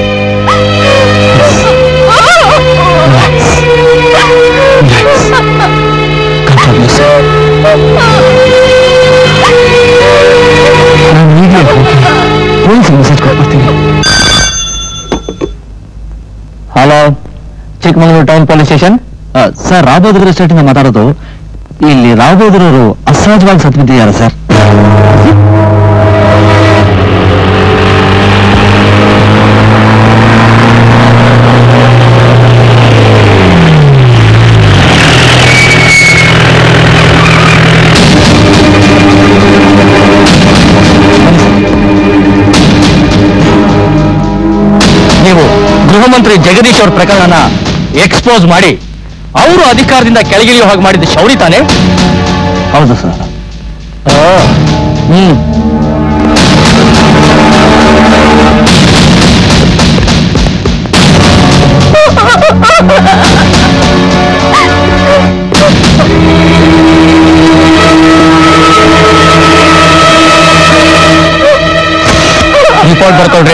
ನಾನು ಈಗಲೇ ಹೋಗಿ ಪೊಲೀಸ್ ಮೆಸೇಜ್ ಕೊಟ್ಬಿಡ್ತೀನಿ hello Chikkamagaluru town police station sir ರಾಬೋದ್ರ ಸ್ಟೇಟಿಂದ ಮಾತಾಡೋದು ಇಲ್ಲಿ ರಾಬೋದ್ರವರು ಅಸಹಜವಾಗಿ ಸತ್ತು ಬಿದ್ದಿದ್ದಾರೆ ಸರ್ ನೀವು ಗೃಹ ಮಂತ್ರಿ ಜಗದೀಶ್ ಅವ್ರ ಪ್ರಕರಣನ ಎಕ್ಸ್ಪೋಸ್ ಮಾಡಿ ಅವರು ಅಧಿಕಾರದಿಂದ ಕೆಳಗಿಳಿಯೋ ಹಾಗೆ ಮಾಡಿದ ಶೌರಿ ತಾನೆ ಹೌದು ಸರ್ ಹ್ಮ್ ರಿಪೋರ್ಟ್ ಬರ್ಕೊಳ್ರಿ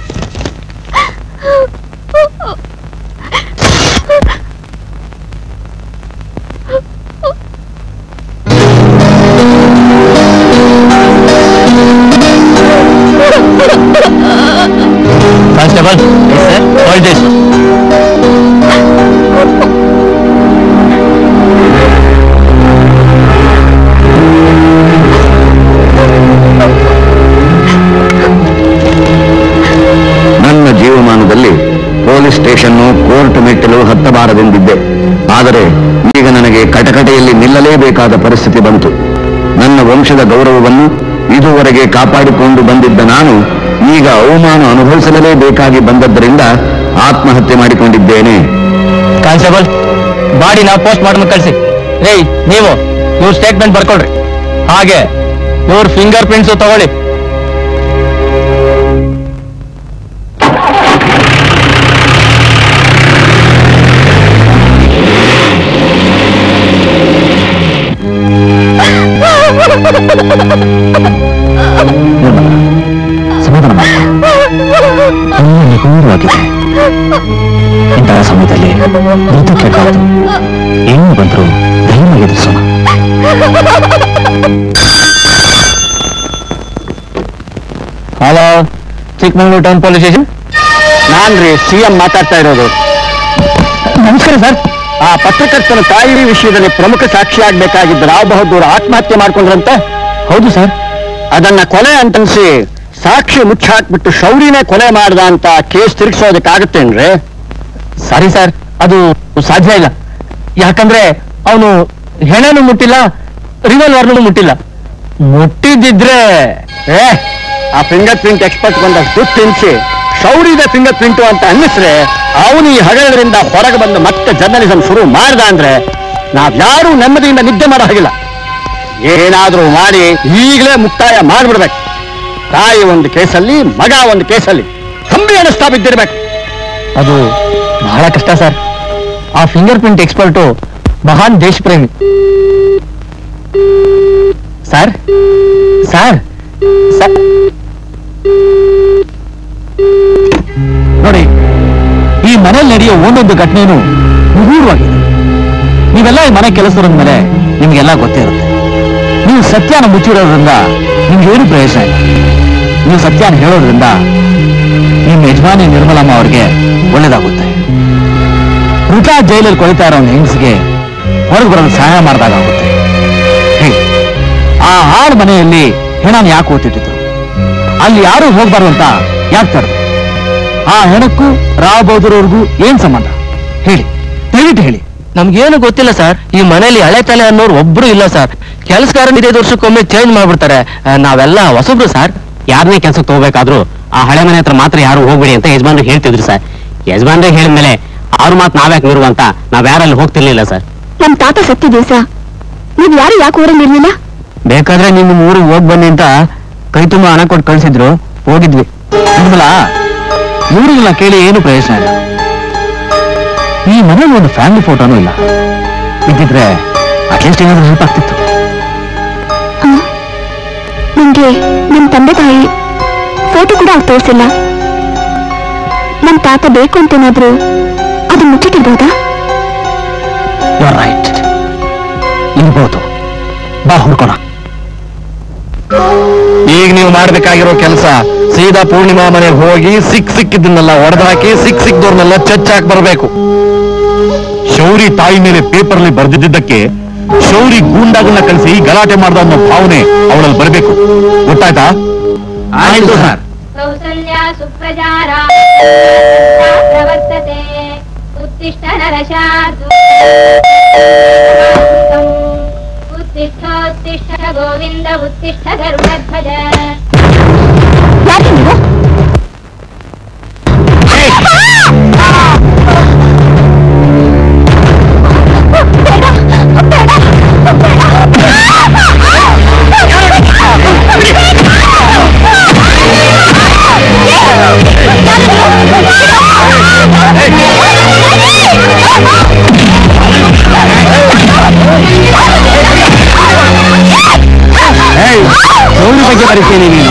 ಕಾನ್ಸ್ಟೇಬಲ್ ಹೋಲ್ಡ್ ದಿಸ್ ನನ್ನ ಜೀವಮಾನದಲ್ಲಿ ಪೊಲೀಸ್ ಸ್ಟೇಷನ್ನು ಕೋರ್ಟ್ ಮೆಟ್ಟಲು ಹತ್ತಬಾರದೆಂದಿದ್ದೆ ಆದರೆ ಈಗ ನನಗೆ ಕಟಕಟೆಯಲ್ಲಿ ನಿಲ್ಲಲೇಬೇಕಾದ ಪರಿಸ್ಥಿತಿ ಬಂತು ನನ್ನ ವಂಶದ ಗೌರವವನ್ನು ಇದುವರೆಗೆ ಕಾಪಾಡಿಕೊಂಡು ಬಂದಿದ್ದ ನಾನು ಈಗ ಅವಮಾನ ಅನುಭವಿಸಲೇಬೇಕಾಗಿ ಬಂದದ್ದರಿಂದ ಆತ್ಮಹತ್ಯೆ ಮಾಡಿಕೊಂಡಿದ್ದೇನೆ ಕಾನ್ಸ್ಟೇಬಲ್ ಬಾಡಿನ ಪೋಸ್ಟ್ ಮಾರ್ಟಮ್ ಕಳಿಸಿ ರೇ ನೀವು ಇವ್ರ ಸ್ಟೇಟ್ಮೆಂಟ್ ಬರ್ಕೊಳ್ರಿ ಹಾಗೆ ಇವ್ರ ಫಿಂಗರ್ ಪ್ರಿಂಟ್ಸು ತಗೊಳ್ಳಿ ಸಮಾಧಾನ ನಿಗೂಢವಾಗಿದೆ ಇಂತಹ ಸಮಯದಲ್ಲಿ ಮೃತಕ್ಕಾಗದು ಏನು ಬಂದ್ರು ಧೈರ್ಯ ಎದುರಿಸೋಣ hello Chikkamagaluru town police station ನಾನ್ರಿ ಸಿಎಂ ಮಾತಾಡ್ತಾ ಇರೋದು ನಮಸ್ಕಾರ ಸರ್ ಆ ಪತ್ರಕರ್ತನ ತಾಯಿ ವಿಷಯದಲ್ಲಿ ಪ್ರಮುಖ ಸಾಕ್ಷಿಯಾಗಬೇಕಾಗಿದ್ದ ರಾವ್ ಬಹದ್ದೂರ್ ಆತ್ಮಹತ್ಯೆ ಮಾಡ್ಕೊಂಡ್ರಂತೆ ಹೌದು ಸರ್ ಅದನ್ನ ಕೊಲೆ ಅಂತನ್ಸಿ ಸಾಕ್ಷಿ ಮುಚ್ಚಾಕ್ಬಿಟ್ಟು ಶೌರಿನೇ ಕೊಲೆ ಮಾಡ್ದ ಅಂತ ಕೇಸ್ ತಿರುಗಿಸೋದಕ್ಕಾಗತ್ತೇನ್ರಿ ಸಾರಿ ಸರ್ ಅದು ಸಾಧ್ಯ ಇಲ್ಲ ಯಾಕಂದ್ರೆ ಅವನು ಹೆಣನು ಮುಟ್ಟಿಲ್ಲ ರಿವಾಲ್ವರ್ನು ಮುಟ್ಟಿಲ್ಲ ಮುಟ್ಟಿದ್ದಿದ್ರೆ ಏ ಆ ಫಿಂಗರ್ ಪ್ರಿಂಟ್ ಎಕ್ಸ್ಪರ್ಟ್ ಬಂದ ದುಡ್ಡು ತಿನ್ಸಿ ಶೌರ್ಯದ ಫಿಂಗರ್ ಪ್ರಿಂಟು ಅಂತ ಅನ್ನಿಸ್ರೆ ಅವನು ಈ ಹಗರಣದಿಂದ ಹೊರಗೆ ಬಂದು ಮತ್ತೆ ಜರ್ನಲಿಸಂ ಶುರು ಮಾಡ್ದ ಅಂದ್ರೆ ನಾವ್ಯಾರೂ ನೆಮ್ಮದಿಯಿಂದ ನಿದ್ದೆ ಮಾಡೋ ಹಾಗಿಲ್ಲ ಏನಾದ್ರೂ ಮಾಡಿ ಈಗಲೇ ಮುಕ್ತಾಯ ಮಾಡ್ಬಿಡ್ಬೇಕು ತಾಯಿ ಒಂದು ಕೇಸಲ್ಲಿ ಮಗ ಒಂದು ಕೇಸಲ್ಲಿ ಕಂಬಿ ಅನಿಸ್ತಾ ಬಿದ್ದಿರ್ಬೇಕು ಅದು ಬಹಳ ಕಷ್ಟ ಸರ್ ಆ ಫಿಂಗರ್ ಪ್ರಿಂಟ್ ಎಕ್ಸ್ಪರ್ಟು ಮಹಾನ್ ದೇಶಪ್ರೇಮಿ ಸರ್ ಸರ್ ಸರ್ ನೋಡಿ ಈ ಮನೇಲಿ ನಡೆಯೋ ಒಂದೊಂದು ಘಟನೆನೂ ನಿಗೂಢವಾಗಿದೆ ನೀವೆಲ್ಲ ಈ ಮನೆ ಕೆಲಸದ ಮೇಲೆ ನಿಮ್ಗೆಲ್ಲ ಗೊತ್ತೇ ಇರುತ್ತೆ ನೀವು ಸತ್ಯನ ಮುಚ್ಚಿಡೋದ್ರಿಂದ ನಿಮ್ಗೆ ಏನು ಪ್ರಯೋಜನ ಇಲ್ಲ ನೀವು ಸತ್ಯನ ಹೇಳೋದ್ರಿಂದ ನಿಮ್ಮ ಯಜಮಾನಿ ನಿರ್ಮಲಮ್ಮ ಅವ್ರಿಗೆ ಒಳ್ಳೇದಾಗುತ್ತೆ ಮೃತ ಜೈಲಲ್ಲಿ ಕೊಳಿತಾ ಇರೋ ಹೆಂಗಸಿಗೆ ಹೊರಗೆ ಬರೋದು ಸಹಾಯ ಮಾಡಿದಾಗುತ್ತೆ ಹೇಳಿ ಆ ಹಾಳು ಮನೆಯಲ್ಲಿ ಹೆಣನ ಯಾಕೆ ಓದ್ತಿಟ್ಟಿದ್ರು ಅಲ್ಲಿ ಯಾರು ಹೋಗ್ಬಾರ್ದು ಅಂತ ಯಾಕೆ ತಡೆದು ಆ ಹೆಣಕ್ಕೂ ರಾವ್ ಬೌದ್ರವ್ರಿಗೂ ಏನ್ ಸಂಬಂಧ ಹೇಳಿ ದಯವಿಟ್ಟು ಹೇಳಿ ನಮ್ಗೇನು ಗೊತ್ತಿಲ್ಲ ಸರ್ ಈ ಮನೇಲಿ ಹಳೆ ತಲೆ ಅನ್ನೋರು ಒಬ್ರು ಇಲ್ಲ ಸರ್ ಕೆಲಸಗಾರ ಐದು ವರ್ಷಕ್ಕೊಮ್ಮೆ ಚೇಂಜ್ ಮಾಡ್ಬಿಡ್ತಾರೆ ಆ, ನಾವೆಲ್ಲ ಹೊಸಬ್ರು ಸರ್ ಯಾರನ್ನೇ ಕೆಲ್ಸಕ್ಕೆ ತಗೋಬೇಕಾದ್ರೂ ಆ ಹಳೆ ಮನೆ ಹತ್ರ ಮಾತ್ರ ಯಾರು ಹೋಗ್ಬೇಡಿ ಅಂತ ಯಜಮಾನ್ರು ಹೇಳ್ತಿದ್ರು ಸರ್ ಯಜಮಾನ್ರೆ ಹೇಳಿದ್ಮೇಲೆ ಅವ್ರ ಮಾತು ನಾವ್ಯಾಕೆ ಮೀರುವ ಅಂತ ನಾವ್ ಯಾರಲ್ಲಿ ಹೋಗ್ತಿರ್ಲಿಲ್ಲ ಸರ್ ನಮ್ ತಾತ ಸತ್ತಿ ದಿವಸ ನೀವ್ ಯಾರು ಯಾಕೆ ಊರಲ್ಲಿ ಇರ್ಲಿಲ್ಲ ಬೇಕಾದ್ರೆ ನಿಮ್ಮ ಊರಿಗೆ ಹೋಗ್ ಬನ್ನಿ ಅಂತ ಕೈ ತುಂಬಾ ಹಣ ಕೊಟ್ಟು ಕಳ್ಸಿದ್ರು ಹೋಗಿದ್ವಿ ನಿರ್ಮಲ ಇವ್ರಿಗೆಲ್ಲ ಕೇಳಿ ಏನು ಪ್ರಯೋಜನ ಇಲ್ಲ ಈ ಮನೇಲಿ ಒಂದು ಫ್ಯಾಮಿಲಿ ಫೋಟೋನೂ ಇಲ್ಲ ಇದ್ದಿದ್ರೆ ಅಟ್ಲೀಸ್ಟ್ ಏನಾದ್ರೂ ಹೆಲ್ಪ್ ಆಗ್ತಿತ್ತು ನಿಮ್ಗೆ ನಿಮ್ ತಂದೆ ತಾಯಿ ಫೋಟೋ ಕೂಡ ಅವ್ರು ತೋರಿಸಿಲ್ಲ ನಮ್ ತಾತ ಬೇಕು ಅಂತೇನಾದ್ರೂ ಅದು ಮುಚ್ಚಿಟ್ಟಿರ್ಬೋದಾ ಯು ರೈಟ್ ಇರ್ಬೋದು ಬಾ ಹುಡ್ಕೋಣ ಈಗ ನೀವು ಮಾಡ್ಬೇಕಾಗಿರೋ ಕೆಲಸ ಸೀದಾ ಪೂರ್ಣಿಮಾ ಮನೆಗೆ ಹೋಗಿ ಸಿಕ್ ಸಿಕ್ಕಿದ್ದನ್ನೆಲ್ಲ ಒಡೆದಾಕಿ ಸಿಕ್ ಸಿಕ್ದವ್ರನ್ನೆಲ್ಲ ಚಚ್ಚಾಕ್ ಬರಬೇಕು ಶೌರಿ ತಾಯಿ ಮೇಲೆ ಪೇಪರ್ಲಿ ಬರೆದಿದ್ದಕ್ಕೆ ಶೌರಿ ಗೂಂಡಾಗಳನ್ನ ಕಳಿಸಿ ಗಲಾಟೆ ಮಾಡ್ದ ಅನ್ನೋ ಭಾವನೆ ಅವಳಲ್ಲಿ ಬರಬೇಕು ಗೊತ್ತಾಯ್ತಾ ಆಯ್ತು ಸರ್ कौसल्या सुप्रजारा प्रवर्तते उत्तिष्ठ नरशार्दूलम् उत्तिष्ठोत्तिष्ठ गोविन्द उत्तिष्ठ गरुडध्वज ಯಾಕೆ ನೀವು ಶೌರಿ ಬಗ್ಗೆ ಬರೀತೀನಿ ನೀನು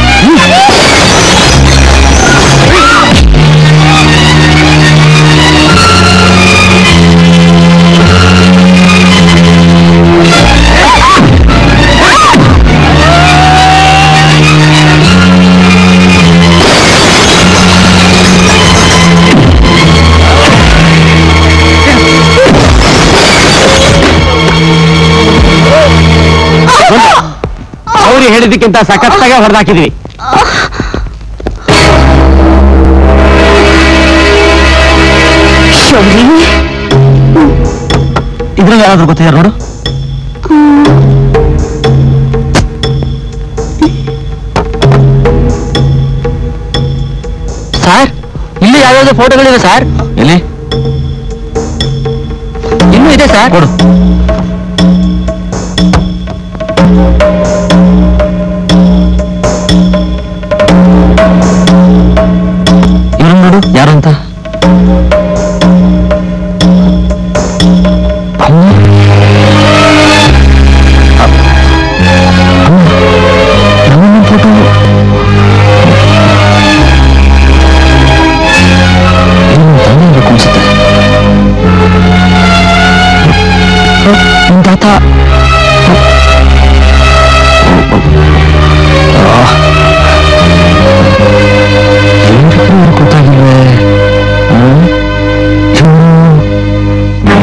ಅವ್ರು ಹೇಳಿದಕ್ಕಿಂತ ಸಖತ್ತಾಗ ಹೊಡೆದಾಕಿದ್ವಿ ಇದ್ರಲ್ಲಿ ಯಾರಾದ್ರೂ ಗೊತ್ತಿದೆ ನೋಡು ಸರ್ ಇಲ್ಲಿ ಯಾವ್ಯಾವ್ದು ಫೋಟೋಗಳಿವೆ ಸರ್ ಎಲ್ಲಿ ಇನ್ನೂ ಇದೆ ಸರ್ ಕೊಡು ಇವ್ರನ್ನ ನೋಡು ಯಾರು ಅಂತ ಅಮ್ಮ. ಅ- ಅಮ್ಮ. ನಮ್ಮನ್ನ ಫೋಟೋ ಏನು ತಂದೆ ಇರ್ಬೇಕು ಅನ್ಸುತ್ತೆ ನಿಮ್ ತಾತ ಏನಿದ್ರು ಗೊತ್ತಾಗಿಲ್ವೇ ಹ್ಮ್? ಇವ್ರು-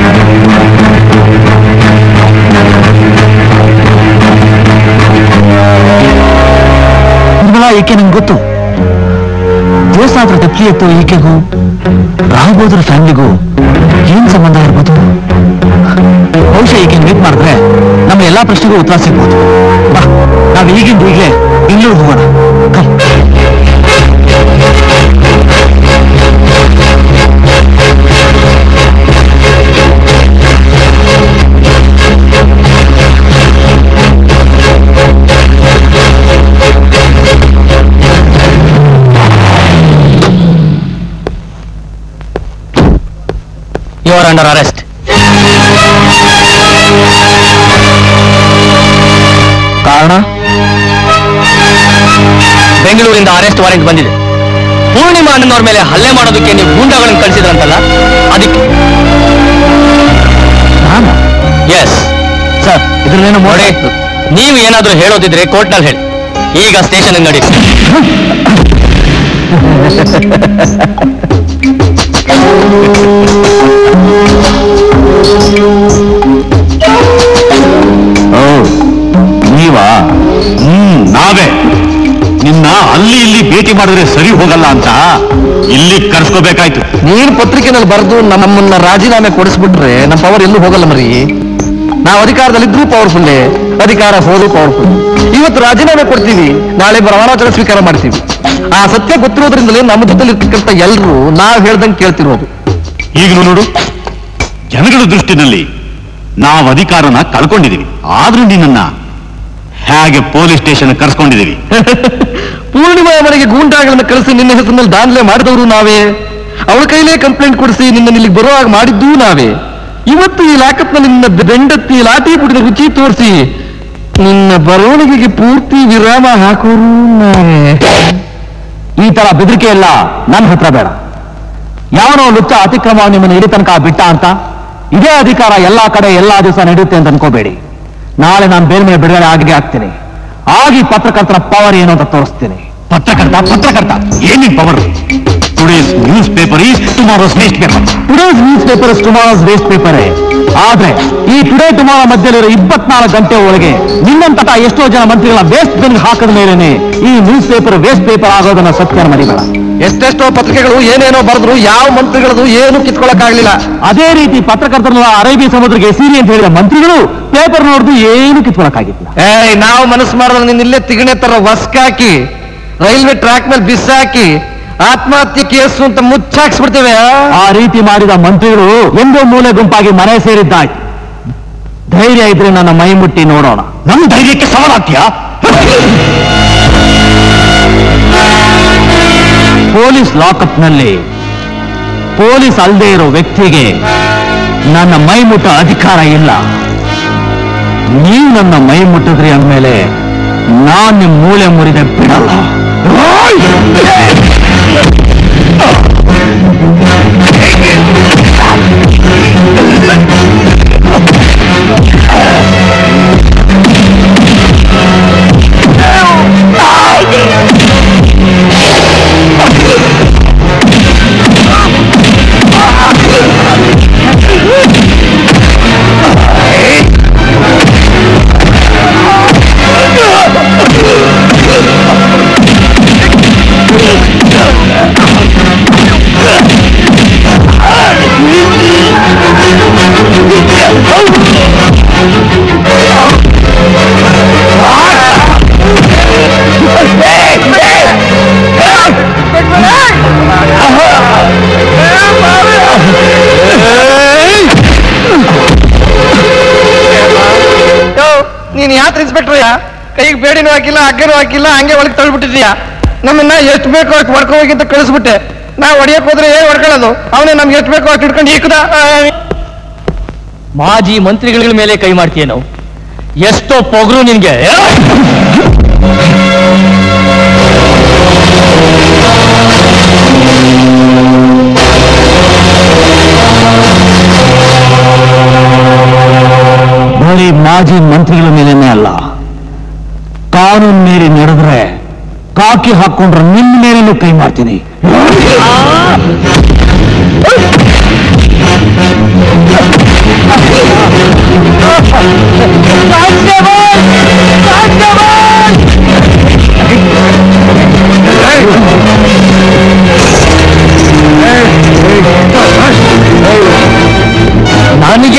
ನಿರ್ಮಲಾ ಈಕೆ ನಂಗೆ ಗೊತ್ತು ದೇವಸ್ಥಾನ ಹತ್ರ ತಪ್ಪಲಿ ಎತ್ತು ಈಕೆಗೂ ರಾಘಬೋದ್ರ ಫ್ಯಾಮಿಲಿಗೂ ಏನ್ ಸಂಬಂಧ ಇರ್ಬೋದು ಬಹುಶಃ ಈಗ ಮೀಟ್ ಮಾಡಿದ್ರೆ ನಮ್ಮ ಎಲ್ಲಾ ಪ್ರಶ್ನೆಗೂ ಉತ್ತರ ಸಿಗ್ಬೋದು ಬಾ ನಾವು ಈಗಿಂದ ಈಗಲೇ ಬೆಂಗಳೂರು ಹೋಗೋಣ come you are under arrest ಕಾರಣ ಬೆಂಗಳೂರಿಂದ ಅರೆಸ್ಟ್ ವಾರೆಂಟ್ ಬಂದಿದೆ ಪೂರ್ಣಿಮಾ ಅಣ್ಣನವ್ರ ಮೇಲೆ ಹಲ್ಲೆ ಮಾಡೋದಕ್ಕೆ ನೀವು ಗೂಂಡಾಗಳನ್ನು ಕಳಿಸಿದ್ರಂತಲ್ಲ ಅದಕ್ಕೆ ಎಸ್ ಸರ್ ಇದ್ರಲ್ಲೇನು ನೋಡಿ ನೀವು ಏನಾದ್ರೂ ಹೇಳೋದಿದ್ರೆ ಕೋರ್ಟ್ನಲ್ಲಿ ಹೇಳಿ ಈಗ ಸ್ಟೇಷನ್ ನಡಿ ನೀವಾ ಹ್ಮ್ ನಾವೇ ನಿನ್ನ ಅಲ್ಲಿ ಇಲ್ಲಿ ಭೇಟಿ ಮಾಡಿದ್ರೆ ಸರಿ ಹೋಗಲ್ಲ ಅಂತ ಇಲ್ಲಿ ಕರ್ಸ್ಕೋಬೇಕಾಯ್ತು ನೀನು ಪತ್ರಿಕೆನಲ್ಲಿ ಬರೆದು ನಮ್ಮನ್ನ ರಾಜೀನಾಮೆ ಕೊಡಿಸ್ಬಿಟ್ರೆ ನಮ್ಮ ಪವರ್ ಎಲ್ಲೂ ಹೋಗಲ್ಲ ಮರಿ ನಾವು ಅಧಿಕಾರದಲ್ಲಿದ್ರೂ ಪವರ್ಫುಲ್ಲೇ ಅಧಿಕಾರ ಹೋದ್ರು ಪವರ್ಫುಲ್ ಇವತ್ತು ರಾಜೀನಾಮೆ ಕೊಡ್ತೀವಿ ನಾಳೆ ಪ್ರಮಾಣವಚನ ಸ್ವೀಕಾರ ಮಾಡ್ತೀವಿ ಆ ಸತ್ಯ ಗೊತ್ತಿರೋದ್ರಿಂದಲೇ ನಮ್ಮ ಜೊತೆಲಿ ಇರ್ತಕ್ಕಂಥ ಎಲ್ಲರೂ ನಾವು ಹೇಳ್ದಂಗೆ ಕೇಳ್ತಿರೋದು ಈಗಲೂ ನೋಡು ಜನಗಳ ದೃಷ್ಟಿನಲ್ಲಿ ನಾವು ಅಧಿಕಾರನ ಕಳ್ಕೊಂಡಿದೀವಿ ಆದ್ರೂ ನಿನ್ನನ್ನ ಹೇಗೆ ಪೊಲೀಸ್ ಸ್ಟೇಷನ್ ಕರ್ಸ್ಕೊಂಡಿದೀವಿ ಪೂರ್ಣಿಮಾ ಮನೆಗೆ ಗೂಂಡಾಗಳನ್ನ ಕಳಿಸಿ ನಿನ್ನ ಹೆಸರಿನಲ್ಲಿ ದಾಂಧಲೆ ಮಾಡಿದವರು ನಾವೇ ಅವಳ ಕೈಲೇ ಕಂಪ್ಲೇಂಟ್ ಕೊಡಿಸಿ ನಿನ್ನ ಇಲ್ಲಿಗೆ ಬರೋ ಹಾಗೆ ಮಾಡಿದ್ದೂ ನಾವೇ ಇವತ್ತು ಈ ಲಾಕಪ್ನಲ್ಲಿ ನಿನ್ನ ಬೆಂಡತ್ತಿ ಲಾಠಿ ಬಿಡಿದ ರುಚಿ ತೋರಿಸಿ ನಿನ್ನ ಬರವಣಿಗೆಗೆ ಪೂರ್ತಿ ವಿರಾಮ ಹಾಕೋರು ನಾವೇ ಈ ತರ ಬೆದರಿಕೆ ಎಲ್ಲ ನನ್ನ ಹತ್ರ ಬೇಡ ಯಾವನೋ ಲುಚ್ಚ ಅತಿಕ್ರಮ ನಿಮ್ಮನ್ನು ಇಳಿ ತನಕ ಬಿಟ್ಟ ಅಂತ ಇದೇ ಅಧಿಕಾರ ಎಲ್ಲಾ ಕಡೆ ಎಲ್ಲಾ ದಿವಸ ನಡೆಯುತ್ತೆ ಅಂತ ಅನ್ಕೋಬೇಡಿ ನಾಳೆ ನಾನು ಬೇರೆ ಮೇಲೆ ಬಿಡುಗಡೆ ಆಗಿ ಆಗ್ತೀನಿ ಆಗಿ ಪತ್ರಕರ್ತರ ಪವರ್ ಏನು ಅಂತ ತೋರಿಸ್ತೀನಿ ಪತ್ರಕರ್ತ ಪತ್ರಕರ್ತ ಏನಿನ್ power today's newspaper is tomorrow's waste paper today's newspaper tomorrow's waste paper ಆದ್ರೆ ಈ ಟುಡೇ ಟುಮಾರೋ ಮಧ್ಯದಲ್ಲಿರೋ ಇಪ್ಪತ್ನಾಲ್ಕು ಗಂಟೆ ಒಳಗೆ ನಿನ್ನಂತ ಎಷ್ಟೋ ಜನ ಮಂತ್ರಿಗಳ ವೇಸ್ಟ್ ಬಿನ್ ಹಾಕದ ಮೇಲೇನೆ ಈ ನ್ಯೂಸ್ ಪೇಪರ್ ವೇಸ್ಟ್ ಪೇಪರ್ ಆಗೋದನ್ನ ಸತ್ಯ ಮರಿಬೇಡ ಎಷ್ಟೆಷ್ಟೋ ಪತ್ರಿಕೆಗಳು ಏನೇನೋ ಬರೆದ್ರು ಯಾವ ಮಂತ್ರಿಗಳದು ಏನು ಕಿತ್ಕೊಳಕ್ಕಾಗ್ಲಿಲ್ಲ ಅದೇ ರೀತಿ ಪತ್ರಕರ್ತರನ್ನ ಅರೇಬಿಯಾ ಸಮುದ್ರಕ್ಕೆ ಸೀರಿ ಅಂತ ಹೇಳಿದ ಮಂತ್ರಿಗಳು ಪೇಪರ್ ನೋಡಿದು ಏನು ಕಿತ್ಕೊಳಕ್ಕಾಗಿಲ್ಲ ಏಯ್ ನಾವು ಮನಸ್ಸು ಮಾಡಿದ್ರೆ ನಿನ್ನ ಇಲ್ಲೇ ತಿಗಣೆ ತರ ವಸ್ಕಾಕಿ ರೈಲ್ವೆ ಟ್ರ್ಯಾಕ್ ಮೇಲೆ ಬಿಸಾಕಿ ಆತ್ಮಹತ್ಯೆ ಕೇಸು ಅಂತ ಮುಚ್ಚಾಕ್ಸ್ಬಿಡ್ತೇವೆ ಆ ರೀತಿ ಮಾಡಿದ ಮಂತ್ರಿಗಳು ಎಂದೋ ಮೂಲೆ ಗುಂಪಾಗಿ ಮನೆ ಸೇರಿದ್ದಾಯ್ತು ಧೈರ್ಯ ಇದ್ರೆ ನನ್ನ ಮೈ ಮುಟ್ಟಿ ನೋಡೋಣ ನಮ್ಮ ಧೈರ್ಯಕ್ಕೆ ಸವಾಲಾಗ್ತೀಯಾ ಪೊಲೀಸ್ ಲಾಕಪ್ನಲ್ಲಿ ಪೊಲೀಸ್ ಅಲ್ಲದೆ ಇರೋ ವ್ಯಕ್ತಿಗೆ ನನ್ನ ಮೈ ಮುಟ್ಟ ಅಧಿಕಾರ ಇಲ್ಲ ನೀವು ನನ್ನ ಮೈ ಮುಟ್ಟಿದ್ರಿ ಅಂದಮೇಲೆ ನಾನ್ ನಿಮ್ ಮೂಳೆ ಮುರಿದೆ ಬಿಡಲ್ಲ ನೀನ್ ಯಾತ್ರ ಇನ್ಸ್ಪೆಕ್ಟರ್ ಕೈಗೆ ಬೇಡಿನೂ ಹಾಕಿಲ್ಲ ಹಗ್ಗನೂ ಹಾಕಿಲ್ಲ ಹಂಗೆ ಒಳಗೆ ತಳ್ಬಿಟ್ಟಿದ್ಯಾ ನಮ್ಮನ್ನ ಎಷ್ಟು ಬೇಕೋ ಅಷ್ಟು ಹೊಡ್ಕೊ ಹೋಗಿ ಅಂತ ಕಳಿಸ್ಬಿಟ್ಟೆ ನಾವು ಹೊಡಿಯಕ್ ಹೋದ್ರೆ ಏನ್ ಹೊಡ್ಕೊಳ್ಳೋದು ಅವನೇ ನಮ್ಗೆ ಎಷ್ಟು ಬೇಕೋ ಅಷ್ಟು ಹಿಡ್ಕೊಂಡು ಈಕದ ಮಾಜಿ ಮಂತ್ರಿಗಳ ಮೇಲೆ ಕೈ ಮಾಡ್ತೀಯ ನಾವು ಎಷ್ಟೋ ಪೊಗರು ನಿನ್ಗೆ ಬರೀ ಮಾಜಿ ಮಂತ್ರಿಗಳ ಮೇಲೇನೆ ಅಲ್ಲ ಕಾನೂನು ಮೀರಿ ನಡೆದ್ರೆ ಕಾಕಿ ಹಾಕೊಂಡ್ರೆ ನಿನ್ನ ಮೇಲೇನೂ ಕೈ ಮಾಡ್ತೀನಿ ಏ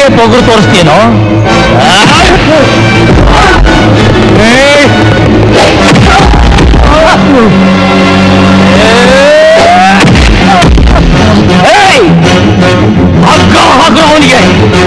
ನನಗೆ ಪೊಗರು ತೋರಿಸ್ತೀನೋ ಹಗ್ಗ ಹಗ್ಗ ಅವನಿಗೆ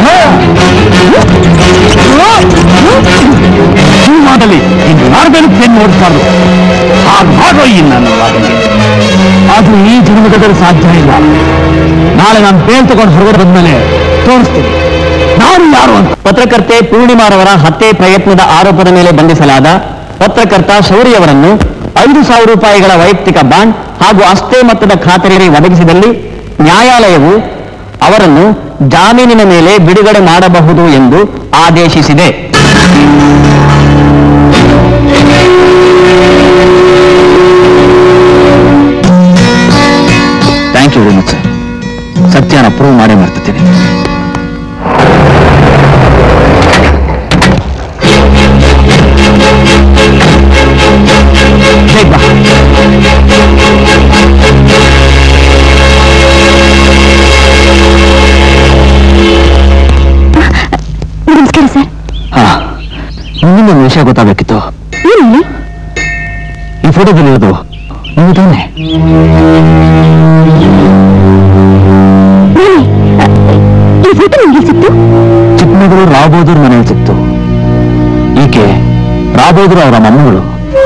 ನೀವು ಮಾಡಲಿ ಇನ್ನು ಯಾರ ಮೇಲೆ ಪೆನ್ ಓಡಿಸ್ಬಾರ್ದು ಹಾಗೆ ಮಾಡೋ ಈ ನನ್ನ ಮಗನಿಗೆ ಅದು ಈ ಜನ್ಮದಲ್ಲಿ ಸಾಧ್ಯ ಇಲ್ಲ ನಾಳೆ ನಾನು ಪೇನ್ ತಗೊಂಡು ಹೊರಗಡೆ ಬಂದ್ಮೇಲೆ ತೋರಿಸ್ತೀನಿ ನಾನು ಯಾರು ಅಂತ ಪತ್ರಕರ್ತೆ ಪೂರ್ಣಿಮಾರವರ ಹತ್ಯೆ ಪ್ರಯತ್ನದ ಆರೋಪದ ಮೇಲೆ ಬಂಧಿಸಲಾದ ಪತ್ರಕರ್ತ ಶೌರ್ಯವರನ್ನು ಐದು ಸಾವಿರ ರೂಪಾಯಿಗಳ ವೈಯಕ್ತಿಕ ಬಾಂಡ್ ಹಾಗೂ ಅಷ್ಟೇ ಮೊತ್ತದ ಖಾತರಿ ಒದಗಿಸಿದಲ್ಲಿ ನ್ಯಾಯಾಲಯವು ಅವರನ್ನು ಜಾಮೀನಿನ ಮೇಲೆ ಬಿಡುಗಡೆ ಮಾಡಬಹುದು ಎಂದು ಆದೇಶಿಸಿದೆ ಥ್ಯಾಂಕ್ ಯು ವೆರಿ ಮಚ್ ಸತ್ಯನ ಪ್ರೂವ್ ಮಾಡೇ ಮಾಡ್ತಿದ್ದೀನಿ ಬೇಗ ಬಾ. ನಮಸ್ಕಾರ ಸರ್ ಹಾ ನಿಮ್ಮಿಂದ ಒಂದು ವಿಷಯ ಗೊತ್ತಾಗಬೇಕಿತ್ತು ಏನಲ್ಲಿ ಈ ಫೋಟೋದಲ್ಲಿರೋದು ನೀವು ತಾನೆ ನಾನೇ ಅ, ಈ ಫೋಟೋ ನಿಮಗೆ ಸಿಕ್ತು ಚಿಕ್ಕಮಗಳೂರು ರಾಬೋದ್ರ ಮನೆಯಲ್ಲಿ ಸಿಕ್ತು ಈಕೆ ರಾಬೋದ್ರ ಅವರ ಮೊಮ್ಮಗಳು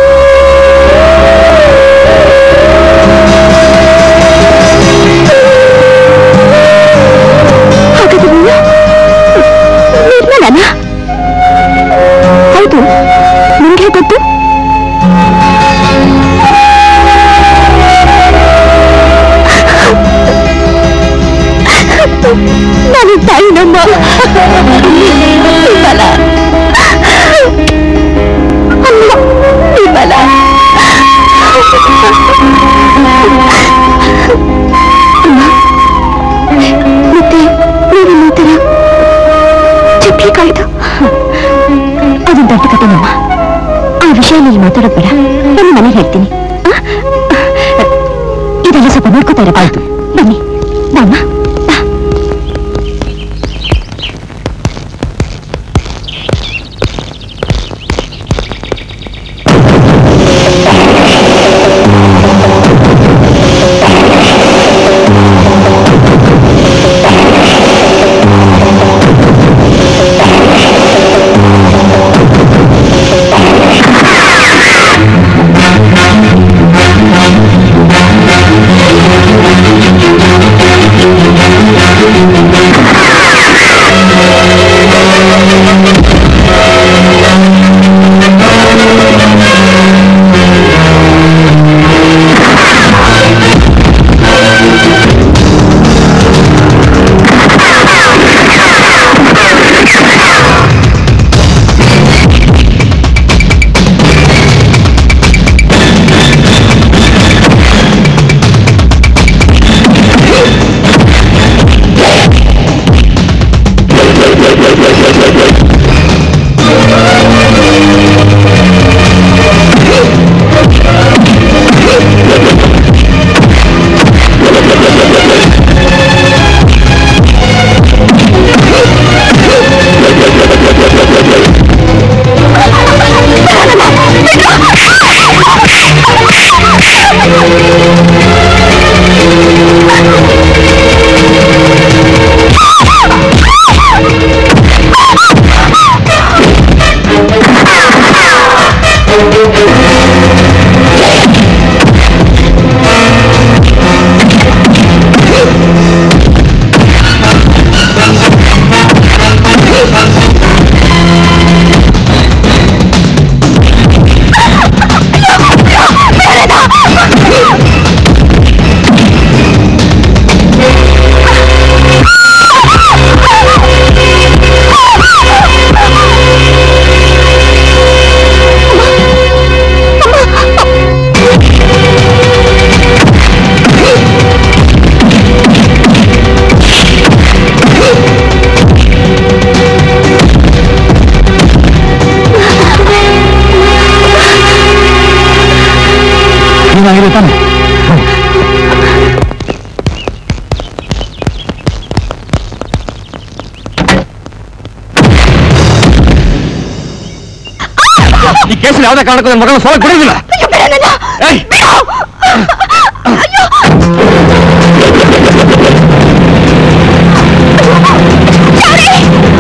ಹಾಗಾದ್ರೆ ನೀವು ನಿರ್ಮಲನಾ ಹೌದು ನಿಮ್ಗೆ ಗೊತ್ತು ನಾನು ತಾಯಿ ನಮ್ಮ ನಿರ್ಮಲ ಅಮ್ಮ ನಿರ್ಮಲ ಅಮ್ಮ ಮತ್ತೆ ನೀವು ಈ ಥರ ಚಪ್ಪಲಿ ಕಾಯ್ದು ಅದು ದೊಡ್ಡ ಕಥೆನಮ್ಮ ಆ ವಿಷಯ ಇಲ್ಲಿ ಮಾತಾಡೋದ್ ಬೇಡ ನಾನು ಮನೆಗೆ ಹೇಳ್ತೀನಿ ಆ? ಇದೆಲ್ಲ ಸ್ವಲ್ಪ ನೋಡ್ಕೋತಾ ಇರಪ್ಪ ಆಯ್ತು ಬನ್ನಿ ಬಾಮ್ಮ ಬಾ. ಆ ಈ ಕೇಸಲ್ಲಿ ಯಾವುದೇ ಕಾರಣಕ್ಕೂ ನನ್ನ ಮಗಳನ್ನ ಸೋಲಕ್ ಬಿಡೋದಿಲ್ಲ ಅಯ್ಯೋ, ಬೇಡ ನನ್ನ. ಏಯ್! ಬಿಡು. ಅಯ್ಯೋ. ಚಾರಿ!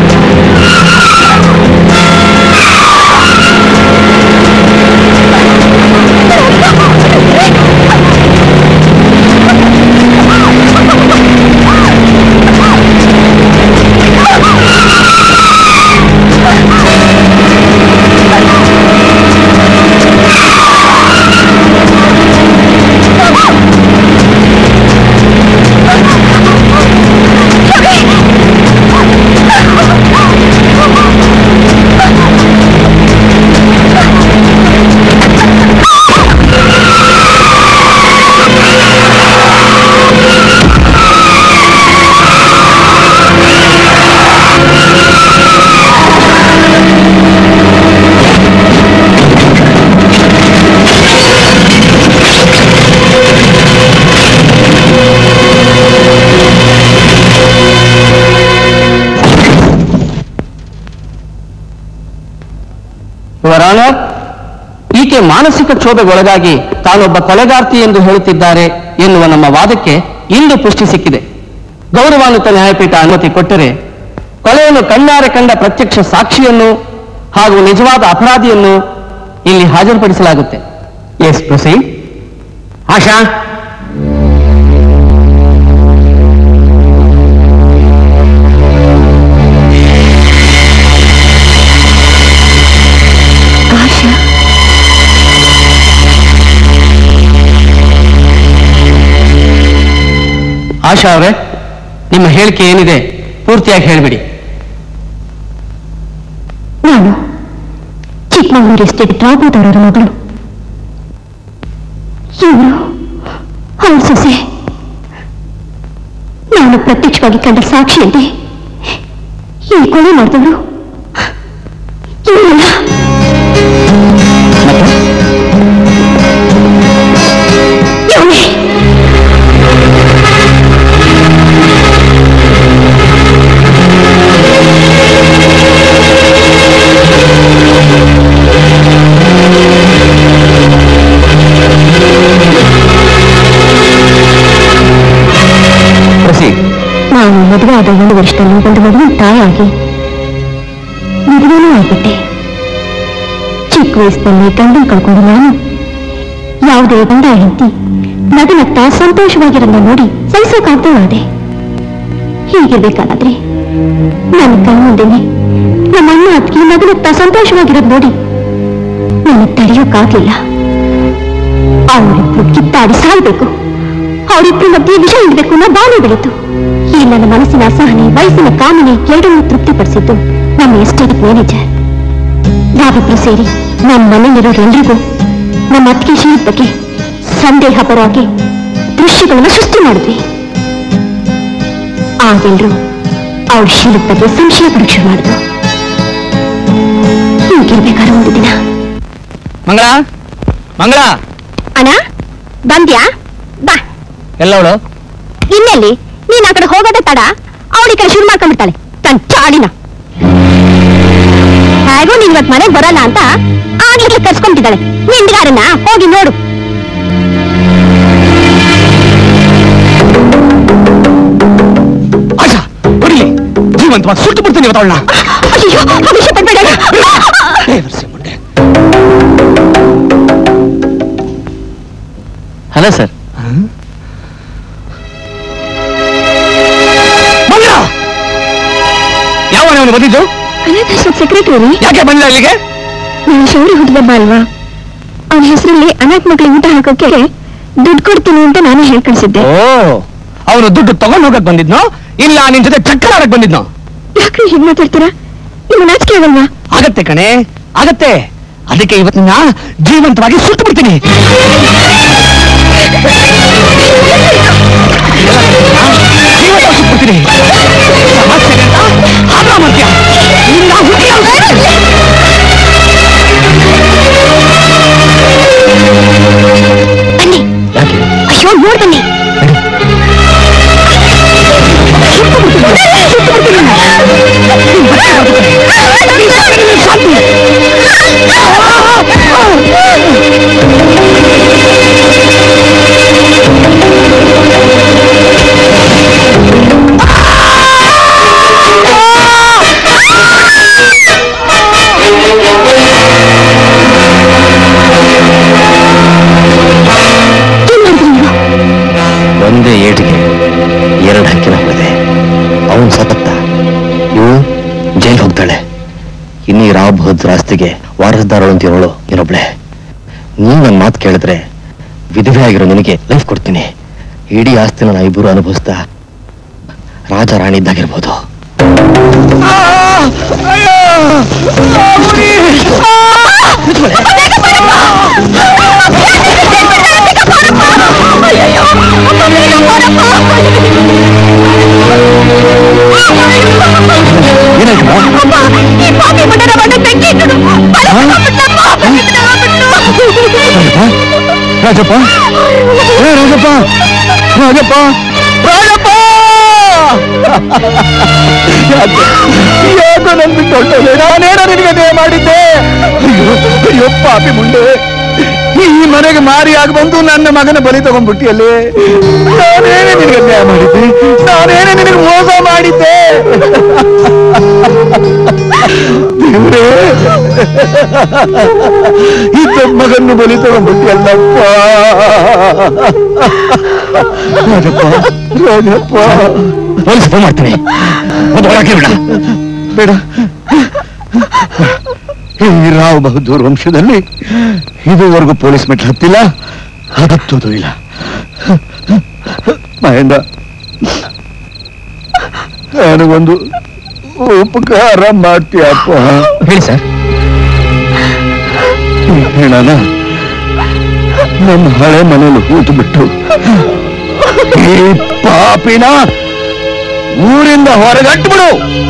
ಯುವರ್ ಆನರ್ ಈಕೆ ಮಾನಸಿಕ ಕ್ಷೋಭೆಗೊಳಗಾಗಿ ತಾನೊಬ್ಬ ಕೊಲೆಗಾರ್ತಿ ಎಂದು ಹೇಳುತ್ತಿದ್ದಾರೆ ಎನ್ನುವ ನಮ್ಮ ವಾದಕ್ಕೆ ಇಂದು ಪುಷ್ಟಿ ಸಿಕ್ಕಿದೆ ಗೌರವಾನ್ವಿತ ನ್ಯಾಯಪೀಠ ಅನುಮತಿ ಕೊಟ್ಟರೆ ಕೊಲೆಯನ್ನು ಕಣ್ಣಾರೆ ಕಂಡ ಪ್ರತ್ಯಕ್ಷ ಸಾಕ್ಷಿಯನ್ನು ಹಾಗೂ ನಿಜವಾದ ಅಪರಾಧಿಯನ್ನು ಇಲ್ಲಿ ಹಾಜರುಪಡಿಸಲಾಗುತ್ತೆ ಎಸ್ ಪ್ರೊಸೀಡ್ ಆಶಾ ಆಶಾ ಆಶಾ ಅವರೇ ನಿಮ್ಮ ಹೇಳಿಕೆ ಏನಿದೆ ಪೂರ್ತಿಯಾಗಿ ಹೇಳಿಬಿಡಿ ನಾನು ಚಿಕ್ಕಮಗಳೂರು ಎಸ್ಟೇಟ್ ರಾಘೋದವರ ಮಗಳು ಇವರು ಅವಳ ಸೊಸೆ ನಾನು ಪ್ರತ್ಯಕ್ಷವಾಗಿ ಕಂಡ ಸಾಕ್ಷಿಯಂತೆ ಈ ಕೊಲೆ ಮಾಡಿದವರು ಇವರಲ್ಲ ಇವನೇ ಪ್ರೊಸೀಡ್ ನಾನು ಮದುವೆ ಆದ ಒಂದು ವರ್ಷದಲ್ಲಿ ಒಂದು ಮಗುವಿನ ತಾಯಾಗಿ ಮದುವೆನೂ ಆಗ್ಬಿಟ್ಟೆ ಚಿಕ್ಕ ವಯಸ್ಸಿನಲ್ಲಿ ಗಂಡನ್ ಕಳ್ಕೊಂಡು ನಾನು ಯಾವುದೇ ಗಂಡ ಹೆಂಡತಿ ನಗನಗ್ತಾ ಸಂತೋಷವಾಗಿರೋದನ್ನ ನೋಡಿ ಸಹಿಸೋಕಾಗ್ದವಾದೆ ಹೀಗಿರ್ಬೇಕಾದ್ರೆ ನನ್ನ ಕಣ್ಮುಂದೆನೆ ನಮ್ಮ ಅಣ್ಣ ಅತ್ತಿಗೆ ನಗನಗ್ತಾ ಸಂತೋಷವಾಗಿರೋದು ನೋಡಿ ನನಗೆ ತಡೆಯೋಕ್ಕಾಗ್ಲಿಲ್ಲ ಅವರಿಬ್ರು ಕಿತ್ತಾಡಿ ಸಾಯ್ಬೇಕು ಅವರಿಬ್ರು ಮಧ್ಯೆ ವಿಷ ಇಡಬೇಕು ಅನ್ನೋ ಭಾವನೆ ಬೆಳೀತು ಈ ನನ್ನ ಮನಸ್ಸಿನ ಅಸಹನೆ ವಯಸ್ಸಿನ ಕಾಮನೆ ಎರಡನ್ನೂ ತೃಪ್ತಿಪಡಿಸಿದ್ದು ನಮ್ಮ ಎಸ್ಟೇಟ್ ಮ್ಯಾನೇಜರ್ ನಾವಿಬ್ರು ಸೇರಿ ನಮ್ಮ ಮನೆಯಲ್ಲಿರೋರೆಲ್ಲರಿಗೂ ನಮ್ಮ ಅತ್ತಿಗೆ ಶೀಲದ ಬಗ್ಗೆ ಸಂದೇಹ ಬರೋ ಹಾಗೆ ದೃಶ್ಯಗಳನ್ನ ಸೃಷ್ಟಿ ಮಾಡಿದ್ವಿ ಆಗೆಲ್ರು ಅವ್ರ ಶೀಲದ ಬಗ್ಗೆ ಸಂಶಯ ಪರೀಕ್ಷೆ ಮಾಡಿದ್ರು ಹೀಗಿರ್ಬೇಕಾದ್ರೆ ಒಂದು ದಿನ ಮಂಗಳ ಮಂಗಳ ಅಣ್ಣ ಬಂದ್ಯಾ ಬಾ ಎಲ್ಲವಳು ಇನ್ನೆಲ್ಲಿ ನೀನ್ ಆ ಕಡೆ ಹೋಗೋದೇ ತಡ ಅವಳಿ ಕಡೆ ಶುರು ಮಾಡ್ಕೊಂಡ್ಬಿಡ್ತಾಳೆ ತನ್ ಚಾಡಿನ ಹೇಗೂ ನೀನ್ ಇವತ್ ಮನೆಗ್ ಬರಲ್ಲ ಅಂತ ಆಗ್ಲಿಕ್ಕೆ ಕರ್ಸ್ಕೊಂಡ್ಬಿಟ್ಟಿದ್ದಾಳೆ ನಿಂಡ್ಗಾರನ್ನ ಹೋಗಿ ನೋಡು ಆಶಾ ಹೊಡಿಲಿ ಜೀವಂತವಾಗಿ ಸುಟ್ಟು ಬಿಡ್ತೀನಿ ಇವತ್ತು ಅವಳನ್ನ ಅಯ್ಯೋ ಆ ವಿಷಯ ತಗ್ಬೇಡ ಮುಂಡೆ ಹಲೋ ಸರ್ ಮಂಗಳ ಯಾವ ಅವನು ಬಂದಿದ್ದು ಅನಾಥಾಶ್ರಮ ಸೆಕ್ರೆಟರಿ ಯಾಕೆ ಬಂದಿಲ್ಲ ಇಲ್ಲಿಗೆ ನನ್ನ ಶೌರ್ಯ ಹುಟ್ಟಿದಬ್ಬ ಅಲ್ವಾ ಅವನ ಹೆಸರಲ್ಲಿ ಅನಾಥ ಮಕ್ಳಿಗೆ ಊಟ ಹಾಕೋಕೆ ದುಡ್ಡು ಕೊಡ್ತೀನಿ ಅಂತ ನಾನೇ ಹೇಳ್ ಕಳ್ಸಿದ್ದೆ ಓ ಅವನು ದುಡ್ಡು ತಗೊಂಡು ಹೋಗಕ್ ಬಂದಿದ್ನೋ ಇಲ್ಲ ನಿನ್ ಜೊತೆ ಚಕ್ಕರ್ ಆಡಕ್ ಬಂದಿದ್ನೋ ಯಾಕ್ರಿ ಹೀಗ್ ಮಾತಾಡ್ತೀರಾ ನಿಮ್ಮ ನಾಚಿಕೆ ಆಗಲ್ವಾ ಆಗತ್ತೆ ಕಣೆ ಆಗತ್ತೆ ಅದಕ್ಕೆ ಇವತ್ತಿನ ಜೀವಂತವಾಗಿ ಸುಟ್ಟು ಬಿಡ್ತೀನಿ ಜೀವಂತವಾಗಿ ಸುಟ್ಬಿಡ್ತೀನಿ ಸಮಸ್ಯೆ ಅಂತ ಆದ್ರ ಮಾಡ್ತೀಯ ನಿನ್ನ ಹುಡುಗಿ ಬನ್ನಿ ಯಾಕೆ ಅಯ್ಯೋ ನೋಡ್ ಬನ್ನಿ ಒಂದೇ ಏಟಿಗೆ ಎರಡು ಹಕ್ಕಿನ ಹೊಡೆದೆ ಅವನು ಸತತ್ತ ಇವಳು ಜೈಲ್ ಹೋಗ್ತಾಳೆ ಇನ್ನೀ ರಾವ್ ಬಹದ್ದೂರ್ ಆಸ್ತಿಗೆ ವಾರಸದಾರಳು ಅಂತ ಇರೋಳು ಇನ್ನೊಬ್ಳೆ ನೀನ್ ನನ್ನ ಮಾತು ಕೇಳಿದ್ರೆ ವಿಧವೆ ಆಗಿರೋ ನಿನಗೆ ಲೈಫ್ ಕೊಡ್ತೀನಿ ಇಡೀ ಆಸ್ತಿನ ನಾ ಇಬ್ಬರು ಅನುಭವಿಸ್ತಾ ರಾಜ ರಾಣಿ ಇದ್ದಾಗಿರ್ಬೋದು ರಾಜಪ್ಪ ಏ ರಾಜಪ್ಪ ರಾಜಪ್ಪ ರಾಜಪ್ಪ ಯಾಕೆ ಯಾಕೋ ನನ್ ಬಿಟ್ಟು ಹೊರಟೋದೆ ನಾನೇನೋ ನಿನಗೆ ದಯ ಮಾಡಿದ್ದೆ ಅಯ್ಯೋ ಅಯ್ಯೋ ಪಾಪಿ ಮುಂಡೆ ಈ ಮನೆಗೆ ಮಾರಿಯಾಗಿ ಬಂದು ನನ್ನ ಮಗನ ಬಲಿ ತಗೊಂಡ್ಬಿಟ್ಟಿಯಲ್ಲಿ ನಾನೇನೇ ನಿನಗೆ ನ್ಯಾಯ ಮಾಡಿದ್ದೆ ನಾನೇನೇ ನಿನಗೆ ಮೋಸ ಮಾಡಿದ್ದೆ ದೇವ್ರೇ ಈ ದೊಡ್ಡ ಮಗನ್ನು ಬಲಿ ತಗೊಂಡ್ಬಿಟ್ಟಿಯಲ್ಲಪ್ಪ ರಾಜಪ್ಪ ರಾಜಪ್ಪ ಪೊಲೀಸ್ ಫೋನ್ ಮಾಡ್ತೀನಿ ಒಂದು ಒಳಗೆ ಬಿಡ ಬೇಡ ಈ ರಾವ್ ಬಹದ್ದೂರ್ ವಂಶದಲ್ಲಿ ಇದುವರೆಗೂ ಪೊಲೀಸ್ ಮೆಟ್ಲು ಹತ್ತಿಲ್ಲ ಹತ್ತೋದು ಇಲ್ಲ ಮಹೇಂದ್ರ ನನಗೊಂದು ಉಪಕಾರ ಮಾಡ್ತೀಯಪ್ಪ ಹೇಳಿ ಸರ್ ಈ ಹೆಣನ ನಮ್ಮ ಹಳೆ ಮನೇಲಿ ಹೂತು ಬಿಟ್ಟು ಈ ಪಾಪಿನ ಊರಿಂದ ಹೊರಗಟ್ಬಿಡು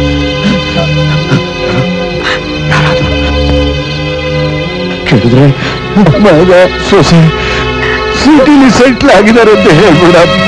ಯಾರಾದ್ರೂ ಕೇಳಿದ್ರೆ ಮಗ ಸೊಸೆ ಸಿಟಿಲಿ ಸೆಟ್ಲ್ ಆಗಿದ್ದಾರೆ ಅಂತ ಹೇಳ್ಬಿಡಪ್ಪ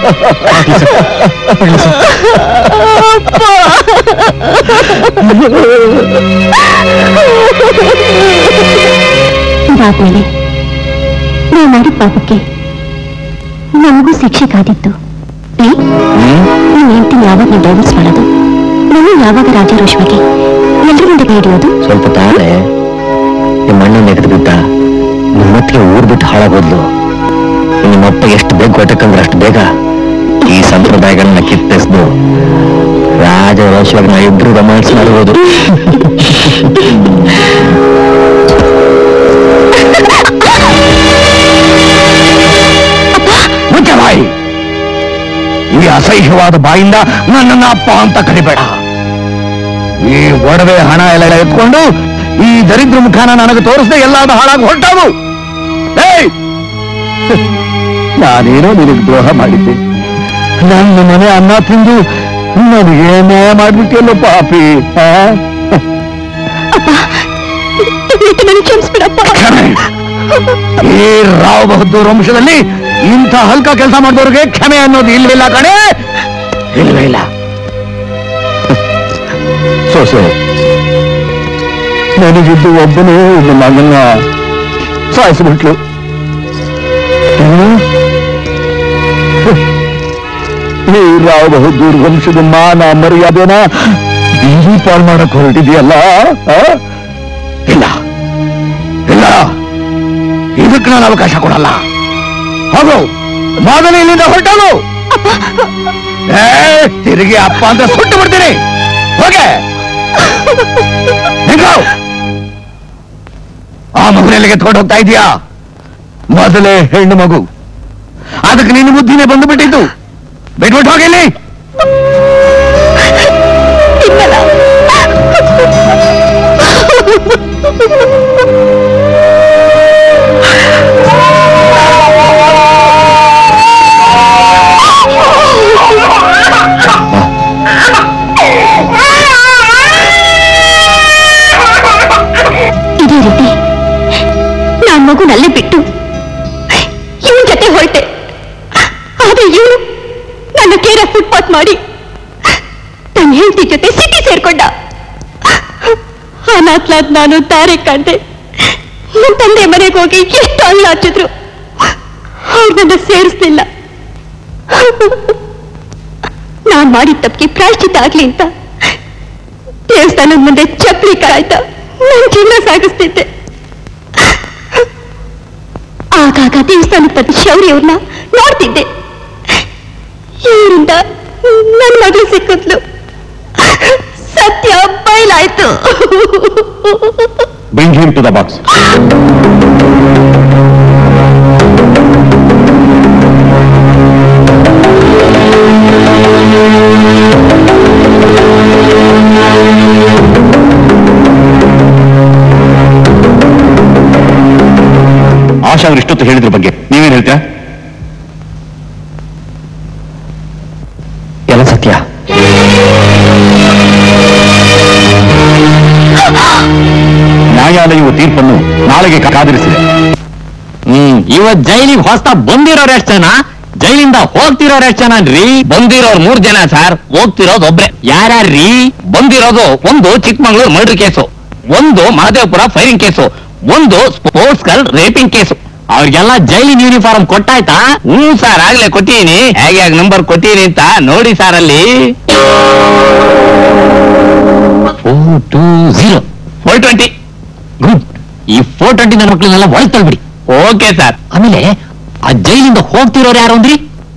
ಇದಾದ್ಮೇಲೆ ನೀವು ಮಾಡಿದ ಪಾಪಕ್ಕೆ ನಮಗೂ ಶಿಕ್ಷೆ ಕಾದಿತ್ತು ರೀ ನೀವು ಹೇಳ್ತೀನಿ ಯಾವಾಗ ನೀವು ಡೈವರ್ಸ್ ಮಾಡೋದು ನೀವು ಯಾವಾಗ ರಾಜಾರೋಷ್ವಾಗಿ ಎಲ್ಲರ ಮುಂದೆ ಕೈ ಹಿಡಿಯೋದು ಸ್ವಲ್ಪ ತಾಳೆ ನಿಮ್ಮ ಅಣ್ಣ ನೆಗೆದು ಬಿಟ್ಟ ನಿಮ್ಮತ್ತಿಗೆ ಊರ್ ಬಿಟ್ಟು ಹಾಳಾಗೋದ್ಲು ನಿಮ್ಮಪ್ಪ ಎಷ್ಟು ಬೇಗ ಕೊಟ್ಟಕ್ಕಂದ್ರೆ ಅಷ್ಟು ಬೇಗ ಈ ಸಂಪ್ರದಾಯಗಳನ್ನ ಕಿತ್ತೆಸ್ದು ರಾಜ ರೋಷವಾಗಿ ನಾ ಇಬ್ರು ರೊಮ್ಯಾನ್ಸ್ ಮಾಡಿರೋದು ಮುಚ್ಚ ಬಾಯಿ ಈ ಅಸಹ್ಯವಾದ ಬಾಯಿಂದ ನನ್ನನ್ನ ಅಪ್ಪ ಅಂತ ಕರಿಬೇಡ ಈ ಒಡವೆ ಹಣ ಎಲ್ಲ ಎತ್ಕೊಂಡು ಈ ದರಿದ್ರ ಮುಖಾನ ನನಗೆ ತೋರಿಸದೆ ಎಲ್ಲಾದ ಹಾಳಾಗಿ ಹೊರಟವು ಏಯ್! ನಾನೇನೋ ನಿನಗೆ ದ್ರೋಹ ಮಾಡಿದ್ದೆ ನನ್ನ ಮನೆ ಅನ್ನ ತಿಂದು ನನಗೆ ನ್ಯಾಯ ಮಾಡ್ಬಿಟ್ಟಿಯಲ್ಲ ಪಾಪಿ ಆ? ನನಗೆ ಕ್ಷಮಿಸ್ಬಿಡಪ್ಪ ಕ್ಷಮೆ. ಈ ರಾವ್ ಬಹದ್ದೂರ್ ವಂಶದಲ್ಲಿ ಇಂಥ ಹಲ್ಕ ಕೆಲಸ ಮಾಡಿದವ್ರಿಗೆ ಕ್ಷಮೆ ಅನ್ನೋದು ಇಲ್ವಿಲ್ಲ ಕಣೆ ಇಲ್ವೇ ಇಲ್ಲ ಸೊಸೆ ನನಗಿದ್ದು ಒಬ್ಬನೇ ಒಬ್ಬ ಮಗನ್ನ ಸಾಯಿಸ್ಬಿಟ್ಲು ಏನು? ಈ ರಾವ್ ಬಹದ್ದೂರ್ ವಂಶದ ಮಾನ ಮರ್ಯಾದೆನ ಬೀದಿ ಪಾಲ್ ಮಾಡಕ್ ಹೊರಟಿದೆಯಲ್ಲ ಆ? ಇಲ್ಲ ಇಲ್ಲ ಇದಕ್ಕೆ ನಾನು ಅವಕಾಶ ಕೊಡಲ್ಲ ಹೋಗು ಮೊದಲು ಇಲ್ಲಿಂದ ಹೊರಟೋಗು ಏ ತಿರುಗಿ ಅಪ್ಪ ಅಂತ ಸುಟ್ಟು ಬಿಡ್ತೀನಿ ಹೋಗೆ ನಿಂತ್ಕೋ. ಆ ಮಗುನೆಲ್ಲಿಗೆ ಎತ್ಕೊಂಡು ಹೋಗ್ತಾ ಇದೀಯಾ ಮೊದಲೇ ಹೆಣ್ಣು ಮಗು ಅದಕ್ಕೆ ನಿನ್ನ ಬುದ್ಧಿನೇ ಬಂದು ಬಿಟ್ಟಿದ್ದು ಬಿಟ್ಬಿಟ್ಟು ಹೋಗಿಲ್ಲಿ ಇದೇ ರೀತಿ ನಾನ್ ಮಗುನಲ್ಲೇ ಬಿಟ್ಟು ಇವನ್ ಜೊತೆ ಹೊರಟೆ ಆದ್ರೆ ಇವನು ನನ್ನ ಕೇರ ಫುಟ್ಪಾತ್ ಮಾಡಿ ತನ್ನ ಹೆಂಡತಿ ಜೊತೆ ಸಿಟಿ ಸೇರ್ಕೊಂಡ ಅನಾಥ್ಲಾದ್ ನಾನು ತಾರೆ ಕಂಡೆ ನನ್ನ ತಂದೆ ಮನೆಗೆ ಹೋಗಿ ಎಷ್ಟು ಅಲ್ಲ ಹಚ್ಚಿದ್ರು ಅವ್ರು ನನ್ನ ಸೇರಿಸ್ಲಿಲ್ಲ ನಾನ್ ಮಾಡಿದ ತಪ್ಪಿಗೆ ಪ್ರಾಶ್ಚಿತ ಆಗ್ಲಿ ಅಂತ ದೇವಸ್ಥಾನದ ಮುಂದೆ ಚಪ್ಪಲಿ ಕಾಯ್ತ ನನ್ ಜೀವನ ಸಾಗಿಸ್ತಿದ್ದೆ ಆಗಾಗ ದೇವಸ್ಥಾನದ ಪ್ರತಿ ಶೌರಿ ಅವ್ರನ್ನ ನೋಡ್ತಿದ್ದೆ ಇವರಿಂದ ನನ್ನ ಮಗಳು ಸಿಕ್ಕಿದ್ಲು ಸತ್ಯ ಬಯಲಾಯ್ತು Bring him to the box. ಆಶಾ ಅವ್ರು ಇಷ್ಟೊತ್ತು ಹೇಳಿದ್ರ ಬಗ್ಗೆ ನೀವೇನ್ ಹೇಳ್ತೀರಾ ಎಲ್ಲ ಸತ್ಯ ನ್ಯಾಯಾಲಯವು ತೀರ್ಪನ್ನು ನಾಳೆಗೆ ಕಾದಿರಿಸಿದೆ ಹ್ಮ್ ಇವತ್ ಜೈಲಿಗೆ ಹೊಸ್ತಾ ಬಂದಿರೋರು ಎಷ್ಟು ಜನ ಜೈಲಿಂದ ಹೋಗ್ತಿರೋರು ಎಷ್ಟು ಜನ ರೀ ಬಂದಿರೋರು ಮೂರ್ ಜನ ಸರ್ ಹೋಗ್ತಿರೋದು ಒಬ್ರೆ ಯಾರ್ಯಾರ್ರೀ ಬಂದಿರೋದು ಒಂದು ಚಿಕ್ಕಮಂಗ್ಳೂರು ಮರ್ಡರ್ ಕೇಸು ಒಂದು ಮಹದೇವಪುರ ಫೈರಿಂಗ್ ಕೇಸು ಒಂದು ಸ್ಪೋರ್ಟ್ಸ್ ಗರ್ಲ್ ರೇಪಿಂಗ್ ಕೇಸು ಅವ್ರಿಗೆಲ್ಲ ಜೈಲಿನ ಯೂನಿಫಾರ್ಮ್ ಕೊಟ್ಟಾಯ್ತಾ ಹ್ಞೂ ಸರ್ ಆಗ್ಲೇ ಕೊಟ್ಟಿನಿ ಹೇಗೆ ನಂಬರ್ ಕೊಟ್ಟಿನಿ ಅಂತ ನೋಡಿ ಸರ್ ಅಲ್ಲಿ four two zero four twenty good ಈ ಫೋರ್ ಟ್ವೆಂಟಿ ನನ್ನ ಮಕ್ಕಳನ್ನೆಲ್ಲ ಒಳಗೆ ತಳ್ಬಿಡಿ ಓಕೆ ಸರ್ ಆಮೇಲೆ ಆ ಜೈಲಿಂದ ಹೋಗ್ತಿರೋರು ಯಾರು ಅಂದ್ರಿ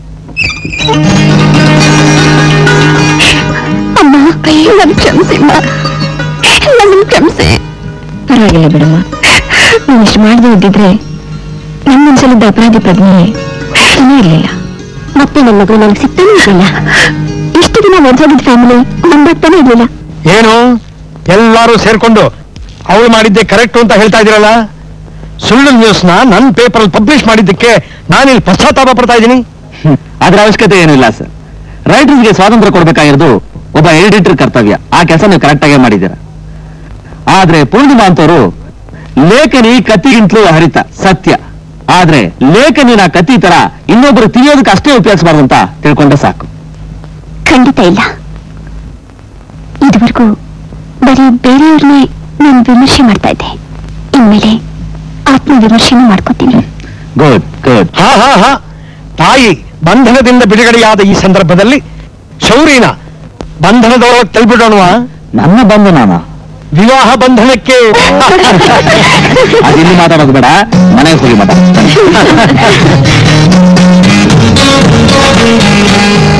ಅಮ್ಮ ನನ್ ಕ್ಷಮಿಸಿಮ್ಮ ನನ್ನ ಕ್ಷಮಿಸಿ ಪರವಾಗಿಲ್ಲ ಬಿಡಮ್ಮ ನೀನು ಇಷ್ಟು ಮಾಡದೆ ಇದ್ದಿದ್ರೆ ನನ್ನ ಮನಸ್ಸಲ್ಲಿದ್ದ ಅಪರಾಧಿ ಪ್ರಜ್ಞೆ ಹುಟ್ಟನೇ ಇರಲಿಲ್ಲ ಮತ್ತೆ ನನ್ನ ಮಗಳು ನನಗೆ ಸಿಗ್ತಾನೆ ಇರಲಿಲ್ಲ ಇಷ್ಟು ದಿನ ಒದ್ದೋಗಿದ್ದ ಫ್ಯಾಮಿಲಿ ನಂಬಾಗ್ತಾನೆ ಇರಲಿಲ್ಲ ಏನು ಎಲ್ಲರೂ ಸೇರ್ಕೊಂಡು ಅವಳು ಮಾಡಿದ್ದೆ ಕರೆಕ್ಟ್ ಅಂತ ಹೇಳ್ತಾ ಇದ್ದೀರಲ್ಲ ಸುಳ್ಳು ನ್ಯೂಸ್ನ ನನ್ನ ಪೇಪರ್ ಪಬ್ಲಿಷ್ ಮಾಡಿದ್ದಕ್ಕೆ ನಾನಿಲ್ಲಿ ಪಶ್ಚಾತ್ತಾಪ ಪಡ್ತಾ ಇದ್ದೀನಿ ಅದ್ರ ಅವಶ್ಯಕತೆ ಏನಿಲ್ಲ ಸರ್ ರೈಟರ್ಸ್ಗೆ ಸ್ವಾತಂತ್ರ್ಯ ಕೊಡ್ಬೇಕಾಗಿರೋದು ಒಬ್ಬ ಎಡಿಟರ್ ಕರ್ತವ್ಯ ಆ ಕೆಲಸ ನೀವು ಕರೆಕ್ಟ್ ಆಗೇ ಮಾಡಿದ್ದೀರ ಆದ್ರೆ ಪೂರ್ಣಿಮಾ ಅಂತವರು ಲೇಖನಿ ಕತ್ತಿಗಿಂತಲೂ ಹರಿತ ಸತ್ಯ ಆದ್ರೆ ಲೇಖನಿನ ಕತ್ತಿ ತರ ಇನ್ನೊಬ್ರು ತಿಳಿಯೋದಕ್ಕೆ ಅಷ್ಟೇ ಉಪಯೋಗಿಸಬಾರ್ದು ಅಂತ ತಿಳ್ಕೊಂಡ್ರೆ ಸಾಕು ಖಂಡಿತ ಇಲ್ಲ ಇದುವರೆಗೂ ಬರೀ ಬೇರೆಯವ್ರನ್ನೇ ನಾನು ವಿಮರ್ಶೆ ಮಾಡ್ತಾ ಇದ್ದೆ ಇನ್ಮೇಲೆ ಆತ್ಮ ವಿಮರ್ಶೆನೂ ಮಾಡ್ಕೋತೀನಿ ಗುಡ್ ಗುಡ್ ಹಾ ಹಾ ಹಾ ತಾಯಿ ಬಂಧನದಿಂದ ಬಿಡುಗಡೆಯಾದ ಈ ಸಂದರ್ಭದಲ್ಲಿ ಶೌರಿನ ಬಂಧನದೊಳಗೆ ತಳ್ಬಿಡೋಣವಾ ನನ್ನ ಬಂದು ನಾನು ವಿವಾಹ ಬಂಧನಕ್ಕೆ ಅದಿಲ್ಲಿ ಮಾತಾಡೋದು ಬೇಡ ಮನೆಗೆ ಹೋಗಿ ಮಾತಾಡ